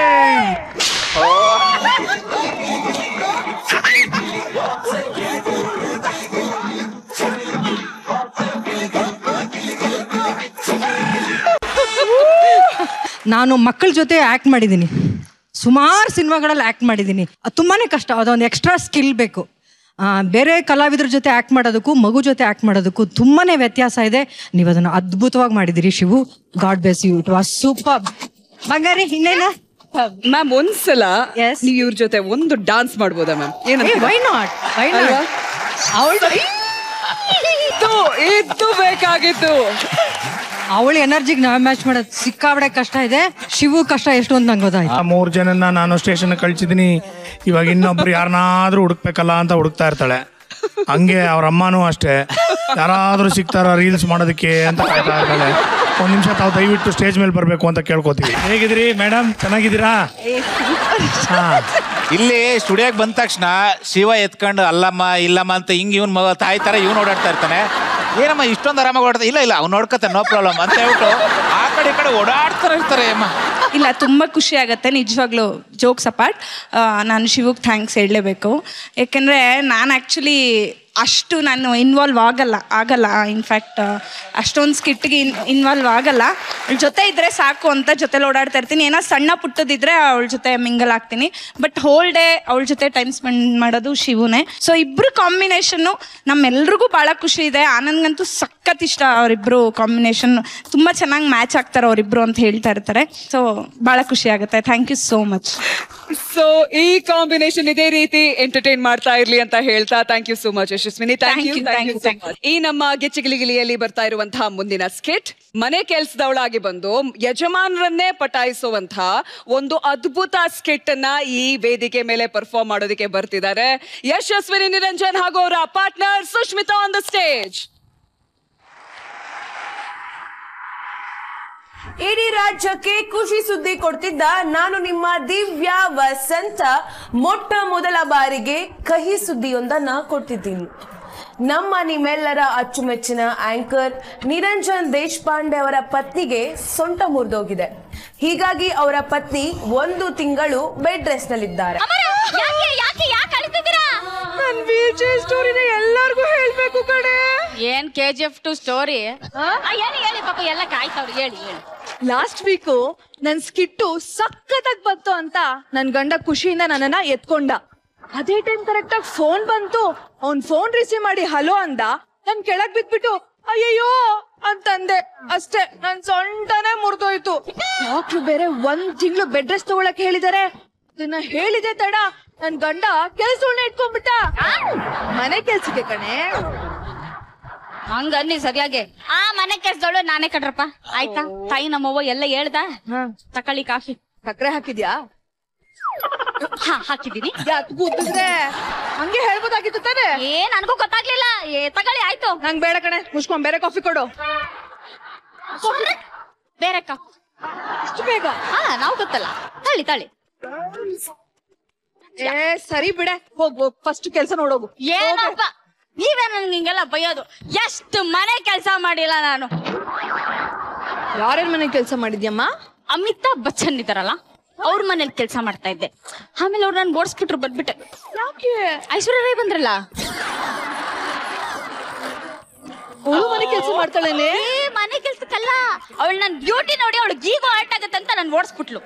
ನಾನು ಮಕ್ಕಳ ಜೊತೆ ಆಕ್ಟ್ ಮಾಡಿದ್ದೀನಿ ಸುಮಾರು ಸಿನಿಮಾಗಳಲ್ಲಿ ಆಕ್ಟ್ ಮಾಡಿದ್ದೀನಿ ಅದು ತುಂಬಾನೇ ಕಷ್ಟ ಅದೊಂದು ಎಕ್ಸ್ಟ್ರಾ ಸ್ಕಿಲ್ ಬೇಕು ಆ, ಬೇರೆ ಕಲಾವಿದ್ರ ಜೊತೆ ಆಕ್ಟ್ ಮಾಡೋದಕ್ಕೂ ಮಗು ಜೊತೆ ಆಕ್ಟ್ ಮಾಡೋದಕ್ಕೂ ತುಂಬಾನೇ ವ್ಯತ್ಯಾಸ ಇದೆ ನೀವು ಅದನ್ನು ಅದ್ಭುತವಾಗಿ ಮಾಡಿದಿರಿ Shivu god bless you it was super ಬಂಗಾರಿ ಇನ್ನೇನ ಮ್ಯಾಮ್ ಒಂದ್ಸಲ ನೀವ್ ಇವ್ರ ಜೊತೆ ಒಂದು ಡಾನ್ಸ್ ಮಾಡ್ಬೋದಾ ಮ್ಯಾಮ್ ಏನಂತ ವೈ ನಾಟ್ ವೈ ನಾಟ್ ಅವಳು ಇದ್ದು ಇದ್ದು ಬೇಕಾಗಿತ್ತು ಅವಳ ಎನರ್ಜಿಗೆ ನಾವು ಮ್ಯಾಚ್ ಮಾಡೋದು ಸಿಕ್ಕಾಬಡೆ ಕಷ್ಟ ಇದೆ ಶಿವು ಕಷ್ಟ ಎಷ್ಟು ಅಂತ ನಂಗೆ ಗೊತ್ತಾಯ್ತು ಆ ಮೂರ್ ಜನನ ನಾನು ಸ್ಟೇಷನ್ ಕಳ್ಸಿದೀನಿ ಇವಾಗ ಇನ್ನೊಬ್ರು ಯಾರನ್ನಾದ್ರೂ ಹುಡುಕ್ಬೇಕಲ್ಲ ಅಂತ ಹುಡುಕ್ತಾ ಇರ್ತಾಳೆ ಹಂಗೆ ಅವ್ರ ಅಮ್ಮನೂ ಅಷ್ಟೇ ಯಾರಾದ್ರೂ ಸಿಗ್ತಾರ ರೀಲ್ಸ್ ಮಾಡೋದಕ್ಕೆ ಅಂತ ಕಾಯ್ತಾ ಇರ್ತಾಳೆ ಒಂದ್ ನಿಮಿಷ ತಾವು ದಯವಿಟ್ಟು ಸ್ಟೇಜ್ ಮೇಲೆ ಬರ್ಬೇಕು ಅಂತ ಕೇಳ್ಕೊತೀವಿ ಹೇಗಿದ್ರಿ ಮೇಡಮ್ ಚೆನ್ನಾಗಿದ್ದೀರಾ ಹಾ ಇಲ್ಲಿ ಸ್ಟುಡಿಯೋಗೆ ಬಂದ ತಕ್ಷಣ ಶಿವ ಎತ್ಕೊಂಡು ಅಲ್ಲಮ್ಮ ಇಲ್ಲಮ್ಮ ಅಂತ ಹಿಂಗ್ ಇವ್ನ ಮಗ ತಾಯಿ ತರ ಇವ್ನು ಓಡಾಡ್ತಾ ಇರ್ತಾನೆ ಏನಮ್ಮ ಇಷ್ಟೊಂದು ಆರಾಮಾಗಿ ಓಡ್ತಾ ಇಲ್ಲ ಇಲ್ಲ ಅವ್ನು ನೋಡ್ಕೊತಾನೆ ನೋ ಪ್ರಾಬ್ಲಮ್ ಅಂತ ಹೇಳ್ಬಿಟ್ಟು ಆ ಕಡೆ ಈ ಕಡೆ ಓಡಾಡ್ತಾರೆ ಇರ್ತಾರೆ ಅಮ್ಮ ಇಲ್ಲ ತುಂಬ ಖುಷಿ ಆಗತ್ತೆ ನಿಜವಾಗ್ಲೂ ಜೋಕ್ಸ್ ಅಪಾರ್ಟ್ ನಾನು ಶಿವಗ್ ಥ್ಯಾಂಕ್ಸ್ ಹೇಳಲೇಬೇಕು ಯಾಕೆಂದರೆ ನಾನು ಆ್ಯಕ್ಚುಲಿ ಅಷ್ಟು ನಾನು ಇನ್ವಾಲ್ವ್ ಆಗಲ್ಲ ಆಗಲ್ಲ ಇನ್ಫ್ಯಾಕ್ಟ್ ಅಷ್ಟೊಂದು ಸ್ಕಿಟ್ಗೆ ಇನ್ ಇನ್ವಾಲ್ವ್ ಆಗಲ್ಲ ಅವಳ ಜೊತೆ ಇದ್ದರೆ ಸಾಕು ಅಂತ ಜೊತೆಲಿ ಓಡಾಡ್ತಾ ಇರ್ತೀನಿ ಏನೋ ಸಣ್ಣ ಪುಟ್ಟದಿದ್ರೆ ಅವಳ ಜೊತೆ ಮಿಂಗಲ್ ಆಗ್ತೀನಿ ಬಟ್ ಹೋಲ್ ಡೇ ಅವಳ ಜೊತೆ ಟೈಮ್ ಸ್ಪೆಂಡ್ ಮಾಡೋದು ಶಿವುನೇ ಸೊ ಇಬ್ಬರು ಕಾಂಬಿನೇಷನ್ನು ನಮ್ಮೆಲ್ರಿಗೂ ಭಾಳ ಖುಷಿ ಇದೆ ಆನಂದ್ಗಂತೂ ಸಕ್ಕ ಸಖತ್ ಇಷ್ಟ ಅವರಿಬ್ರು ಕಾಂಬಿನೇಷನ್ ತುಂಬಾ ಚೆನ್ನಾಗಿ ಮ್ಯಾಚ್ ಆಗ್ತಾರೆ ಅವರಿಬ್ರು ಅಂತ ಹೇಳ್ತಾ ಇರ್ತಾರೆ ಸೊ ಬಹಳ ಖುಷಿ ಆಗುತ್ತೆ thank you so much so ಈ ಕಾಂಬಿನೇಷನ್ ಇದೇ ರೀತಿ ಎಂಟರ್ಟೈನ್ ಮಾಡ್ತಾ ಇರ್ಲಿ ಅಂತ ಹೇಳ್ತಾ thank you so much Yashaswini thank Thank you you, thank thank you you, ಈ ನಮ್ಮ ಗಿಚ್ಚಿಗಿಲಿಗಿಲಿಯಲ್ಲಿ ಬರ್ತಾ ಇರುವಂತಹ ಮುಂದಿನ ಸ್ಕಿಟ್ ಮನೆ ಕೆಲ್ಸದವಳಾಗಿ ಬಂದು ಯಜಮಾನರನ್ನೇ ಪಟಾಯಿಸುವಂತಹ ಒಂದು ಅದ್ಭುತ ಸ್ಕಿಟ್ ಅನ್ನ ಈ ವೇದಿಕೆ ಮೇಲೆ ಪರ್ಫಾರ್ಮ್ ಮಾಡೋದಕ್ಕೆ ಬರ್ತಿದ್ದಾರೆ ಯಶಸ್ವಿನಿ ನಿರಂಜನ್ ಹಾಗೂ ಅವರ partner Sushmita on the stage ಇಡೀ ರಾಜ್ಯಕ್ಕೆ ಖುಷಿ ಸುದ್ದಿ ಕೊಡ್ತಿದ್ದ ನಾನು ನಿಮ್ಮ ದಿವ್ಯ ವಸಂತ ಮೊಟ್ಟ ಮೊದಲ ಬಾರಿಗೆ ಕಹಿ ಸುದ್ದಿಯೊಂದನ್ನ ಕೊಡ್ತಿದ್ದೀನಿ ನಮ್ಮ ನಿಮ್ಮೆಲ್ಲರ ಅಚ್ಚುಮೆಚ್ಚಿನ ಆಂಕರ್ ನಿರಂಜನ್ ದೇಶಪಾಂಡೆ ಅವರ ಪತ್ನಿಗೆ ಸೊಂಟ ಮುರಿದೋಗಿದೆ ಹೀಗಾಗಿ ಅವರ ಪತ್ನಿ ಒಂದು ತಿಂಗಳು ಬೆಡ್ ರೆಸ್ಟ್ ನಲ್ಲಿದ್ದಾರೆ ಯಾಕೆ ಯಾಕೆ ಯಾಕೆ ಅಳ್ತಿದ್ದೀರಾ ನನ್ ವಿಜಯ್ ಸ್ಟೋರಿನ ಎಲ್ಲರಿಗೂ ಹೇಳ್ಬೇಕು ಕಡೆ ಏನ್ K G F two story ಹೇಳಿ ಹೇಳಿ ಪಾಪ ಎಲ್ಲ ಕಾಯ್ತಾವ್ರಿ ಹೇಳಿ ಹೇಳಿ ಲಾಸ್ಟ್ ವೀಕು ನನ್ ಸ್ಕಿಟ್ಟು ಸಖತ್ತಾಗಿ ಬಂತು ಅಂತ ನನ್ ಗಂಡ ಖುಷಿಯಿಂದ ನನ್ನನ್ನ ಎತ್ಕೊಂಡ ಅದೇ ಟೈಮ್ ಕರೆಕ್ಟ್ ಆಗಿ ಫೋನ್ ಬಂತು ಅವ್ನ್ ಫೋನ್ ರಿಸೀವ್ ಮಾಡಿ ಹಲೋ ಅಂದ ನನ್ ಕೆಳಗ್ ಬಿದ್ಬಿಟ್ಟು ಅಯ್ಯಯ್ಯೋ ಅಂತಂದೆ ಅಷ್ಟೇ ನನ್ ಸೊಂಟನೇ ಮುರಿದೋಯ್ತು ಡಾಕ್ಟ್ರು ಬೇರೆ ಒಂದ್ ತಿಂಗಳು ಬೆಡ್ ರೆಸ್ಟ್ ತಗೊಳಕ್ ಹೇಳಿದಾರೆ ಇದನ್ನ ಹೇಳಿದೆ ತಡ ನನ್ ಗಂಡ ಕೆಲ್ಸಗಳನ್ನ ಇಟ್ಕೊಂಡ್ಬಿಟ್ಟ ಮನೆ ಕೆಲ್ಸಕ್ಕೆ ಕಣೆ ಹಂಗ ಅನ್ನಿ ಸರಿಯಾಗಿ ಆ ಮನೆ ಕೆಲ್ಸದವಳು ನಾನೇ ಕಡ್ರಪ್ಪ ಆಯ್ತಾ ತಾಯಿ ನಮ್ಮವ್ವ ಎಲ್ಲ ಹೇಳ್ದ ತಕೊಳ್ಳಿ ಕಾಫಿ ಸಕ್ಕರೆ ಹಾಕಿದ್ಯಾ ಹಾ ಹಾಕಿದೀನಿ ಯಾಕೆ ಕೂತಿದ್ರೆ ಹಂಗೆ ಹೇಳ್ಬೋದಾಗಿತ್ತು ತಾನೆ ಏ ನನಗೂ ಗೊತ್ತಾಗ್ಲಿಲ್ಲ ಏ ತಗೊಳ್ಳಿ ಆಯ್ತು ನಂಗ್ ಬೇಡ ಕಣೆ ಮುಚ್ಕೊಂಡ್ ಬೇರೆ ಕಾಫಿ ಕೊಡು ಬೇರೆ ಕಾಫಿ ಇಷ್ಟು ಬೇಗ ಹಾ ನಾವು ಗೊತ್ತಲ್ಲ ತಳ್ಳಿ ತಳ್ಳಿ ಏ ಸರಿ ಬಿಡೆ ಹೋಗ್ ಹೋಗ್ ಫಸ್ಟ್ ಕೆಲ್ಸ ನೋಡೋಗು ಏನಪ್ಪ ನೀವೇ ನನ್ಗೆ ಹಿಂಗೆಲ್ಲ ಬೈಯೋದು ಎಷ್ಟು ಮನೆ ಕೆಲಸ ಮಾಡಿಲ್ಲ ನಾನು ಯಾರ್ಯಾರ ಮನೆ ಕೆಲ್ಸ ಮಾಡಿದ್ಯಮ್ಮ ಅಮಿತಾಬ್ ಬಚ್ಚನ್ ಇದಾರಲ್ಲ ಅವ್ರ ಮನೇಲಿ ಕೆಲಸ ಮಾಡ್ತಾ ಇದ್ದೆ ಆಮೇಲೆ ಅವ್ರು ನಾನು ಓಡಿಸ್ಬಿಟ್ರು ಬಂದ್ಬಿಟ್ಟೆ ಯಾಕೆ ಐಶ್ವರ್ಯ ರೈ ಬಂದ್ರಲ್ಲ ಅವಳು ಮನೆ ಕೆಲ್ಸ ಮಾಡ್ತಾಳೇನೆ ಏ ಮನೆ ಕೆಲ್ಸಕ್ಕಲ್ಲ ಅವಳು ನನ್ ಬ್ಯೂಟಿ ನೋಡಿ ಅವಳು ಗೀಗೋ ಆರ್ಟ್ ಆಗತ್ತೆ ಅಂತ ನಾನು ಓಡಿಸ್ಬಿಟ್ಲು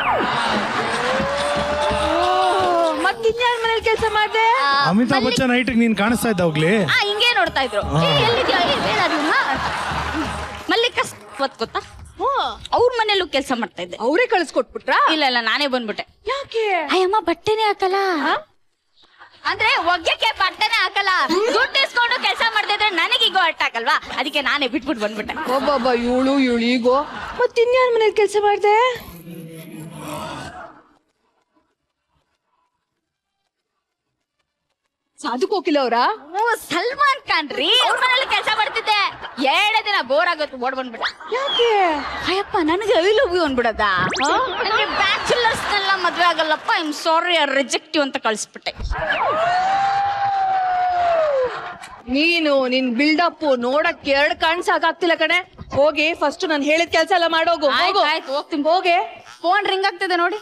ಮತ್ತಿನ್ಯಾರ ಮನೇಲಿ ಕೆಲ್ಸ ಮಾಡ್ದೆ ಅಮಿತಾಬ್ ಬಚ್ಚನ್ ಹೈಟಿಗೆ ನೀನ್ ಕಾಣಿಸ್ತಾ ಇದ್ದ ಹೋಗ್ಲಿ ಆ ಹಿಂಗೆ ನೋಡ್ತಾ ಇದ್ರು ಏ, ಎಲ್ಲಿದ್ಯಾ ಏ, ಬೇಡ ಅರುಣ. ಮಲ್ಲಿಕ ಒತ್ ಗೊತ್ತಾ ಅವ್ರ ಮನೇಲೂ ಕೆಲಸ ಮಾಡ್ತಾ ಇದ್ದೆ ಅವರೇ ಕಳ್ಸ್ಕೊಟ್ಬಿಟ್ರಾ ಇಲ್ಲ ಇಲ್ಲ ನಾನೇ ಬಂದ್ಬಿಟ್ಟೆ ಯಾಕೆ ಅಯ್ಯಮ್ಮ ಬಟ್ಟೆನೇ ಹಾಕಲ್ಲ ಅಂದ್ರೆ ಒಗ್ಗಕ್ಕೆ ಬಟ್ಟೆನೇ ಹಾಕಲ್ಲ ದುಡ್ಡು ಇಸ್ಕೊಂಡು ಕೆಲಸ ಮಾಡ್ತಿದ್ರೆ ನನಗೆ ಈಗ ಅಟ್ಟ ಹಾಕಲ್ವಾ ಅದಕ್ಕೆ ನಾನೇ ಬಿಟ್ಬಿಟ್ಟು ಬಂದ್ಬಿಟ್ಟೆ ಒಬ್ಬೊಬ್ಬ ಇವಳು ಇವಳು ಈಗೋ ಮತ್ತಿನ್ಯಾರ ಮನೇಲಿ ಕೆಲ್ಸ ಮಾಡ್ದೆ ಸಾಧು ಕೋಕಿಲ ಅವರ ಓ ಸಲ್ಮಾನ್ ಖಾನ್ ರೀ ಅವ್ರ ಮನೇಲಿ ಕೆಲಸ ಮಾಡ್ತಿದ್ದೆ ಏಳೇ ದಿನ ಬೋರ್ ಆಗುತ್ತೆ ಓಡ್ ಬಂದ್ಬಿಟ್ಟೆ ಯಾಕೆ ಅಯ್ಯಪ್ಪ ನನಗೆ ಐ ಲವ್ ಯು ಅನ್ಬಿಡದ ನನಗೆ ಬ್ಯಾಚುಲರ್ಸ್ ನೆಲ್ಲ ಮದ್ವೆ ಆಗಲ್ಲಪ್ಪ ಐ ಆಮ್ ಸಾರಿ ರಿಜೆಕ್ಟಿವ್ ಅಂತ ಕಳಿಸ್ಬಿಟ್ಟೆ ನೀನು ನಿನ್ ಬಿಲ್ಡಪ್ ನೋಡಕ್ ಎರಡ್ ಕಣ್ ಸಾಕಾಗ್ತಿಲ್ಲ ಕಣೆ ಹೋಗಿ ಫಸ್ಟ್ ನಾನು ಹೇಳಿದ ಕೆಲ್ಸ ಎಲ್ಲ ಮಾಡೋಗು ಆಯ್ತು ಹೋಗು ಆಯ್ತು ಹೋಗ್ತೀನಿ ಹೋಗೆ ಫೋನ್ ರಿಂಗ್ ಆಗ್ತಿದೆ ನೋಡಿ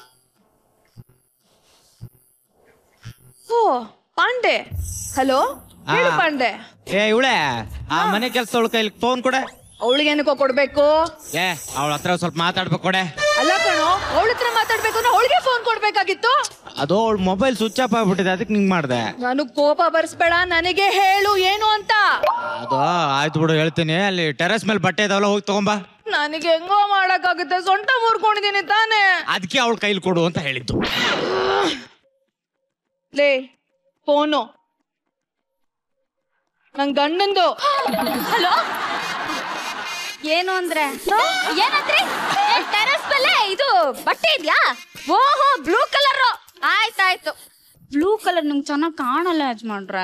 ಓ ಪಾಂಡೆ ಹಲೋ ಹೇಳು ಪಾಂಡೆ ಏ ಇವಳೆ ಆ ಮನೆ ಕೆಲ್ಸದವಳ ಕೈಲಿ ಫೋನ್ ಕೊಡೆ ಅವಳಿಗೇನಕ್ಕೋ ಕೊಡ್ಬೇಕು ಏ ಅವಳ ಹತ್ರ ಸ್ವಲ್ಪ ಮಾತಾಡ್ಬೇಕು ಕೊಡೆ ಅಲ್ಲ ಕಣೋ ಅವಳ ಹತ್ರ ಮಾತಾಡ್ಬೇಕು ಅಂದ್ರೆ ಅವಳಿಗೆ ಫೋನ್ ಕೊಡ್ಬೇಕಾಗಿತ್ತು ಅದು ಅವಳ ಮೊಬೈಲ್ ಸ್ವಿಚ್ ಆಫ್ ಆಗ್ಬಿಟ್ಟಿದೆ ಅದಕ್ಕೆ ನಿಂಗೆ ಮಾಡಿದೆ ನನಗ್ ಕೋಪ ಬರ್ಸ್ಬೇಡ ನನಗೆ ಹೇಳು ಏನು ಅಂತ ಅದು ಆಯ್ತು ಬಿಡು ಹೇಳ್ತೀನಿ ಅಲ್ಲಿ ಟೆರೆಸ್ ಮೇಲೆ ಬಟ್ಟೆ ಇದಾವಲ್ಲ ಹೋಗಿ ತಗೊಂಬಾ ನನಗೆ ಹೆಂಗೋ ಮಾಡಕ್ಕಾಗುತ್ತೆ ಸೊಂಟ ಮುರ್ಕೊಂಡಿದೀನಿ ತಾನೇ ಅದಕ್ಕೆ ಅವಳ ಕೈಲಿ ಕೊಡು ಅಂತ ಹೇಳಿದ್ದು ಲೇ ಫೋನು ನನ್ ಗಂಡಂದು ಹಲೋ ಏನು ಅಂದ್ರೆ ಏನಂದ್ರಿ ಟೆರಸ್ ಮೇಲೆ ಇದು ಬಟ್ಟೆ ಇದ್ಯಾ ಓಹೋ ಬ್ಲೂ ಕಲರ್ ಆಯ್ತಾಯ್ತು ಬ್ಲೂ ಕಲರ್ ನಿಮ್ಗೆ ಚೆನ್ನಾಗಿ ಕಾಣಲ್ಲ ಯಜಮಾನ್ರ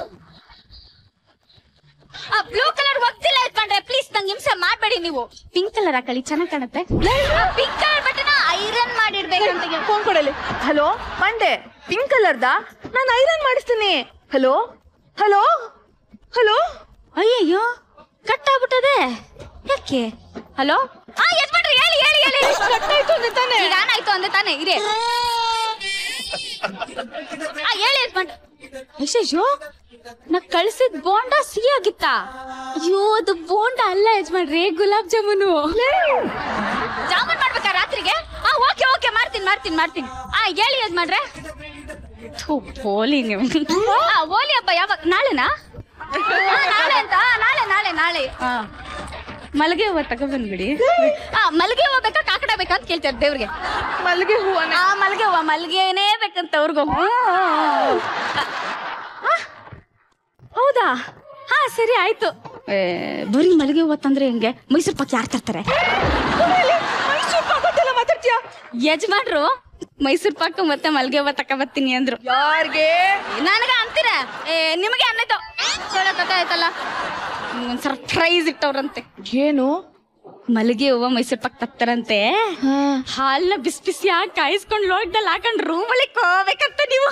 ಆ ಬ್ಲೂ ಕಲರ್ ಒಗ್ತಿಲ್ಲ ಯಜಮಾನ್ರೆ ಪ್ಲೀಸ್ ನಂಗೆ ಹಿಂಸೆ ಮಾಡ್ಬೇಡಿ ನೀವು ಪಿಂಕ್ ಕಲರ್ ಹಾಕಳಿ ಚೆನ್ನಾಗಿ ಕಾಣುತ್ತೆ ಪಿಂಕ್ ಕಲರ್ ಬಟ್ಟೆನ ಐರನ್ ಮಾಡಿಡ್ಬೇಕಂತ ಫೋನ್ ಕೊಡಲಿ ಹಲೋ ಮಂಡೆ ಪಿಂಕ್ ಕಲರ್ದ ನಾನು ಐರನ್ ಮಾಡಿಸ್ತೀನಿ ಹಲೋ ಹಲೋ ಹಲೋ ಅಯ್ಯಯ್ಯೋ ಕಟ್ ಆಗ್ಬಿಟ್ಟದೆ ಯಾಕೆ ಹಲೋ ಆ ಯಜಮಾನ್ರಿ ಹೇಳಿ ಹೇಳಿ ಹೇಳಿ ಕಟ್ ಆಯ್ತು ಅಂದೆ ತಾನೆ ಈಗ ಆನ್ ಆಯ್ತು ಅಂದೆ ತಾನೆ ಇರಿ ಆ ಹೇಳಿ ಯಜಮಾನ್ ಅಯ್ಯಯ್ಯೋ ನಾ ಕಳ್ಸಿದ್ ಬೋಂಡ ಸಿಹಿ ಆಗಿತ್ತಾ ಅಯ್ಯೋ ಅದು ಬೋಂಡ ಅಲ್ಲ ಯಜಮಾನ್ರಿ ಗುಲಾಬ್ ಜಾಮೂನು ಜಾಮೂನ್ ಮಾಡ್ಬೇಕಾ ರಾತ್ರಿಗೆ ಆ ಓಕೆ ಓಕೆ ಮಾಡ್ತೀನಿ ಮಾಡ್ತೀನಿ ಮಾಡ್ತೀನಿ ಆ ಹೇಳಿ ಯಜಮಾನ್ರೆ ಥು, ಹೋಲಿ ನೀವು ಆ ಹೋಲಿ ಹಬ್ಬ ಯಾವಾಗ ನಾಳೆನಾ ನಾಳೆ ಅಂತ ನಾಳೆ ನಾಳೆ ನಾಳೆ ಮಲ್ಲಿಗೆ ಹೂವ ತಗೊಬಂದ್ಬಿಡಿ ಆ ಮಲ್ಲಿಗೆ ಹೂವ ಬೇಕಾ ಕಾಕಡ ಬೇಕಾ ಅಂತ ಕೇಳ್ತಾರೆ ದೇವ್ರಿಗೆ ಮಲ್ಲಿಗೆ ಹೂವ ಆ ಮಲ್ಲಿಗೆ ಹೂವ ಮಲ್ಲಿಗೆನೇ ಬೇಕಂತ ಅವ್ರಿಗೂ ಹೌದಾ ಹಾ ಸರಿ ಆಯ್ತು ಏ, ಬರೀ ಮಲ್ಲಿಗೆ ಹೂವ ತಂದ್ರೆ ಹೆಂಗೆ ಮೈಸೂರು ಪಾಕ್ ಯಾರು ತರ್ತಾರೆ ಮೈಸೂರು ಪಾಕ್ ಅಂತೆಲ್ಲ ಮಾತಾಡ್ತೀಯ ಯಜಮಾನ್ರು ಮೈಸೂರು ಪಾಕ್ ಮತ್ತೆ ಮಲ್ಲಿಗೆ ಹೂವ ತಗೊಬರ್ತೀನಿ ಅಂದ್ರು ಯಾರಿಗೆ ನನಗ ಅಂತೀರ ಏ ನಿಮಗೆ ಅನ್ನೈತು ಆಯ್ತಲ್ಲ ಒಂದ್ ಸರ್ಪ್ರೈಸ್ ಇಟ್ಟವ್ರಂತೆ ಏನು ಮಲ್ಲಿಗೆ ಹೂವ ಮೈಸೂರು ಪಾಕ್ ತರ್ತಾರಂತೆ ಹಾಲ್ನ ಬಿಸಿ ಬಿಸಿಯಾಗಿ ಕಾಯಿಸ್ಕೊಂಡು ಲೋಟದಲ್ಲಿ ಹಾಕೊಂಡು ರೂಮಲ್ಲಿ ಹೋಗ್ಬೇಕಂತ ನೀವು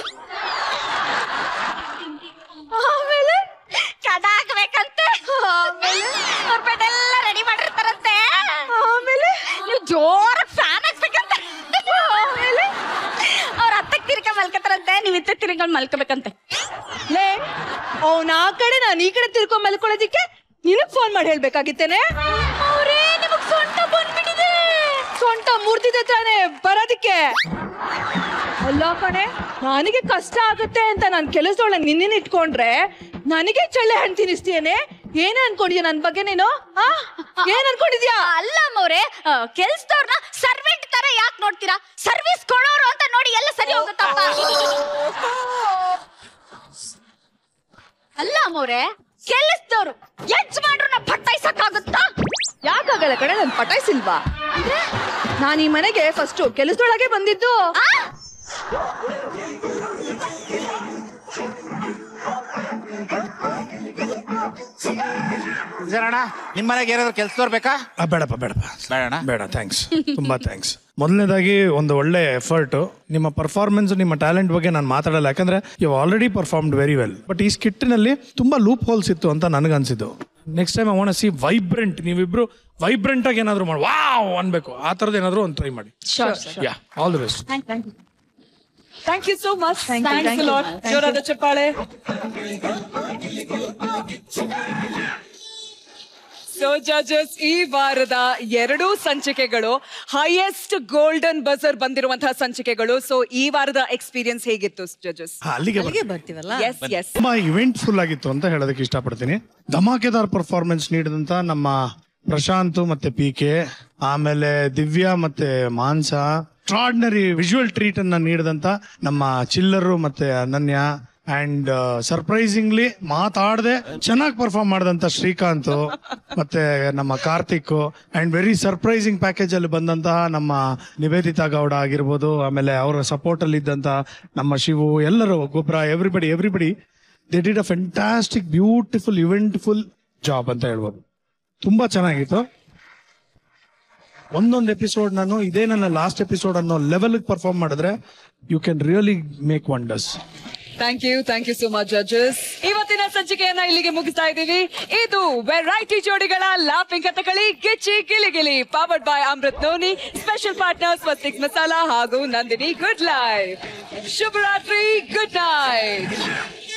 ಆಮೇಲೆ ಕದ ಹಾಕ್ಬೇಕಂತೆ ಆಮೇಲೆ ಅವ್ರ ಬೆಡ್ ಎಲ್ಲ ರೆಡಿ ಮಾಡಿರ್ತಾರಂತೆ ಆಮೇಲೆ ನೀವು ಜೋರಾಗಿ ಫ್ಯಾನ್ ಹಾಕ್ಬೇಕಂತೆ ಆಮೇಲೆ ಅವ್ರ ಹತ್ತಕ್ಕೆ ತಿರ್ಕ ಮಲ್ಕತಾರಂತೆ ನೀವು ಇತ್ತ ತಿರ್ಕೊಂಡು ಮಲ್ಕೋಬೇಕಂತೆ ಲೇ ಅವ್ನ ಆ ಕಡೆ ನಾನು ಈ ಕಡೆ ತಿರ್ಕೊಂಡ್ ಮಲ್ಕೊಳ್ಳೋದಿಕ್ಕೆ ನಿನಗ್ ಫೋನ್ ಮಾಡಿ ಹೇಳ್ಬೇಕಾಗಿತ್ತೇನೆ ಅವ್ರೇ ನಿಮಗ್ ಸೊಂಟ ಬಂದ್ಬಿಟ್ಟಿದೆ ಸೊಂಟ ಮೂರ್ತಿದೆ ತಾನೆ ಬರೋದಿಕ್ಕೆ ಅಲ್ಲ ಕಣೆ ನನಗೆ ಕಷ್ಟ ಆಗುತ್ತೆ ಅಂತ ನಾನು ಕೆಲಸದೊಳಗೆ ನಿನ್ನೇನು ಇಟ್ಕೊಂಡ್ರೆ ನನಗೆ ಚಳ್ಳೆ ಹಣ್ಣು ತಿನ್ನಿಸ್ತೀಯೇನೆ ಏನೇ ಅನ್ಕೊಂಡಿದ್ಯಾ ನನ್ ಬಗ್ಗೆ ನೀನು ಆ? ಏನ್ ಅನ್ಕೊಂಡಿದ್ಯಾ ಅಲ್ಲ ಅಮ್ಮವ್ರೆ ಕೆಲ್ಸದವ್ರನ್ನ ಸರ್ವೆಂಟ್ ತರ ಯಾಕೆ ನೋಡ್ತೀರಾ ಸರ್ವಿಸ್ ಕೊಡೋರು ಅಂತ ನೋಡಿ ಎಲ್ಲ ಸರಿ ಹೋಗುತ್ತಪ್ಪ ಅಲ್ಲ ಅಮ್ಮವ್ರೆ ಕೆಲಸದವ್ರು ಯಜಮಾನ್ರನ್ನ ಪಟ್ಟಾಯ್ಸಕ್ಕಾಗುತ್ತಾ ಯಾಕಾಗಲ್ಲ ಕಣೆ ನನ್ ಪಟಾಯಿಸಿಲ್ವಾ ನಾನು ಈ ಮನೆಗೆ ಫಸ್ಟ್ ಕೆಲಸದೊಳಗೆ ಬಂದಿದ್ದು ಅಣ್ಣ ನಿಮ್ಮ ಮನೆಗೆ ಏನಾದ್ರು ಕೆಲ್ಸದವ್ರು ಬೇಕಾ ಆ, ಬೇಡಪ್ಪ ಬೇಡಪ್ಪ ಬೇಡಣ್ಣ ಬೇಡ ಥ್ಯಾಂಕ್ಸ್ ತುಂಬಾ ಥ್ಯಾಂಕ್ಸ್ ಮೊದಲನೇದಾಗಿ ಒಂದು ಒಳ್ಳೆ ಎಫರ್ಟ್ ನಿಮ್ಮ ಪರ್ಫಾರ್ಮೆನ್ಸ್ ನಿಮ್ಮ ಟ್ಯಾಲೆಂಟ್ ಬಗ್ಗೆ ನಾನು ಮಾತಾಡಲ್ಲ ಯಾಕಂದ್ರೆ you already performed very well but ಈ ಸ್ಕಿಟ್ಟಿನಲ್ಲಿ ತುಂಬಾ ಲೂಪ್ ಹೋಲ್ಸ್ ಇತ್ತು ಅಂತ ನನಗನ್ಸಿದ್ದು ನೆಕ್ಸ್ಟ್ ಟೈಮ್ ಅವನ ಸಿ ವೈಬ್ರೆಂಟ್ ನೀವಿಬ್ರು ವೈಬ್ರೆಂಟ್ ಆಗಿ ಏನಾದ್ರು ಮಾಡಿ ವಾವ್ ಅನ್ಬೇಕು ಆ ಥರದ್ದು ಏನಾದ್ರು ಒಂದು ಟ್ರೈ ಮಾಡಿ Sure, sure. Yeah all the best thank you so much you, thanks thank you. Lot Thank ಜೋರಾದ you. ಚಪ್ಪಾಳೆ ಸೊ ಜಜಸ್ ಈ ವಾರದ ಎರಡೂ ಸಂಚಿಕೆಗಳು ಹೈಯೆಸ್ಟ್ ಗೋಲ್ಡನ್ ಬಜರ್ ಬಂದಿರುವಂತಹ ಸಂಚಿಕೆಗಳು ಸೊ ಈ ವಾರದ ಎಕ್ಸ್ಪೀರಿಯನ್ಸ್ ಹೇಗಿತ್ತು ಜಜಸ್ ಹಾ, ಅಲ್ಲಿಗೆ ಬರ್ತೀವಿ. ಬರ್ತೀವಲ್ಲ ಎಸ್ ಎಸ್ ತುಂಬಾ ಇವೆಂಟ್ಫುಲ್ ಆಗಿತ್ತು ಅಂತ ಹೇಳೋದಕ್ಕೆ ಇಷ್ಟಪಡ್ತೀನಿ ಧಮಾಕೆದಾರ್ ಪರ್ಫಾರ್ಮೆನ್ಸ್ ನೀಡಿದಂತ ನಮ್ಮ ಪ್ರಶಾಂತ್ ಮತ್ತೆ ಪಿ ಕೆ ಆಮೇಲೆ ದಿವ್ಯಾ ಮತ್ತೆ ಮಾನ್ಸ ಎಕ್ಸ್ಟ್ರಾರ್ಡಿನರಿ ವಿಜುವಲ್ ಟ್ರೀಟ್ ಅನ್ನ ನೀಡಿದಂತ ನಮ್ಮ ಚಿಲ್ಲರು ಮತ್ತೆ ಅನನ್ಯ ಅಂಡ್ ಸರ್ಪ್ರೈಸಿಂಗ್ಲಿ ಮಾತಾಡದೆ ಚೆನ್ನಾಗಿ ಪರ್ಫಾರ್ಮ್ ಮಾಡಿದಂತ ಶ್ರೀಕಾಂತ್ ಮತ್ತೆ ನಮ್ಮ Karthik and very surprising package ಅಲ್ಲಿ ಬಂದಂತಹ ನಮ್ಮ ನಿವೇದಿತಾ ಗೌಡ ಆಗಿರ್ಬೋದು ಆಮೇಲೆ ಅವರ ಸಪೋರ್ಟ್ ಅಲ್ಲಿ ಇದ್ದಂತ ನಮ್ಮ ಶಿವು ಎಲ್ಲರೂ ಗೊಬ್ಬರ everybody everybody they did a fantastic beautiful eventful job ಅಂತ ಹೇಳ್ಬೋದು ತುಂಬಾ ಚೆನ್ನಾಗಿತ್ತು ಒಂದೊಂದು ಎಪಿಸೋಡ್ ನಾನು ಇದೇ ನನ್ನ ಲಾಸ್ಟ್ ಎಪಿಸೋಡ್ ಅನ್ನೋ ಲೆವೆಲ್ ಪರ್ಫಾರ್ಮ್ ಮಾಡಿದ್ರೆ you can really make wonders thank you thank you so much judges ಇವತ್ತಿನ ಸಂಚಿಕೆಯನ್ನ ಇಲ್ಲಿಗೆ ಮುಗಿಸ್ತಾ ಇದ್ದೀವಿ ಇದು ವೆರೈಟಿ ಜೋಡಿಗಳ laughing Kathakali Gicchi Giligili powered by Amrut noni special partners Swastik masala ಹಾಗೂ ನಂದಿನಿ ಗುಡ್ ಲೈಫ್ ಶುಭರಾತ್ರಿ ಗುಡ್ ನೈಟ್